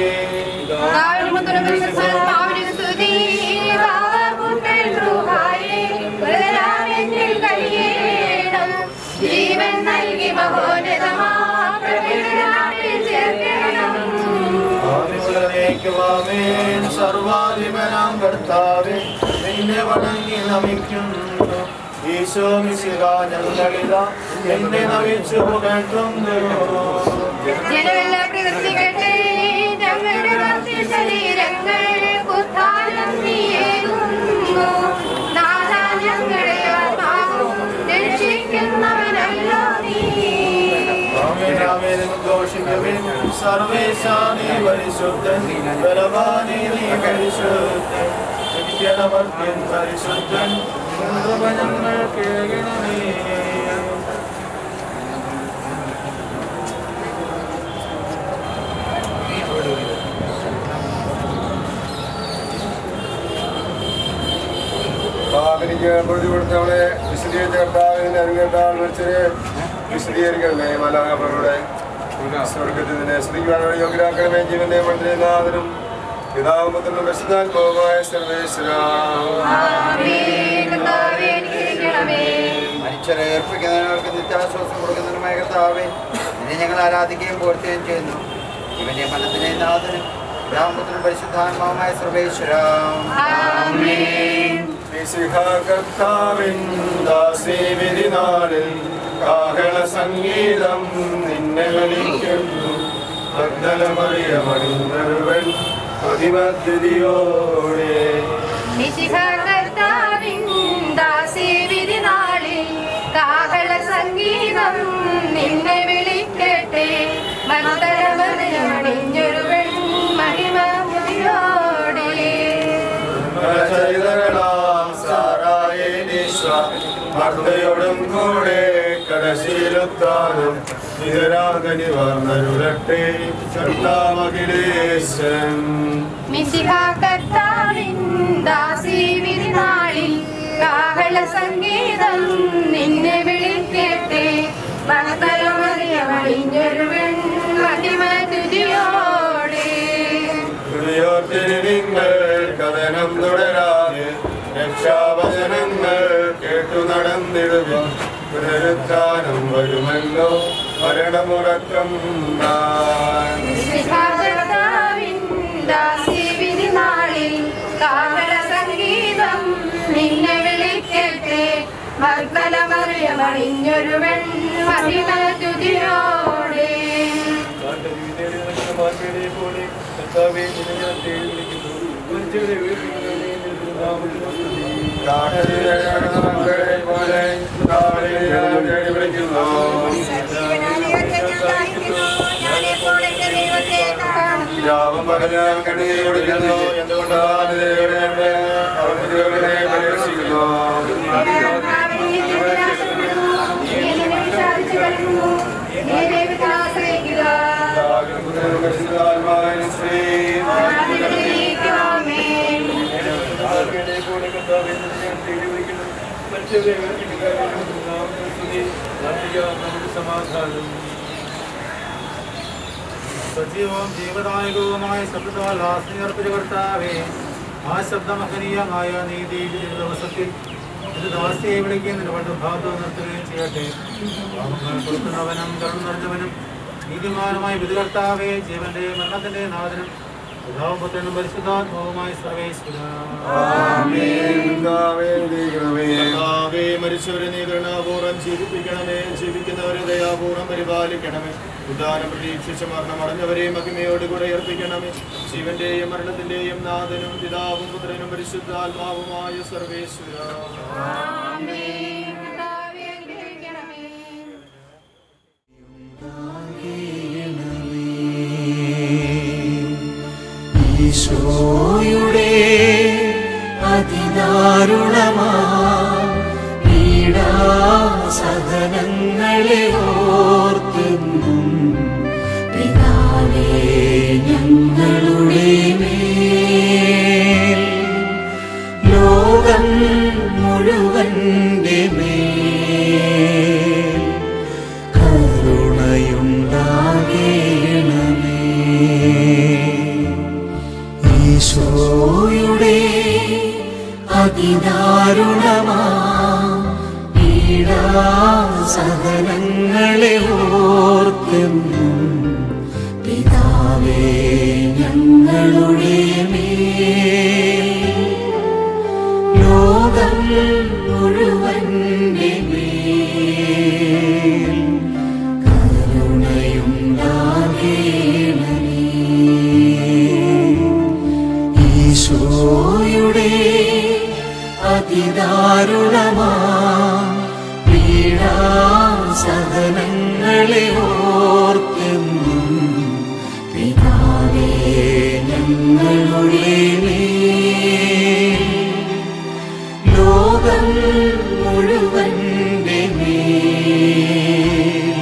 ജീവൻ നൽകി മഹോന്നതമാ പ്രകൃതിനാട്ടിൽ ചേർക്കണം ആദിമുതലേക്കുവാമേൻ സർവാധിപനാം കർത്താവേ നിന്നെ വണങ്ങി നമിക്കുന്നു ഈശോ മിശിഹ ഞങ്ങളിത എന്നെ നവിച്ചു പുകഴ്ത്തുന്നു ജനമെല്ലാം പ്രവർത്തിക്കട്ടെ ഞങ്ങളുടെ മധ്യ ശരീരങ്ങൾ ഉത്ഥാനം നീയേകുന്നു നാഥ ഞങ്ങളെ ആത്മാവും രക്ഷിക്കുന്നവനല്ലോ നീ ആമേനാമേനും ഘോഷിക്കുവിൻ സർവേശാനി പരിശുദ്ധൻ ബലവാനി നീ പരിശുദ്ധൻ നിത്യനമർത്യൻ പരിശുദ്ധൻ കൃപ ഞങ്ങൾ കേൾക്കണമേ പാപിനിക്ക് പ്രതി കൊടുത്തവളെ വിശദീകരിച്ച കർത്താവിന്റെ അനുകേട്ടാൾ മരിച്ചവരെ വിശദീകരിക്കണമേ മലാഹങ്ങളുടെ സ്വർഗത്തിൽ നിന്നെ സ്തുതിക്കുവാൻ വഴി യോഗ്യരാക്കണമേ ജീവന്റെ മന്ത്രിനാഥനും പിതാവും പുത്രനും പരിശുദ്ധാത്മാവുമായ സർവേശ്വര മനുഷ്യരെ ഏർപ്പിക്കുന്നതിനവർക്ക് നിത്യാശ്വാസം കൊടുക്കുന്നതിനുമായ കർത്താവേ നിന്നെ ഞങ്ങൾ ആരാധിക്കുകയും പോർത്തുകയും ചെയ്യുന്നു ഇവന്റെ മരണത്തിന്റെ നാഥനും രാമപുത്രനും പരിശുദ്ധാത്മാവുമായ സർവേശ്വരം കർത്താവിൻ ദാസീവിരിനാളിൽ കാഹള സംഗീതം നിന്നെ വിളിക്കുന്നു മണ്ഡലമറിയമണിഞ്ഞവൻ അതിമദ്യതിയോടെ കർത്താവിൻ ദാസീവിരിനാളിൽ കാഹള സംഗീതം നിന്നെ വിളിക്കട്ടെ മന്ദരമറിയണിഞ്ഞൊരുവൻ മഹിമയോടെ ചരിതകളാം സാറായേനീശ്വ ഭക്തയോടും കൂടെ കടശീലത്താനും നിതരാഗനി വർണ്ണരുളട്ടെ കർത്താമഖിലേശൻ മിശിഹ കർത്താവിൻ ദാസീവിരിനാളിൽ കാഹള സംഗീതം നിന്നെ വിളിക്കട്ടെ മന്ദരമറിയമണിഞ്ഞൊരുവൻ മഹിമതുതിയോടെ ഹൃദയോർത്തിന് നിങ്ങൾ കഥനം തുടരാതെ രക്ഷാവചനങ്ങൾ കേട്ടു നടന്നിടുവിൻ പുനരുത്ഥാനം വരുമല്ലോ മരണമുറക്കം താൻ കർത്താവിൻ ദാസീവിരിനാളിൽ കാഹള സംഗീതം നിന്നെ വിളിക്കട്ടെ മർക്കലമറിയമണിഞ്ഞൊരുവൻ മഹിമതുതിയോടെ രാമം പറഞ്ഞാൽ കണ്ണീർ കുടിക്കുന്നു എന്തുകൊണ്ടാണ് ദൈവമേ അവർക്ക് ദൈവമേ പരീക്ഷിക്കുന്നു സമാധാനം സജീവവും ജീവദായകവുമായ ശബ്ദത്താൽ ആസ്നീർപ്പിച്ച കർത്താവേ ആ ശബ്ദമഹനീയമായ നീതി ദിവസത്തിൽ ഇത് ദാസിയെ വിളിക്കുകയും നിന്റെ പണ്ട് ഭാഗത്ത് നിർത്തുകയും ചെയ്യട്ടെ പാപങ്ങൾ കൊടുക്കുന്നവനും കരുണ നിറഞ്ഞവനും നീതിമാനുമായ വിധികർത്താവേ ജീവന്റെ മരണത്തിന്റെ നാഥനും പിതാവുപുത്രനും പരിശുദ്ധാത്മാവുമായ സർവേശ്വരാവേ മരിച്ചവരെ നീ കരുണാപൂർവ്വം ജീവിപ്പിക്കണമേ ജീവിക്കുന്നവരെ ദയാപൂർവ്വം പരിപാലിക്കണമേ ഉദാനം പ്രതീക്ഷിച്ച മരണം അടഞ്ഞവരെ മഹിമയോടുകൂടെ ഏർപ്പിക്കണമേ ജീവന്റെയും മരണത്തിന്റെയും നാഥനും പിതാവും പുത്രനും പരിശുദ്ധാത്മാവുമായ സർവേശ്വര ഈശോയുടെ അതിദാരുണമാ പീഡാസഹനങ്ങളെ ഓർത്തെന്നും പിതാവേ ഞങ്ങളുടെ മേൽ ലോകം മുഴുവൻ്റെ മേൽ കരുണയുണ്ടാകേണമേ ഈശോയുടെ അതിദാരുണമാ പീഡാസഹനങ്ങളെ ഓർത്തെന്നും പിതാവേ ഞങ്ങളുടെ മേൽ ലോകം മുഴുവൻ്റെ മേൽ കരുണയുണ്ടാകേണമേ ഈശോയുടെ അതിദാരുണമാ പീഡാസഹനങ്ങളെ ഓർത്തെന്നും പിതാവേ ഞങ്ങളുടെ മേൽ ലോകം മുഴുവൻ്റെ മേൽ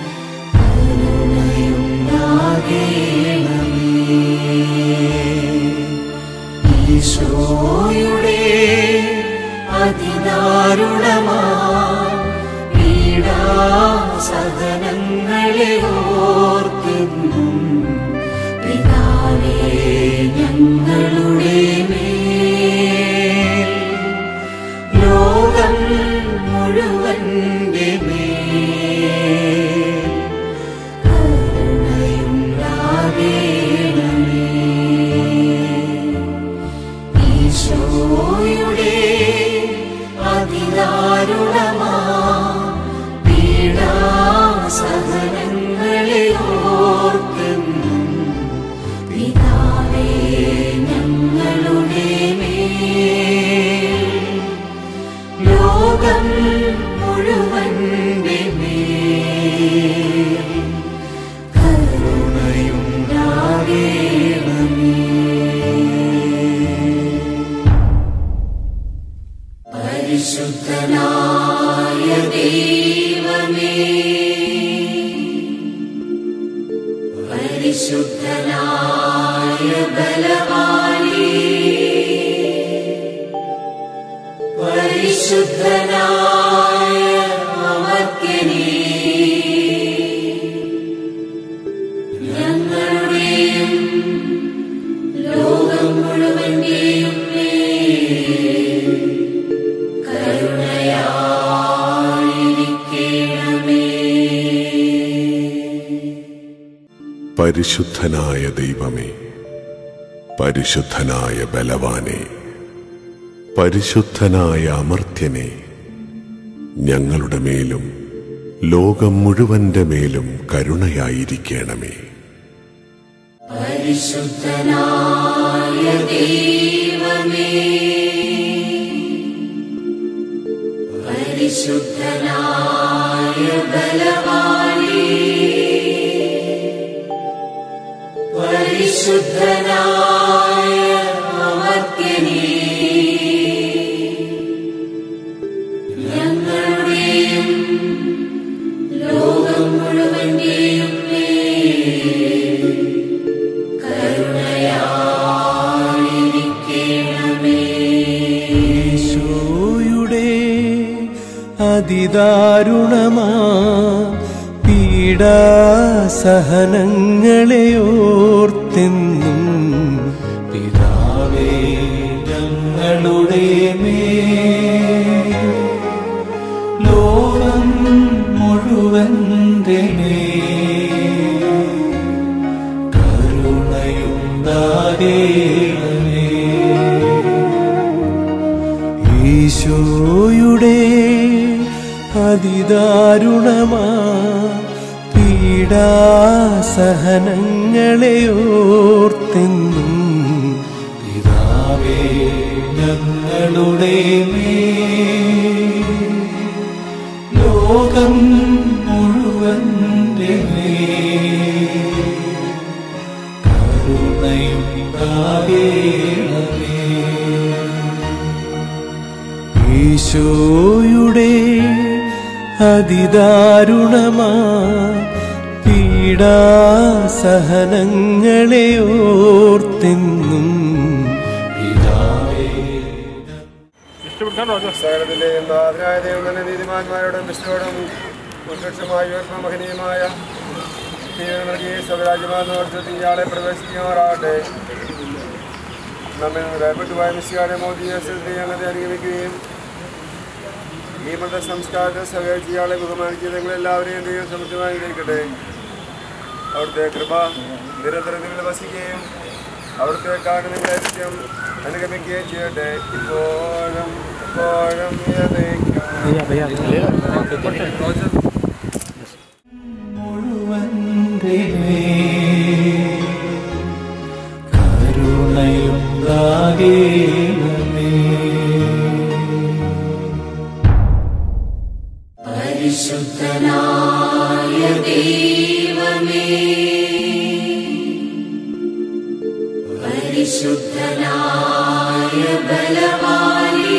കരുണയുണ്ടാകേണമേ ഈശോയുടെ അതിദാരുണമാ പീഡാസഹനങ്ങളെ ഓർത്തെന്നും പിതാവേ ഞങ്ങളുടെ മേൽ ലോകം മുഴുവൻ്റെ മേൽ കരുണയുണ്ടാകേണമേ പരിശുദ്ധനായ ദൈവമേ പരിശുദ്ധനായ ബലവാനേ പരിശുദ്ധനായ അമർത്യനേ ഞങ്ങളുടെയും ലോകം മുഴുവന്റെയും മേൽ കരുണയായിരിക്കണമേ പരിശുദ്ധനായ ദൈവമേ പരിശുദ്ധനായ ബലവാനെ പരിശുദ്ധനായ അമർത്യനെ ഞങ്ങളുടെ മേലും ലോകം മുഴുവന്റെ മേലും കരുണയായിരിക്കണമേ പരിശുദ്ധനായ ദൈവമേ പരിശുദ്ധനായ ബലവാനേ പരിശുദ്ധനായ അമർത്യനേ ഞങ്ങളുടെയും ലോകം മുഴുവന്റെയും മേൽ കരുണയായിരിക്കണമേ ഈശോയുടെ അതിദാരുണമാ പീഡാസഹനങ്ങളെ ഓർത്തെന്നും പിതാവേ ഞങ്ങളുടെ മേൽ ലോകം മുഴുവൻ്റെ മേൽ കരുണയുണ്ടാകേണമേ ഈശോയുടെ അതിദാരുണമാ പീഡാസഹനങ്ങളെ ഓർത്തെന്നും പിതാവേ ഞങ്ങളുടെ മേൽ ലോകം മുഴുവൻ്റെ മേൽ കരുണയുണ്ടാകേണമേ ഈശോയുടെ അതിദാരുണമാ പീഡാസഹനങ്ങളെ ഓർത്തെന്നും പിതാവേ സകലത്തിന്റെയും നാഥനായ ദൈവം തന്നെ നീതിമാന്മാരോടും വിഷ്ണുവോടും ഉത്കൃഷ്ടമായ ഉയർന്ന മഹനീയമായ ദൈവം നൽകി സ്വരാജ്യമാർത്തി ഇയാളെ പ്രവേശിക്കുമാറാകട്ടെ നമ്മിൽ നിന്ന് ഭയപ്പെട്ടുപോയ മിസ്സിയാടെ മോദി ഞങ്ങളെ അനുഗമിക്കുകയും ഈ മത സംസ്കാരത്തെ സഹകരിച്ച് ഇയാളെ ബഹുമാനിച്ച് നിങ്ങളെല്ലാവരെയും ദൈവം സമൃദ്ധമായി ഗ്രഹിക്കട്ടെ അവിടുത്തെ കൃപ നിരന്തരം നിങ്ങൾ വസിക്കുകയും അവിടുത്തെ കാരണങ്ങളെ നിത്യം അനുഗമിക്കുകയും ചെയ്യട്ടെ ഇപ്പോഴും എപ്പോഴും മുഴുവൻ്റെ മേൽ കരുണയുണ്ടാകേണമേ പരിശുദ്ധനായ ദൈവമേ പരിശുദ്ധനായ ബലവാനേ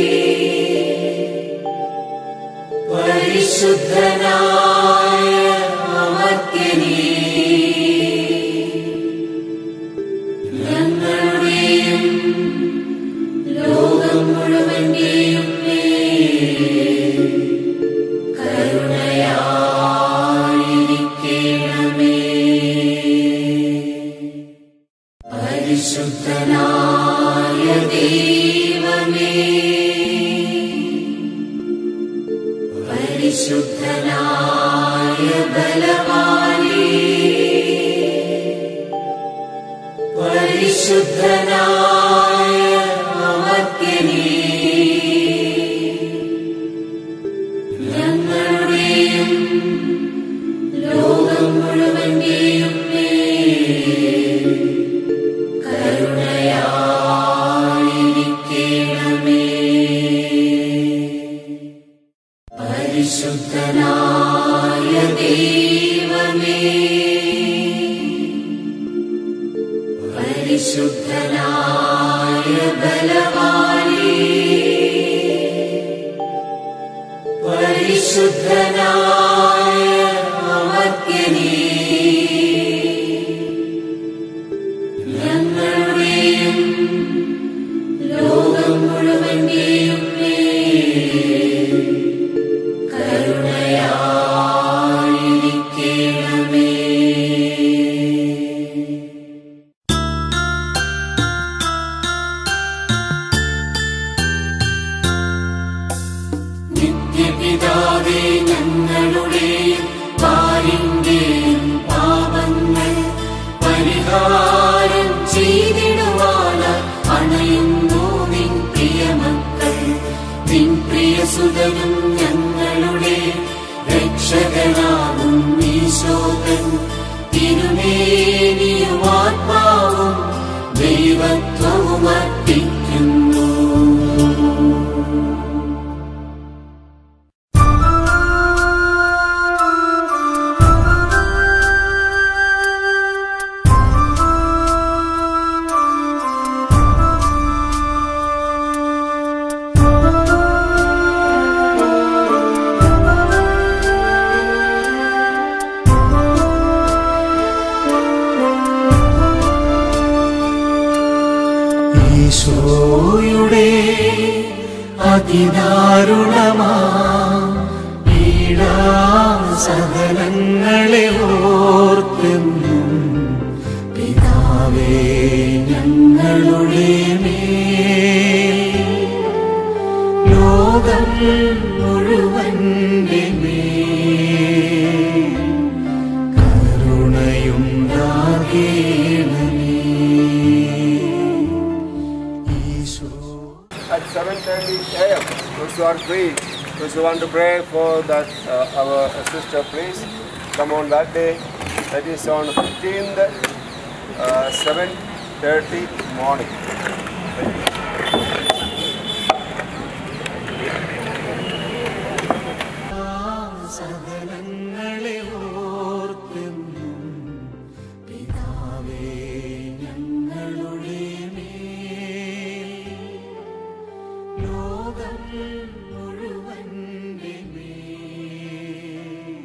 പരിശുദ്ധനായ അമർത്യനേ ഞങ്ങളുടെയും ലോകം മുഴുവന്റെയും മേൽ കരുണയായിരിക്കണമേ പരിശുദ്ധനായ ദൈവമേ പരിശുദ്ധനായ ബലവാനേ പരിശുദ്ധനായ അമർത്യനേ ഞങ്ങളുടെയും ലോകം മുഴുവന്റെയും മേൽ കരുണയായിരിക്കണമേ പരിശുദ്ധനായ ദൈവമേ പരിശുദ്ധനായ ബലവാനേ പരിശുദ്ധനായ അമർത്യനേ ഞങ്ങളുടെയും ലോകം മുഴുവന്റെയും മേൽ കരുണയായിരിക്കണമേ നിത്യപിതാവേ ഞങ്ങളുടെയും പാലിന്റെയും പാപങ്ങൾ പരിഹാരം ചെയ്തിടുവാന അണയുന്നു നിൻ പ്രിയമക്കൾ നിൻ പ്രിയസുതനും ഞങ്ങളുടെ രക്ഷകനാകും ഈശോകൻ തിരുമേനിയും ആത്മാവും ദൈവത്വവും അർപ്പിക്കുന്നു ഈശോയുടെ അതിദാരുണമാ പീഡാസഹനങ്ങളെ ഓർത്തെന്നും പിതാവേ ഞങ്ങളുടെ മേൽ ലോകം മുഴുവൻ്റെ മേൽ കരുണയുണ്ടാകേണമേ Isho At 7:30 a.m., those who are free, those who want to pray for that uh, our sister, please come on that day. That is on 15th, uh, 7:30 morning. സഹനങ്ങളെ ഓർത്തെന്നും പിതാവേ ഞങ്ങളുടെ മേൽ ലോകം മുഴുവൻ്റെ മേൽ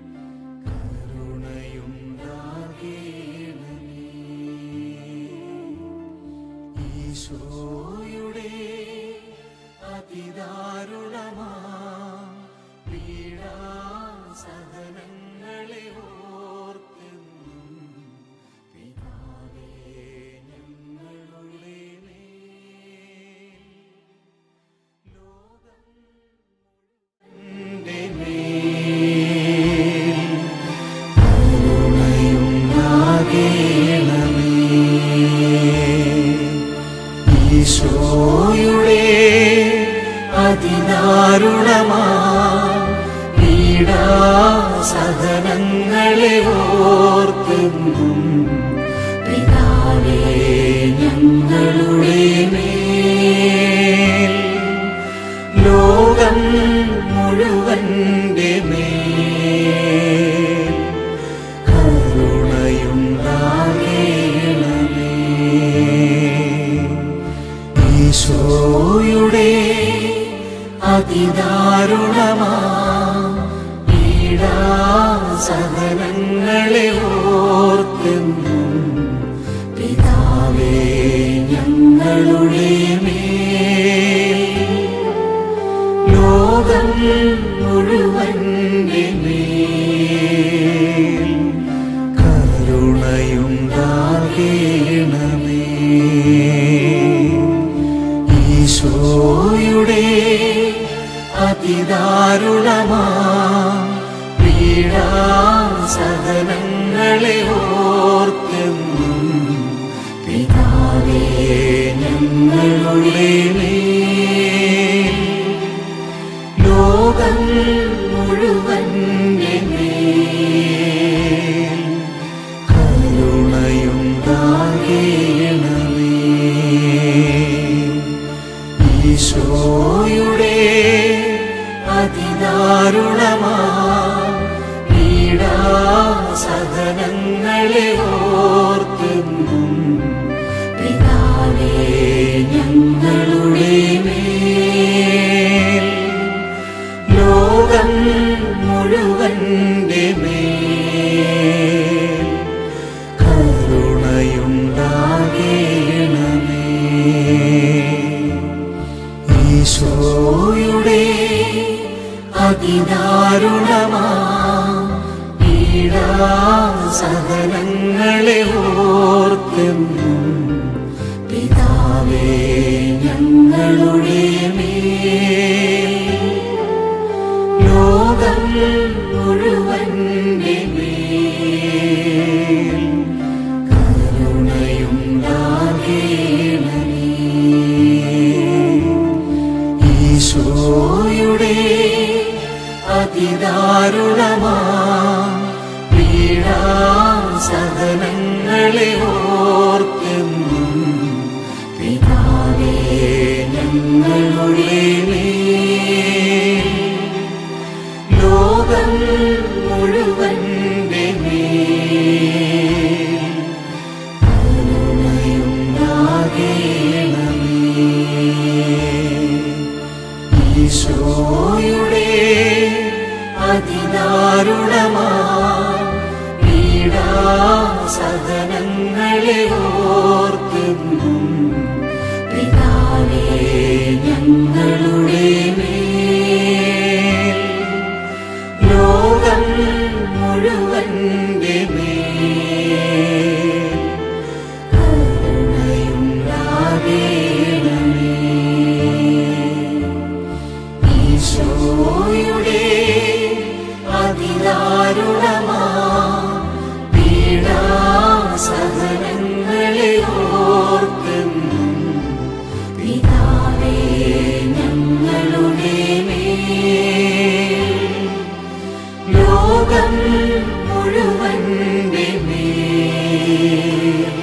കരുണയുണ്ടാകേണമേ ഈശോയുടെ അതിദാരുണമാ പീഡാസഹനങ്ങളെ ഓർത്തെന്നും പിതാവേ ഞങ്ങളുടെ മേൽ ലോകത്തിന്റെ മേൽ കരുണയുണ്ടാകേണമേ ഈശോയുടെ അതിദാരുണമാ പീഡാസഹനങ്ങളെ ഓർത്തെന്നും പിതാവേ ഞങ്ങളുടെ മേൽ ലോകം മുഴുവൻ്റെ മേൽ കരുണയുണ്ടാകേണമേ ഈശോയുടെ അതിദാരുണമാ പീഡാസഹനങ്ങളെ ഓർത്തെന്നും പിതാവേ ഞങ്ങളുടെ മേൽ ലോകം മുഴുവൻ്റെ മേൽ കരുണയുണ്ടാകേണമേ ഈശോയുടെ അതിദാരുണമാ പീഡാസഹനങ്ങളെ ഓർത്തെന്നും പിതാവേ ഞങ്ങളുടെ മേൽ ലോകം മുഴുവൻ്റെ മേൽ കരുണയുണ്ടാകേണമേ ഈശോയുടെ അതിദാരുണമാ പീഡാസഹനങ്ങളെ ഓർത്തെന്നും അതിദാരുണമാ പീഡാസഹനങ്ങളെ ഓർത്തെന്നും പിതാവേ ഞങ്ങളുടെ മേൽ ലോകം മുഴുവൻ്റെ മേൽ കരുണയുണ്ടാകേണമേ ഈശോയുടെ അതിദാരുണമാ പീഡാസഹനങ്ങളെ ഓർത്തെന്നും പിതാവേ ഞങ്ങളുടെ മേൽ ലോകം മുഴുവൻ്റെ മേൽ കരുണയുണ്ടാകേണമേ ഈശോയുടെ അതിദാരുണമാ പീഡാസഹനങ്ങളെ ഓർത്തെന്നും പിതാവേ ഞങ്ങളുടെ മേൽ ലോകം മുഴുവൻ്റെ മേൽ കരുണയുണ്ടാകേണമേ ഈശോയുടെ അതിദാരുണമാ പീഡാസഹനങ്ങളെ ഓർത്തെന്നും പിതാവേ ഞങ്ങളുടെ മേൽ ലോകം മുഴുവൻ്റെ മേൽ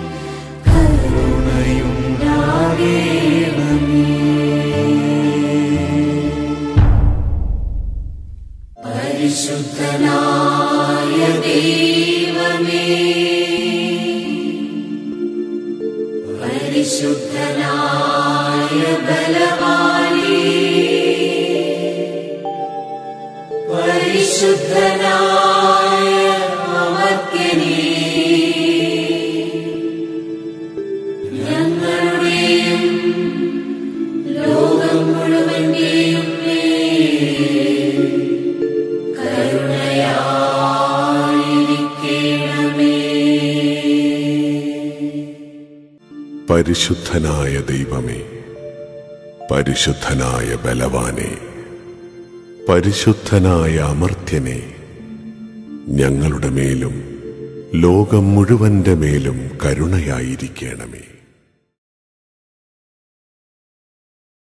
കരുണയുണ്ടാകേണമേ പരിശുദ്ധനായ ദൈവമേ പരിശുദ്ധനായ ബലവാനേ പരിശുദ്ധനായ അമർത്യനേ ഞങ്ങളുടെയും ലോകം മുഴുവന്റെയും മേൽ കരുണയായിരിക്കണമേ പരിശുദ്ധനായ ദൈവമേ പരിശുദ്ധനായ ബലവാനെ പരിശുദ്ധനായ അമർത്യനെ ഞങ്ങളുടെ മേലും ലോകം മുഴുവന്റെ മേലും കരുണയായിരിക്കണമേ